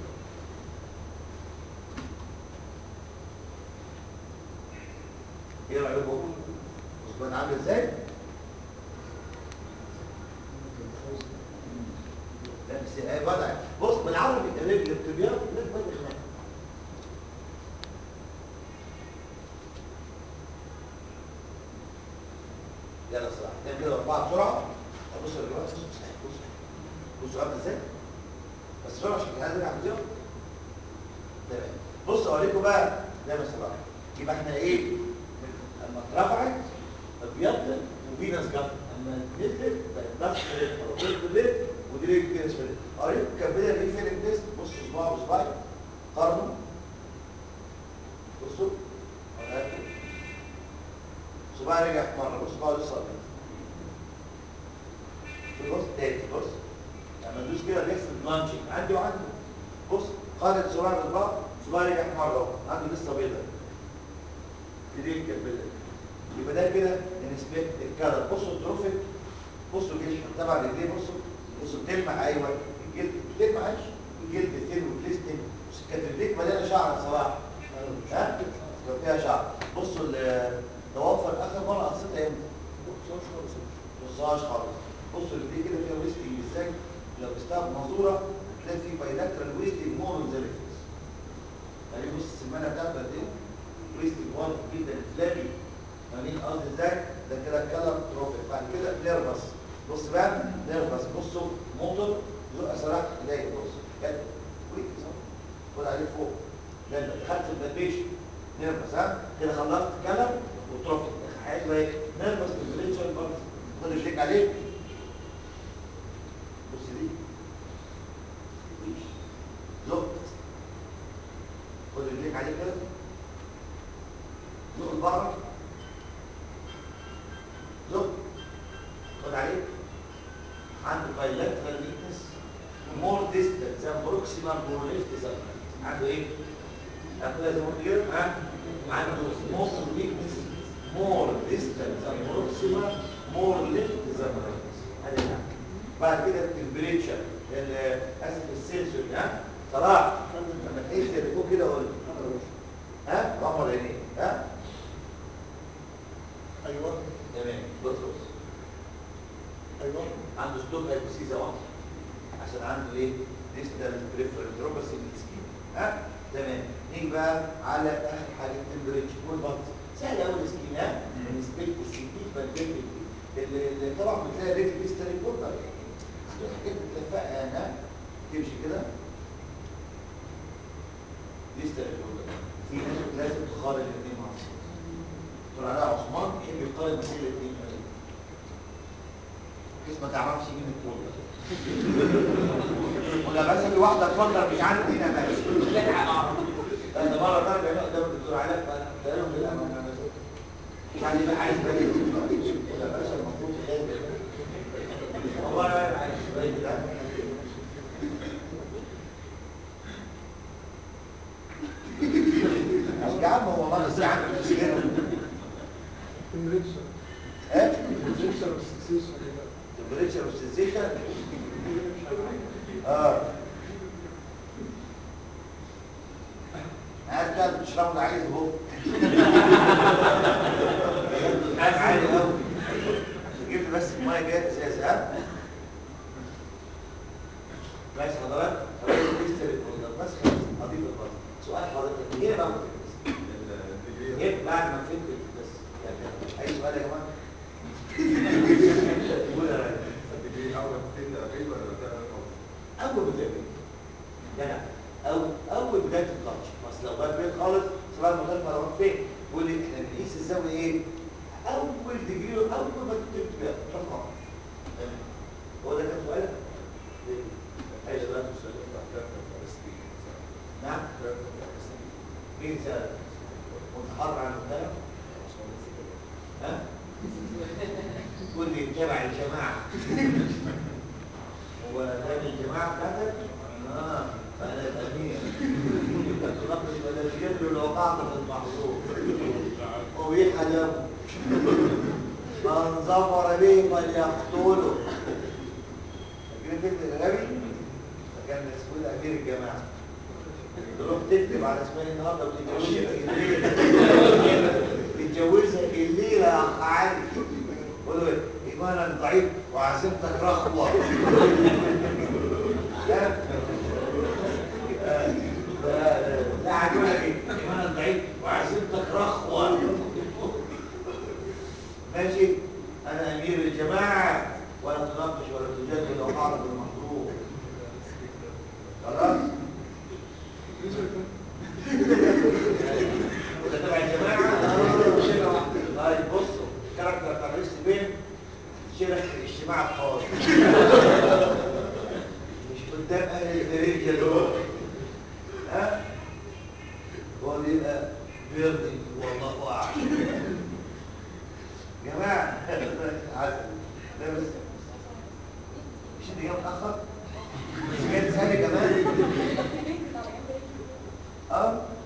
ايه رايكم؟ بص بقى عامل ازاي؟ لا بس ايه وضع بص بالعربي الرجل التبيان الناس بتغمق يلا صراحه نعمل كده اربعه بسرعه ابص للجواب بص بص بص عامل ازاي بس بسرعه عشان الجهاز يلعب زيهم تمام بص اوريكم بقى ده بصراحه يبقى احنا ايه لما اترفعت ابيض وفينس جنب اما نزلت بقت نفس الريت ودي رجل كده شويه اوريكم كان بدأ ايه فين التيست بص صباع وصباعي قارنوا بصوا اوريكم صباعي رجع في مره بص صباعي لسه ابيض بص تاني بص لما تدوس كده بيحصل بلانشنج عندي وعنده بص قارن صباعي بصباع صباعي رجع في مره اهو عنده لسه بيضه دي رجل كده يبقى ده كده نسبه الكلر بصوا التروفيك بصوا جلد طبعا رجليه بصوا بصوا بتلمع ايوه الجلد بتلمع ايش الجلد ثين وكليستين كانت رجليك مليانه شعر صراحه ها كان فيها شعر بصوا الضوافر اخر مره قصيتها امتى بصهاش خالص بصوا رجليه كده فيها ويستنج ازاي لو استاذ منظوره تلاقي في بايلاترال ويستنج مور من ذا ريفلكس يعني بص السمانه بتاعته قد ايه ويستنج واضح جدا فلابي فاهمين قصدي ازاي ده كده كلر تروفيك بعد كده نيرفس بص بقى نيرفس بصوا موتور زق صراحه تلاقي بص كده ويك خد عليه فوق ده انت دخلت في البلبيشن نيرفس ها كده خلصت كلر وتروفيك حاجه بتاعتكم ايه نيرفس تمبريتشر برضه خد الشيك عليه بص دي مفيش. زق خد الشيك عليه كده زق لبره زق خد عليه عنده bilateral weakness more distant than proximal more left than عنده ايه؟ عنده لازم اقول كده ها؟ عنده small weakness more distant than proximal more left than right هذا يعني بعد كده التمبريتشر اسف السنسوري ها؟ صلاح لما تحس اللي فوق كده قول ها؟ غمض عينيك ها؟ ايوه تمام بص ايوه عنده ستوك هايبوسيزا واحد عشان عنده ايه ديستال بريفرنتروباسي في السكين ها تمام نيجي بقى على اخر حاجه التمبريتشر والبط سهل قوي السكين ها انسبكت السكين بالبيت اللي طبعا بتلاقي ريت ديستال كوتر حاجات متفقه هنا تمشي كده ديستال كوتر في ناس لازم تقارن الاثنين مع بعض دكتور علاء عثمان يحب يقارن بين الاثنين بحيث ما تعرفش مين الكولر ولا بس في واحده تفكر مش عارف مين انا لا اعرف ده ده مره طالع هنا قدام الدكتور علاء فقال له كده انا يعني بقى عايز بالي ولا باشا المفروض خير والله انا عايز بالي ده يا عم هو ما بس عنده مشكله الريتشر ايه الريتشر والسكسيشن تمبريتشر والسنسيشن اه عارف كده بتشربوا عايز اهو كان عالي قوي جبت بس الميه جايه اساسا ها ماشي حضرتك حضرتك لسه بتقول بس خلاص اضيف الفضل سؤال حضرتك ايه بقى ايه بعد ما فهمت بس يعني اي سؤال يا جماعه قول يا ريس اول بدايه جدع اول اول بدايه الكلتش بس لو بقى بيت خالص صلاه المغرب هروح فين يقول لي احنا بنقيس الزاويه ايه اول ديجري اول ما تبدا رقم هو ده كان سؤالك اي سؤال نعم مين سأل متحرر عن المختلف ها تقول لي تبع الجماعه هو ده من الجماعة بتاعتك؟ اه فأنا الأمير تنقص ولا الجد لو قعد في المحظور وبيح دمه من ظفر به فليقتله فاكرين فيلم الغبي؟ فكان مسؤول أمير الجماعة تروح تكتب على اسمها إيه النهارده وتتجوزها الليلة تتجوزها الليلة يا أخ علي قول له إيمانا ضعيف وعزيمتك رخوة لا لا هقول لك ايه ايمانا ضعيف وعزيمتك رخوة ماشي انا امير الجماعة ولا تناقش ولا تجادل ولا تعرض بالمحظور خلاص وده تبع الجماعة طيب بصوا الكاركتر بتاع الرئيس بين شرح الاجتماع الخاص مش قدام اهل الخارجية دول ها هو بيبقى بيرضي والله اعلم جماعة عسل ده بس مش انت جاي متأخر مش جاي تسألي كمان اه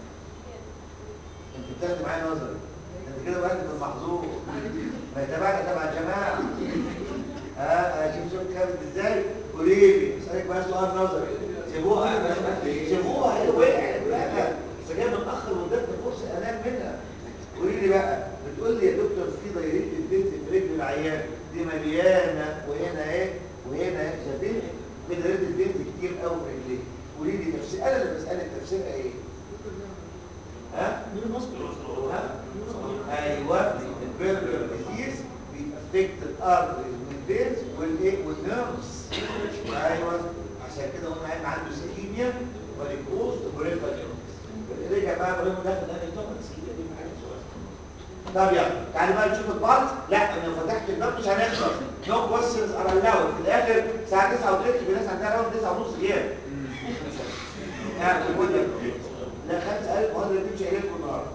انت بتاخدي معايا نظري انت كده بقى في المحظور ما يتابعك تبع الجماعة ها اشوف شوف كابت ازاي قولي لي اسالك بقى سؤال نظري سيبوها سيبوها هي وقعت بقى بس جايه متاخر وادتني فرصه انام منها قولي لي بقى بتقول لي يا دكتور في دايريه البنت في رجل العيان دي مليانه وهنا ايه وهنا ايه شايفين في دايريه البنت كتير قوي في رجليه قولي لي تفسير انا اللي بسالك تفسيرها ايه ها ها؟ ايوه البيرجر ديزيز بيأفكت الارتريز والفينز والايه والنيرفز ايوه عشان كده قلنا عيل عنده سكيميا وليكوز وبريفا رجع بقى ابراهيم داخل قال لي طب السكيميا دي معايا سؤال طب يلا تعالى بقى نشوف البالز لا انا لو فتحت الباب مش هنخلص نو كويشنز ار الاود في الاخر الساعه 9 وثلث في ناس عندها راوند 9 ونص غياب يعني بقول لك لا 5000 مهندس دي مش هيجي لكم النهارده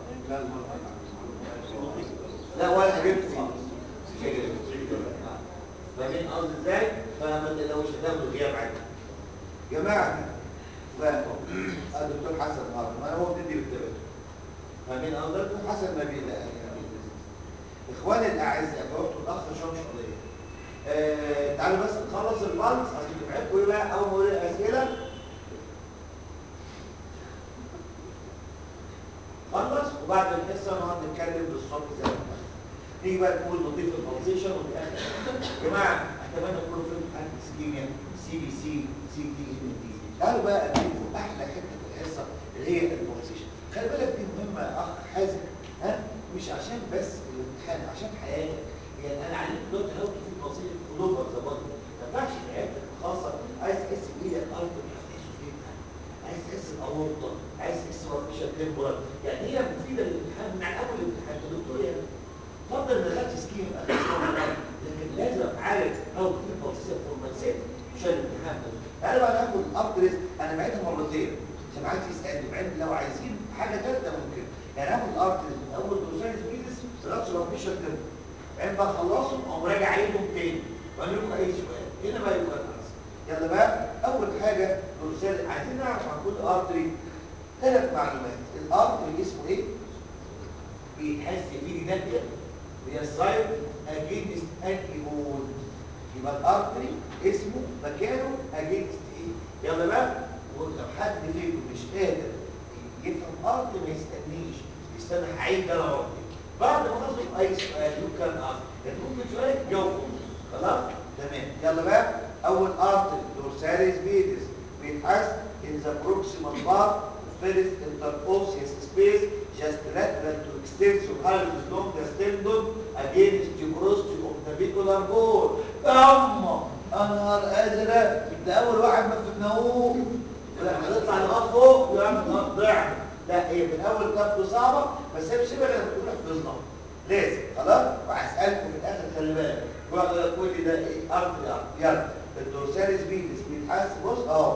لا ولا هجيبكم خالص مش هيجيلكم. فاهمين قصدي ازاي؟ فما تقلقوش هتاخدوا غياب عادي جماعه ف الدكتور حسن النهارده ما هو بيدي بالتبادل فاهمين قصدي الدكتور حسن ما بيقلق يعني اخواني الاعزاء فرحت الاخ شام شقليه آه تعالوا بس نخلص البالز عشان تبعتكم ايه بقى اول ما اقول الاسئله خلص وبعد الحصه نقعد نتكلم بالصوت زي ما احنا نيجي بقى نقول نضيف البوزيشن وفي الاخر يا جماعه اتمنى تكونوا فهمتوا حاجه سكيميا سي بي سي سي دي ام دي تعالوا بقى اديكم احلى حته في الحصه اللي هي البوزيشن خلي بالك دي مهمه يا اخ حازم ها مش عشان بس الامتحان عشان حياتك يعني انا علمت دلوقتي هاو في بوزيشن كلوبر ظبط ما ينفعش في عيادتك الخاصه عايز تحس بايدك الارض مش هتحس فيها عايز تحس الاورطه عايز تحس ورقشه تمبرال يعني هي مفيده للامتحان من على اول الامتحان يا دكتور يعني اتفضل ما خدتش سكيم لكن لازم ابقى عارف هاو في بوزيشن فورماتيت عشان الامتحان ده انا بقى ناخد ابدرس انا بعتها مرتين عشان عايز يسالني بعدين لو عايزين حاجه ثالثه ممكن يعني هاخد الابدرس من اول دوسايز بيزنس لغايه سوبرفيشن تمبرال بعدين بقى اخلصهم اقوم راجع عليهم تاني واعمل لكم اي سؤال هنا بقى يبقى الأحسن. يلا بقى اول حاجه رساله عايزين نعرف عن كل ارتري ثلاث معلومات الارتري اسمه ايه بيتحس فيه داخل هي سايد اجينست انتي بول يبقى الارتري اسمه مكانه اجينست ايه يلا بقى ولو حد فيكم مش قادر يفهم ارتري ما يستنيش يستنى هعيد انا ارتري بعد ما اخلص اي سؤال يمكن ارتري يعني ممكن سؤال جاوب خلاص تمام يلا بقى اول ارتري دورساليس فيدس بيتحس in the proximal part of first interosseous space just lateral to extensor halbus longus tendon against the crossty of the navicular bone اما انهار ازرق ده اول واحد ما فهمناهوش لا هنطلع نقف فوق ويعمل نقف ضعف لا هي في الاول تبدو صعبه بس هي مش شبه لما تقول حفظنا لازم خلاص وهسالكم في الاخر خلي بالك واقعد اقول لي ده ايه ارض ارض يلا الدورساليس فيدس بيتحس بص اهو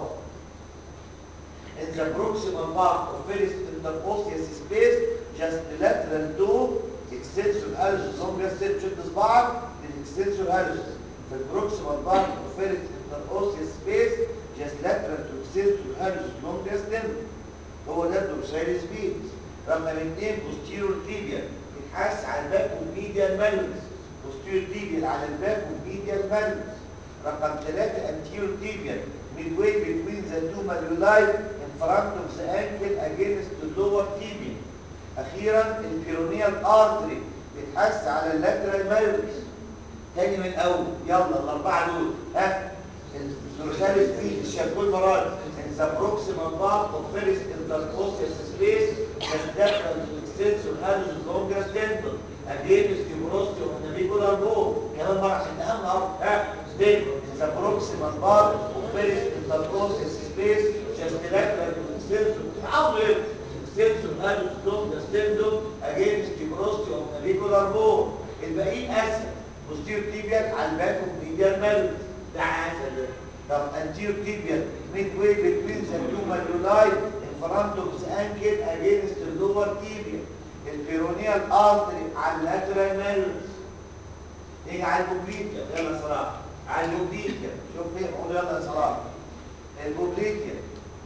in the proximal part of first interosseous space just lateral to extensor hallucis longus tendon شد صباعك للاكستنسور hallucis في البروكسيمال part of first interosseous space just lateral to extensor hallucis longus tendon هو ده الدورساليس فيدس رقم اثنين posterior tibial بيتحس على الباك والميديال مالوس posterior tibial على الباك والميديال مالوس رقم ثلاثة anterior tibial midway between the two malleoli in front of the ankle against the lower tibia اخيرا البيرونيال artery بيتحس على اللاترال مالوس تاني من الاول يلا الاربعه دول ها الدورساليس فيد شكل مرات in the proximal part of first interosseous space just lateral to extensor hallucis longus tendon against the prosty of navicular bone كمان مرة عشان ده اهم ارض ها then in the proximal part of first interosseous space just lateral to extensor عاوز ايه extensor hallucis longus tendon against the prosty of navicular bone الباقيين اسهل posterior tibial على الباك وميديال مالوس ده عسل ده طب anterior tibial midway between the two malleoli in front of the ankle against the lower tibia البيرونيال artery على اللاترال مالوس نيجي على البوبليتيا يلا يا صلاح على البوبليتيا شوف ايه قول يلا يا صلاح البوبليتيا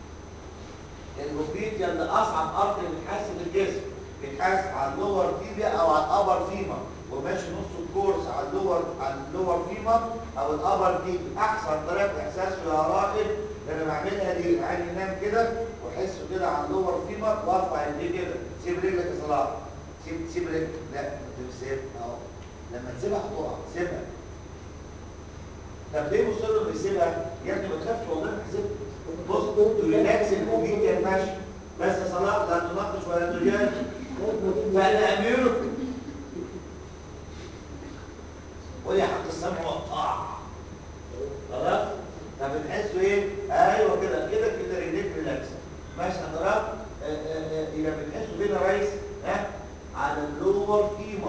البوبليتيا اللي اصعب ارتري بيتحس في الجسم بيتحس على اللور تيبيا او على الابر فيمر وماشي نص الكورس على اللور على اللور فيمر او الابر تيبيا احسن طريقه احساسه يا رائد ده انا بعملها دي العين ينام كده واحسه كده على اللور فيمر وارفع ايديه كده سيب رجلك يا صلاح سيب سيب رجلك لا انت مش سيب اهو لما تسيبها هتقع سيبها طب ليه مصر انه يسيبها؟ يا ابني ما تخافش والله انا هسيبها بص ريلاكس الموبيليا ماشي بس يا صلاح لا تناقش ولا تجادل فانا اميركم قول يا حق السمع والطاعه خلاص طب بتحسوا ايه ايوه كده كده كده ريليك ريلاكس ماشي حضرتك آه، آه، آه، يبقى بتحسوا فين يا ريس ها على اللور فيمر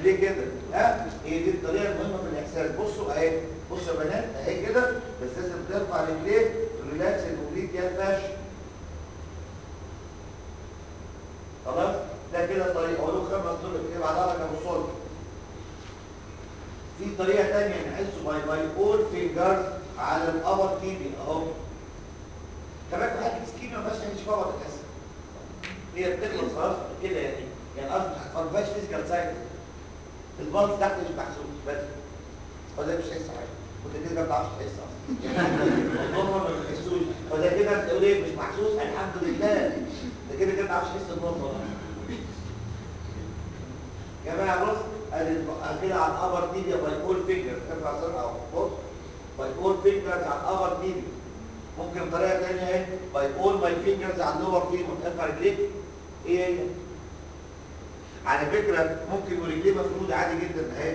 رجليه كده ها هي دي الطريقه المهمه في الاحساس بصوا اهي بصوا يا بنات اهي كده بس لازم ترفع رجليه ريلاكس الاوبليك يا الفش خلاص ده كده طريقه اقول له خمس طرق كده بعدها لك ابو صلح في طريقه ثانيه نحسه باي باي اول فينجرز على الابر تيبي اهو كمان في حاجه سكينه ما فيهاش اي شفاء تحس هي بتخلص خلاص كده يعني يعني قصدي ما فيهاش فيزيكال سايد البلس تحت مش محسوس بس فده مش حس حاجه وده كده ما بتعرفش تحس اصلا يعني النور ما بتحسوش فده كده بتقول ايه مش محسوس الحمد لله ده كده كده ما بتعرفش تحس النور خلاص يا جماعه بص ادي الب- كده على الابر تيبيا باي اول فينجر ارفع صدر اهو بص باي اول فينجرز على الابر تيبيا ممكن طريقه ثانيه ايه باي اول ماي فينجرز على اللور فيمر ارفع رجليك ايه هي على فكره ممكن ورجليه مفروده عادي جدا اهي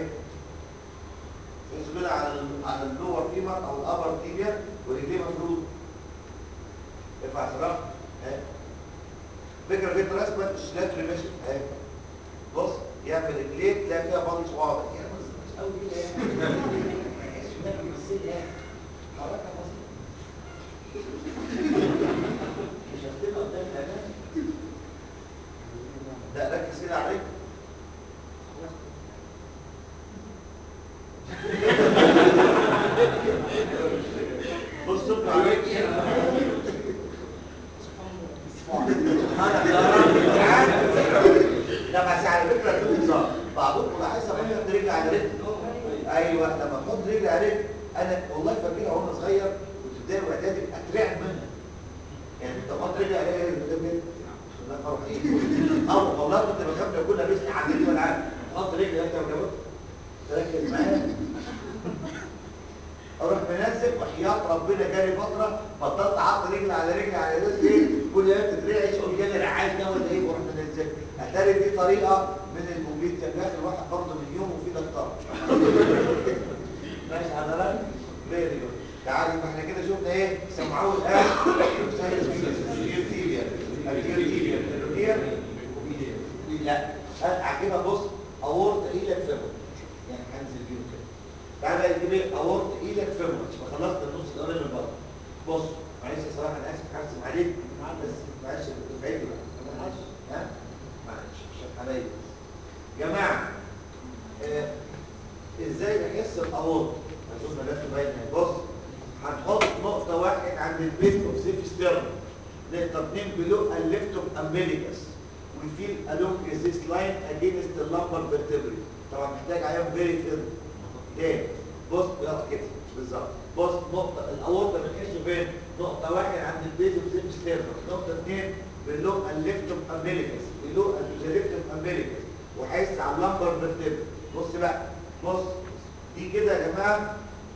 بص كده على ال- على اللور فيمر او الابر تيبيا ورجليه مفروده ارفع صدرك اهي فكره في طريقه اسمها الشلات ريميشن اهي بص يعمل رجليه تلاقي فيها بلش واضح يعني مش قوي كده يعني الشمال بيمثل يعني حركه بسيطه مش هفتكر قدام الامام ده ركز كده عليك بص صب عليك سبحان الله ده بس على فكره في نظام بعضكم لاحظها لما تحط رجل على رجل ايوه لما تحط رجل على رجل انا والله فاكرها وانا صغير كنت في ابتدائي واعدادي اترعب منها يعني انت تحط رجل على رجل قدام رجل لا فرح ايه اه والله كنت بخاف لو كنا بس عاملين ولا عارف تحط رجل انت وجابت تركز معايا اروح منزل وحياة ربنا جالي فترة بطلت احط رجل على رجل على رجل ايه كل يوم تترعش اقول جالي رعاش ده ولا ايه واروح منزل اتاري دي طريقة من الموبيل كان داخل واحد برضه من يوم وفي دكتور ماشي حضرتك فيري جود تعالي ما احنا كده شفنا ايه سمعوه الان تيبيا تيبيا تيبيا لا ارجع كده بص اورط ايدك فيهم يعني هنزل بيهم كده تعالى يجيب ايه اورط ايدك فيهم ما خلصت النص الاولاني من بره بص معلش يا صراحه انا اسف هرسم عليك بس معلش دفعتي بقى معلش ها معلش عشان حبايبي يا جماعه آه، ازاي نحس الاورط هنشوف مجال باين بص هنحط نقطه واحد عند البيت اوف سيف ستيرن نقطه اتنين بلو الليفت اوف امبليكس we feel along this line against the lumbar vertebrae طبعا محتاج عيان فيري فيرم تاني بص يلا كده بالظبط بص نقطة الأورطة بنحسه فين؟ نقطة واحد عند البيت اوف سيف ستيرن نقطة اثنين بلو الليفت اوف امبليكس بلو الليفت اوف امبليكس وحس على اللمبر فيرتبري بص بقى بص دي كده يا جماعة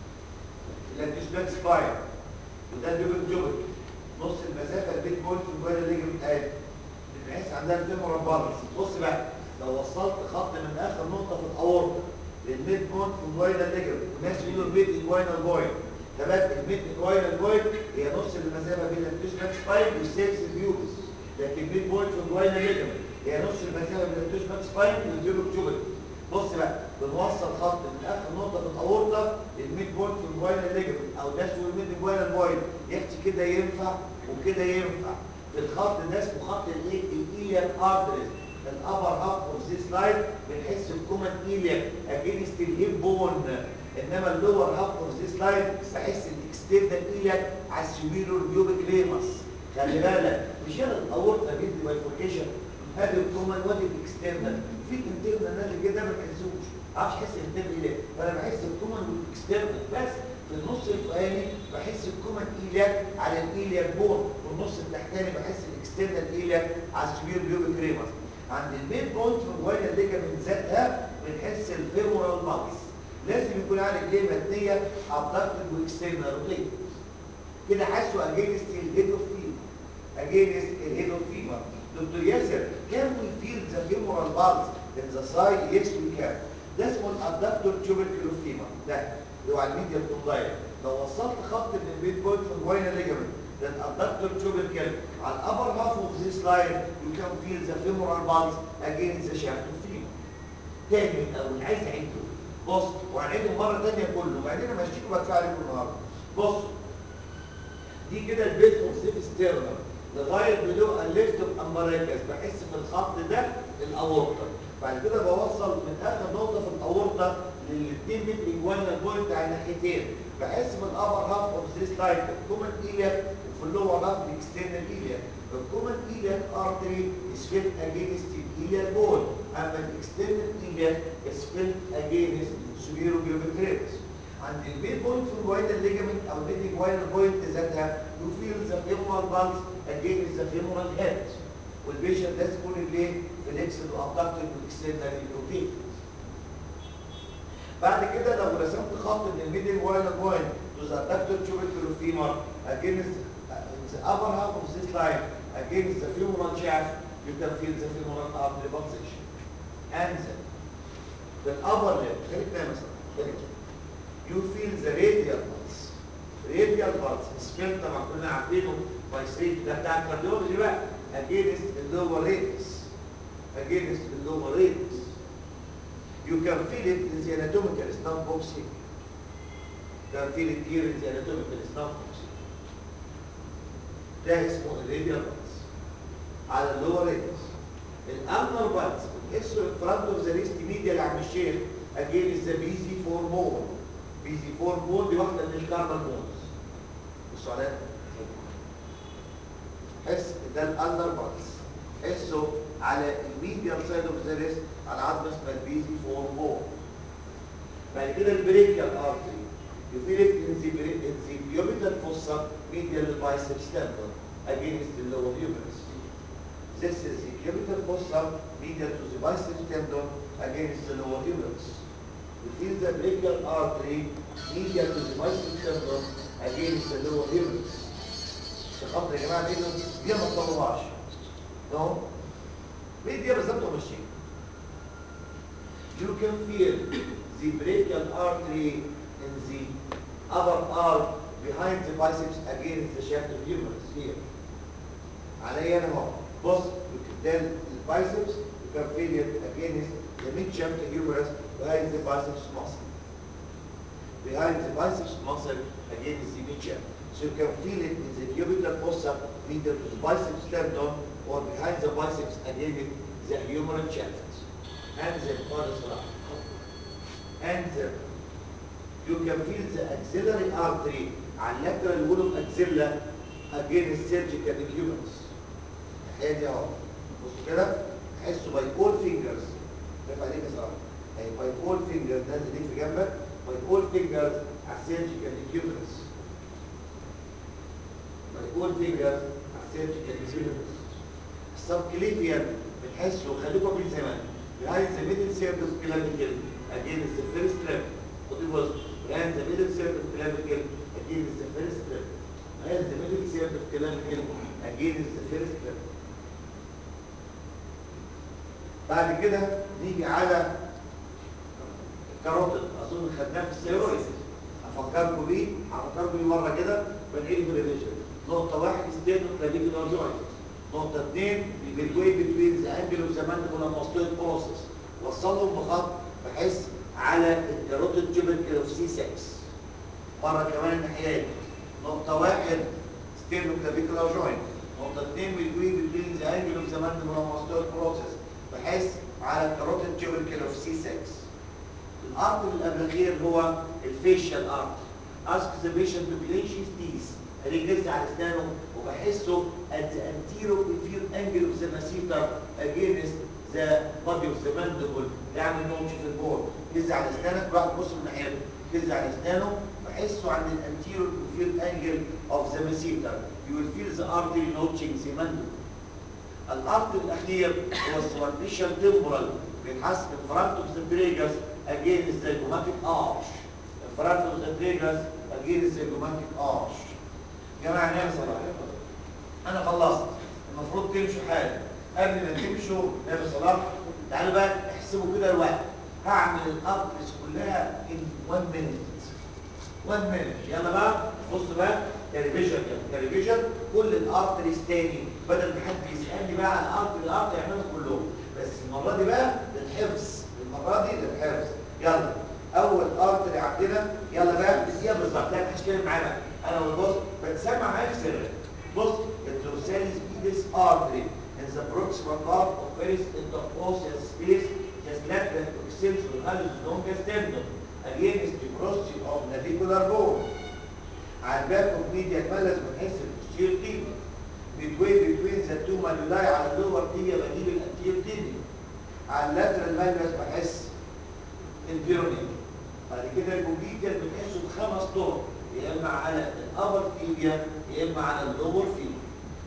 الانتشبات سباين وده البيبل جوبل نص المسافة البيت بوينت والجوال اللي يجي متقال بنحس عندها الفيمورال بالانس بص بقى لو وصلت خط من اخر نقطة في الاورطة للميد بوينت في الجوينال ليجمنت الناس يقولوا الميد انجوينال بوينت تمام الميد انجوينال بوينت هي نص المسافة بين الانتشبات سباين والسيكس بيوبس لكن الميد بوينت في الجوينال ليجمنت هي نص المسافة بين الانتشبات سباين والبيبل جوبل بص بقى بنوصل خط من اخر نقطه في الاورطه للميد بوينت في الجوينال ليجمنت او ده اسمه الميد جوينال بوينت يحكي كده ينفع وكده ينفع في الخط ده اسمه خط الايه الايلياك ارتريز الابر هاف اوف ذيس لاين بنحس بكومن ايلياك اجينست الهيب بون انما اللور هاف اوف ذيس لاين بحس الاكسترنال ايلياك على السوبيريور بيوبيك ريمس خلي بالك مش انا الاورطه بيدي بايفوركيشن ادي الكومن وادي الاكسترنال في انترنال نازل كده ما بحسوش عارفش احس الانترنال ليه فانا بحس الكومن والاكسترنال بس في النص الفوقاني بحس الكومن ايلياك على الايلياك بون والنص التحتاني بحس الاكسترنال ايلياك على السبير بيوبيك ريمس عند الميد بونت في الجوينه الليجامنت ذاتها بنحس الفيمورال بالس لازم يكون على رجليه متنيه ابدكتد واكسترنال روتيت كده حاسه اجينست الهيد اوف فيل اجينست الهيد اوف فيمر دكتور ياسر can we feel the femoral pulse in the side yes we can ده اسمه الادكتور tubercular femur ده اللي هو على الميديا كوندايل لو وصلت خط من البيت بوينت في الجوينه ليجامنت للادكتور tubercular على الابر half of this line you can feel the femoral pulse against the shaft of femur تاني من الاول عايز اعيده بص وهنعيده مره تانيه كله وبعدين امشيكم بدفع عليكم النهارده بص دي كده البيت اوف سيف ستيرنر لغايه بلو الليفت امبراكس بحس في الخط ده الاورطه بعد كده بوصل من اخر نقطه في الاورطه للاثنين متر ايجوانال بوينت على الناحيتين بحس من الابر هاف اوف ذيس لاين الكومن ايلياك وفي اللور هاف الاكسترنال ايلياك الكومن ايلياك ارتري is filled against the iliac bone اما الاكسترنال ايلياك is filled against superior pubic ribs عند الميد بوينت في الجوينال ليجامنت او الميد جوينال بوينت ذاتها يو فيل ذا فيمورال بالز اجينست ذا فيمورال هيد والبيشنت لازم يكون رجليه فليكسد وابدكتد واكسترنال روتيتد بعد كده لو رسمت خط من الميدل جوينال بوينت تو ذا ادكتور tubercular femur against the upper half of this line against the femoral shaft you can feel the femoral artery pulsation and then the upper limb خليك نايم مثلا خليك you feel the radial pulse radial pulse sphincter طبعا كلنا عارفينه by street ده بتاع الكارديولوجي بقى against the lower radius against the lower radius you can feel it in the anatomical snuff boxing you can feel it here in the anatomical snuff boxing ده اسمه الراديال pulse على اللور radius الامنر pulse بنقيسه in front of the wrist medial عم الشيخ against the BZ4 bone بي زي 4 بون دي واحده من الكاربون بونز بصوا عليها حس ده الاندر بالز حسه على الميديال سايد اوف ذا ريست على عظمه اسمها البي زي 4 بون بعد كده البريكيال ارتري يفيل ات ان ذا ان ذا بيوبيتال فوسا ميديال بايسبس تندون against the lower humerus This is the cubital fossa medial to the biceps tendon against the lower humerus. You feel the brachial artery medial to the biceps tendon against the lower humerus. الخط يا جماعه دي دي ما تطلعهاش. نو مين دي بالظبط ماشيين. You can feel the brachial artery in the upper arm behind the biceps against the shaft of humerus here. عليا انا اهو بص ده البايسبس you can feel it against the mid shaft humerus behind the biceps muscle. Behind the biceps muscle against the mid shaft. So you can feel it in the cubital fossa either to the biceps tendon or behind the biceps against the humeral shaft. And then further slide. And then you can feel the axillary artery على lateral wall of axilla against surgical humerus. هي دي اهو بصوا كده تحسوا باي اول فينجرز شايف عليك صراحه اهي باي اول فينجرز نازل دي في جنبك باي اول فينجرز على السيرجيكال هيومنس باي اول فينجرز على السيرجيكال هيومنس السبكليفيان بتحسه خليكم في زمان behind the middle third of clavicle against the first rib خدوا بص behind the middle third of clavicle against the first rib behind the middle third of clavicle against the first rib بعد كده نيجي على الكاروتيد اظن خدناه في السيرويد افكركم بيه هفكركم بيه مره كده بنعيد بريفيجن نقطه واحد ستيت كلافيكولار جوينت نقطه اثنين ميدوي بتوين ذا انجل اوف ذا ماندبل ماستويد بروسيس وصلهم بخط بحيث على الكاروتيد تيوبركل اوف سي 6 مره كمان الناحيه دي نقطه واحد ستينو كلافيكولار جوينت نقطه اثنين ميدوي بتوين ذا انجل اوف ذا ماندبل ماستويد بروسيس بحيث على الكاروتيد تيوبركل اوف سي 6 الارت اللي قبل الاخير هو الفيشال ارت ask the patient to clench his teeth رجلت على اسنانه وبحسه at the anterior inferior angle of the masseter against the body of the mandible يعمل نوتش في البول كز على اسنانك الواحد بص من ناحيته كز على اسنانه بحسه عند الانتيريور inferior angle of the masseter you will feel the artery notching the mandible الارض الاخير هو السوارتيشن تمبرال بيتحس in front of the tragus against the zygomatic arch in front of the tragus against the zygomatic arch جماعة نعم صلاح انا خلصت المفروض تمشوا حالا قبل ما تمشوا نعم صلاح تعالوا بقى احسبوا كده الوقت هعمل الارتريز كلها in one minute one minute يلا بقى بص بقى كريفيجن كريفيجن كل الارتريز تاني بدل ما حد يسالني بقى على الارتري الارتري يعملهم كلهم بس المره دي بقى للحفظ المره دي للحفظ يلا اول ارتري عندنا يلا بقى اديها بالظبط لا تشتغل معايا بقى انا والبص بتسمع معاك سر بص الدورساليس بيدس ارتري in the proximal part of first interosseous space just lateral to extensor hallucis longa sternum against the crossing of navicular bone على الباك اوف ميديا مالس بنحس بالبوستير تيبيا midway between the two malleoli على اللور تيبيا بجيب الانتير تيبيا على اللاترال مالس بحس البيرونيك بعد كده البوبيديا بنحسه بخمس طرق يا اما على الابر تيبيا يا اما على اللور فيبيا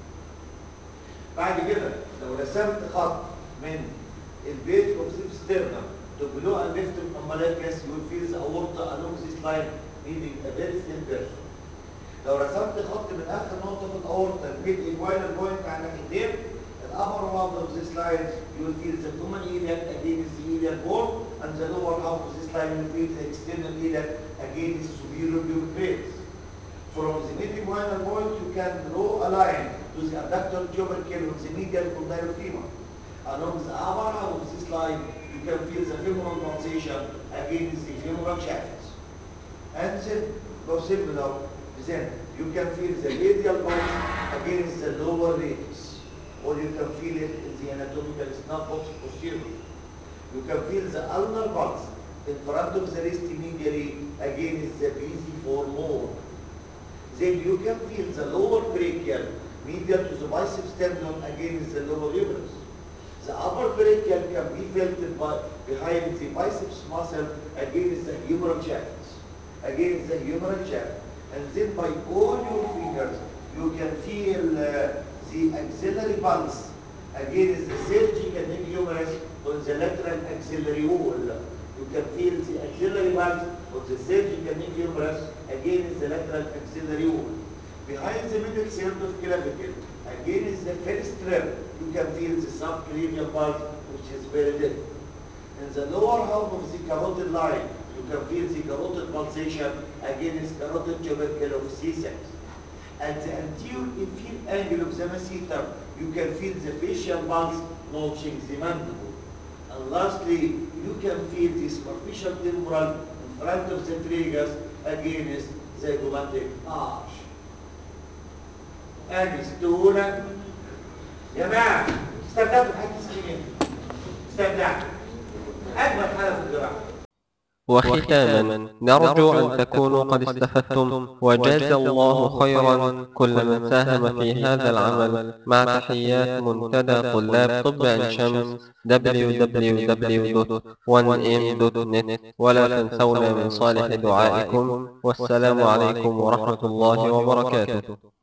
بعد كده لو رسمت خط من البيت اوف ستيرنم to below and left umbilicus you will feel the aorta along this line leading a very thin person لو رسمت خط من اخر نقطه في الاورطه الميد ايكوينال بوينت على الناحيتين الابر half of this line you will feel the common iliac against the iliac bone and the lower half of this line you will feel the external iliac against the superior pubic From the mid equinal point you can draw a line to the abductor tubercle of the medial condyle femur. Along the upper half of this line you can feel the femoral pulsation against the femoral shaft. And then go simple then you can feel the radial pulse against the lower radius or you can feel it in the anatomical snap box posterior. You can feel the ulnar pulse in front of the wrist medially against the BC4 mode. Then you can feel the lower brachial medial to the biceps tendon against the lower humerus. The upper brachial can be felt by, behind the biceps muscle against the humeral shaft. Against the humeral shaft. And then by all your fingers, you can feel uh, the axillary pulse against the surgical neck humerus on the lateral axillary wall. You can feel the axillary pulse of the surgical neck humerus against the lateral axillary wall. Behind the middle third of clavicle, against the first rib, you can feel the subclavian pulse, which is very deep. In the lower half of the carotid line, you can feel the carotid pulsation against carotid tubercle of C6. At the anterior inferior angle of the masseter, you can feel the facial pulse notching the mandible. And lastly, you can feel the superficial temporal in front of the tragus against the zygomatic arch. أجستونا جماعة استمتعتوا بحاجة سكينة استمتعت أجمل حالة في الجراحة وختاما نرجو أن تكونوا قد استفدتم وجاز الله خيرا كل من ساهم في هذا العمل مع تحيات منتدى طلاب طب عين شمس www.1m.net ولا تنسونا من صالح دعائكم والسلام عليكم ورحمة الله وبركاته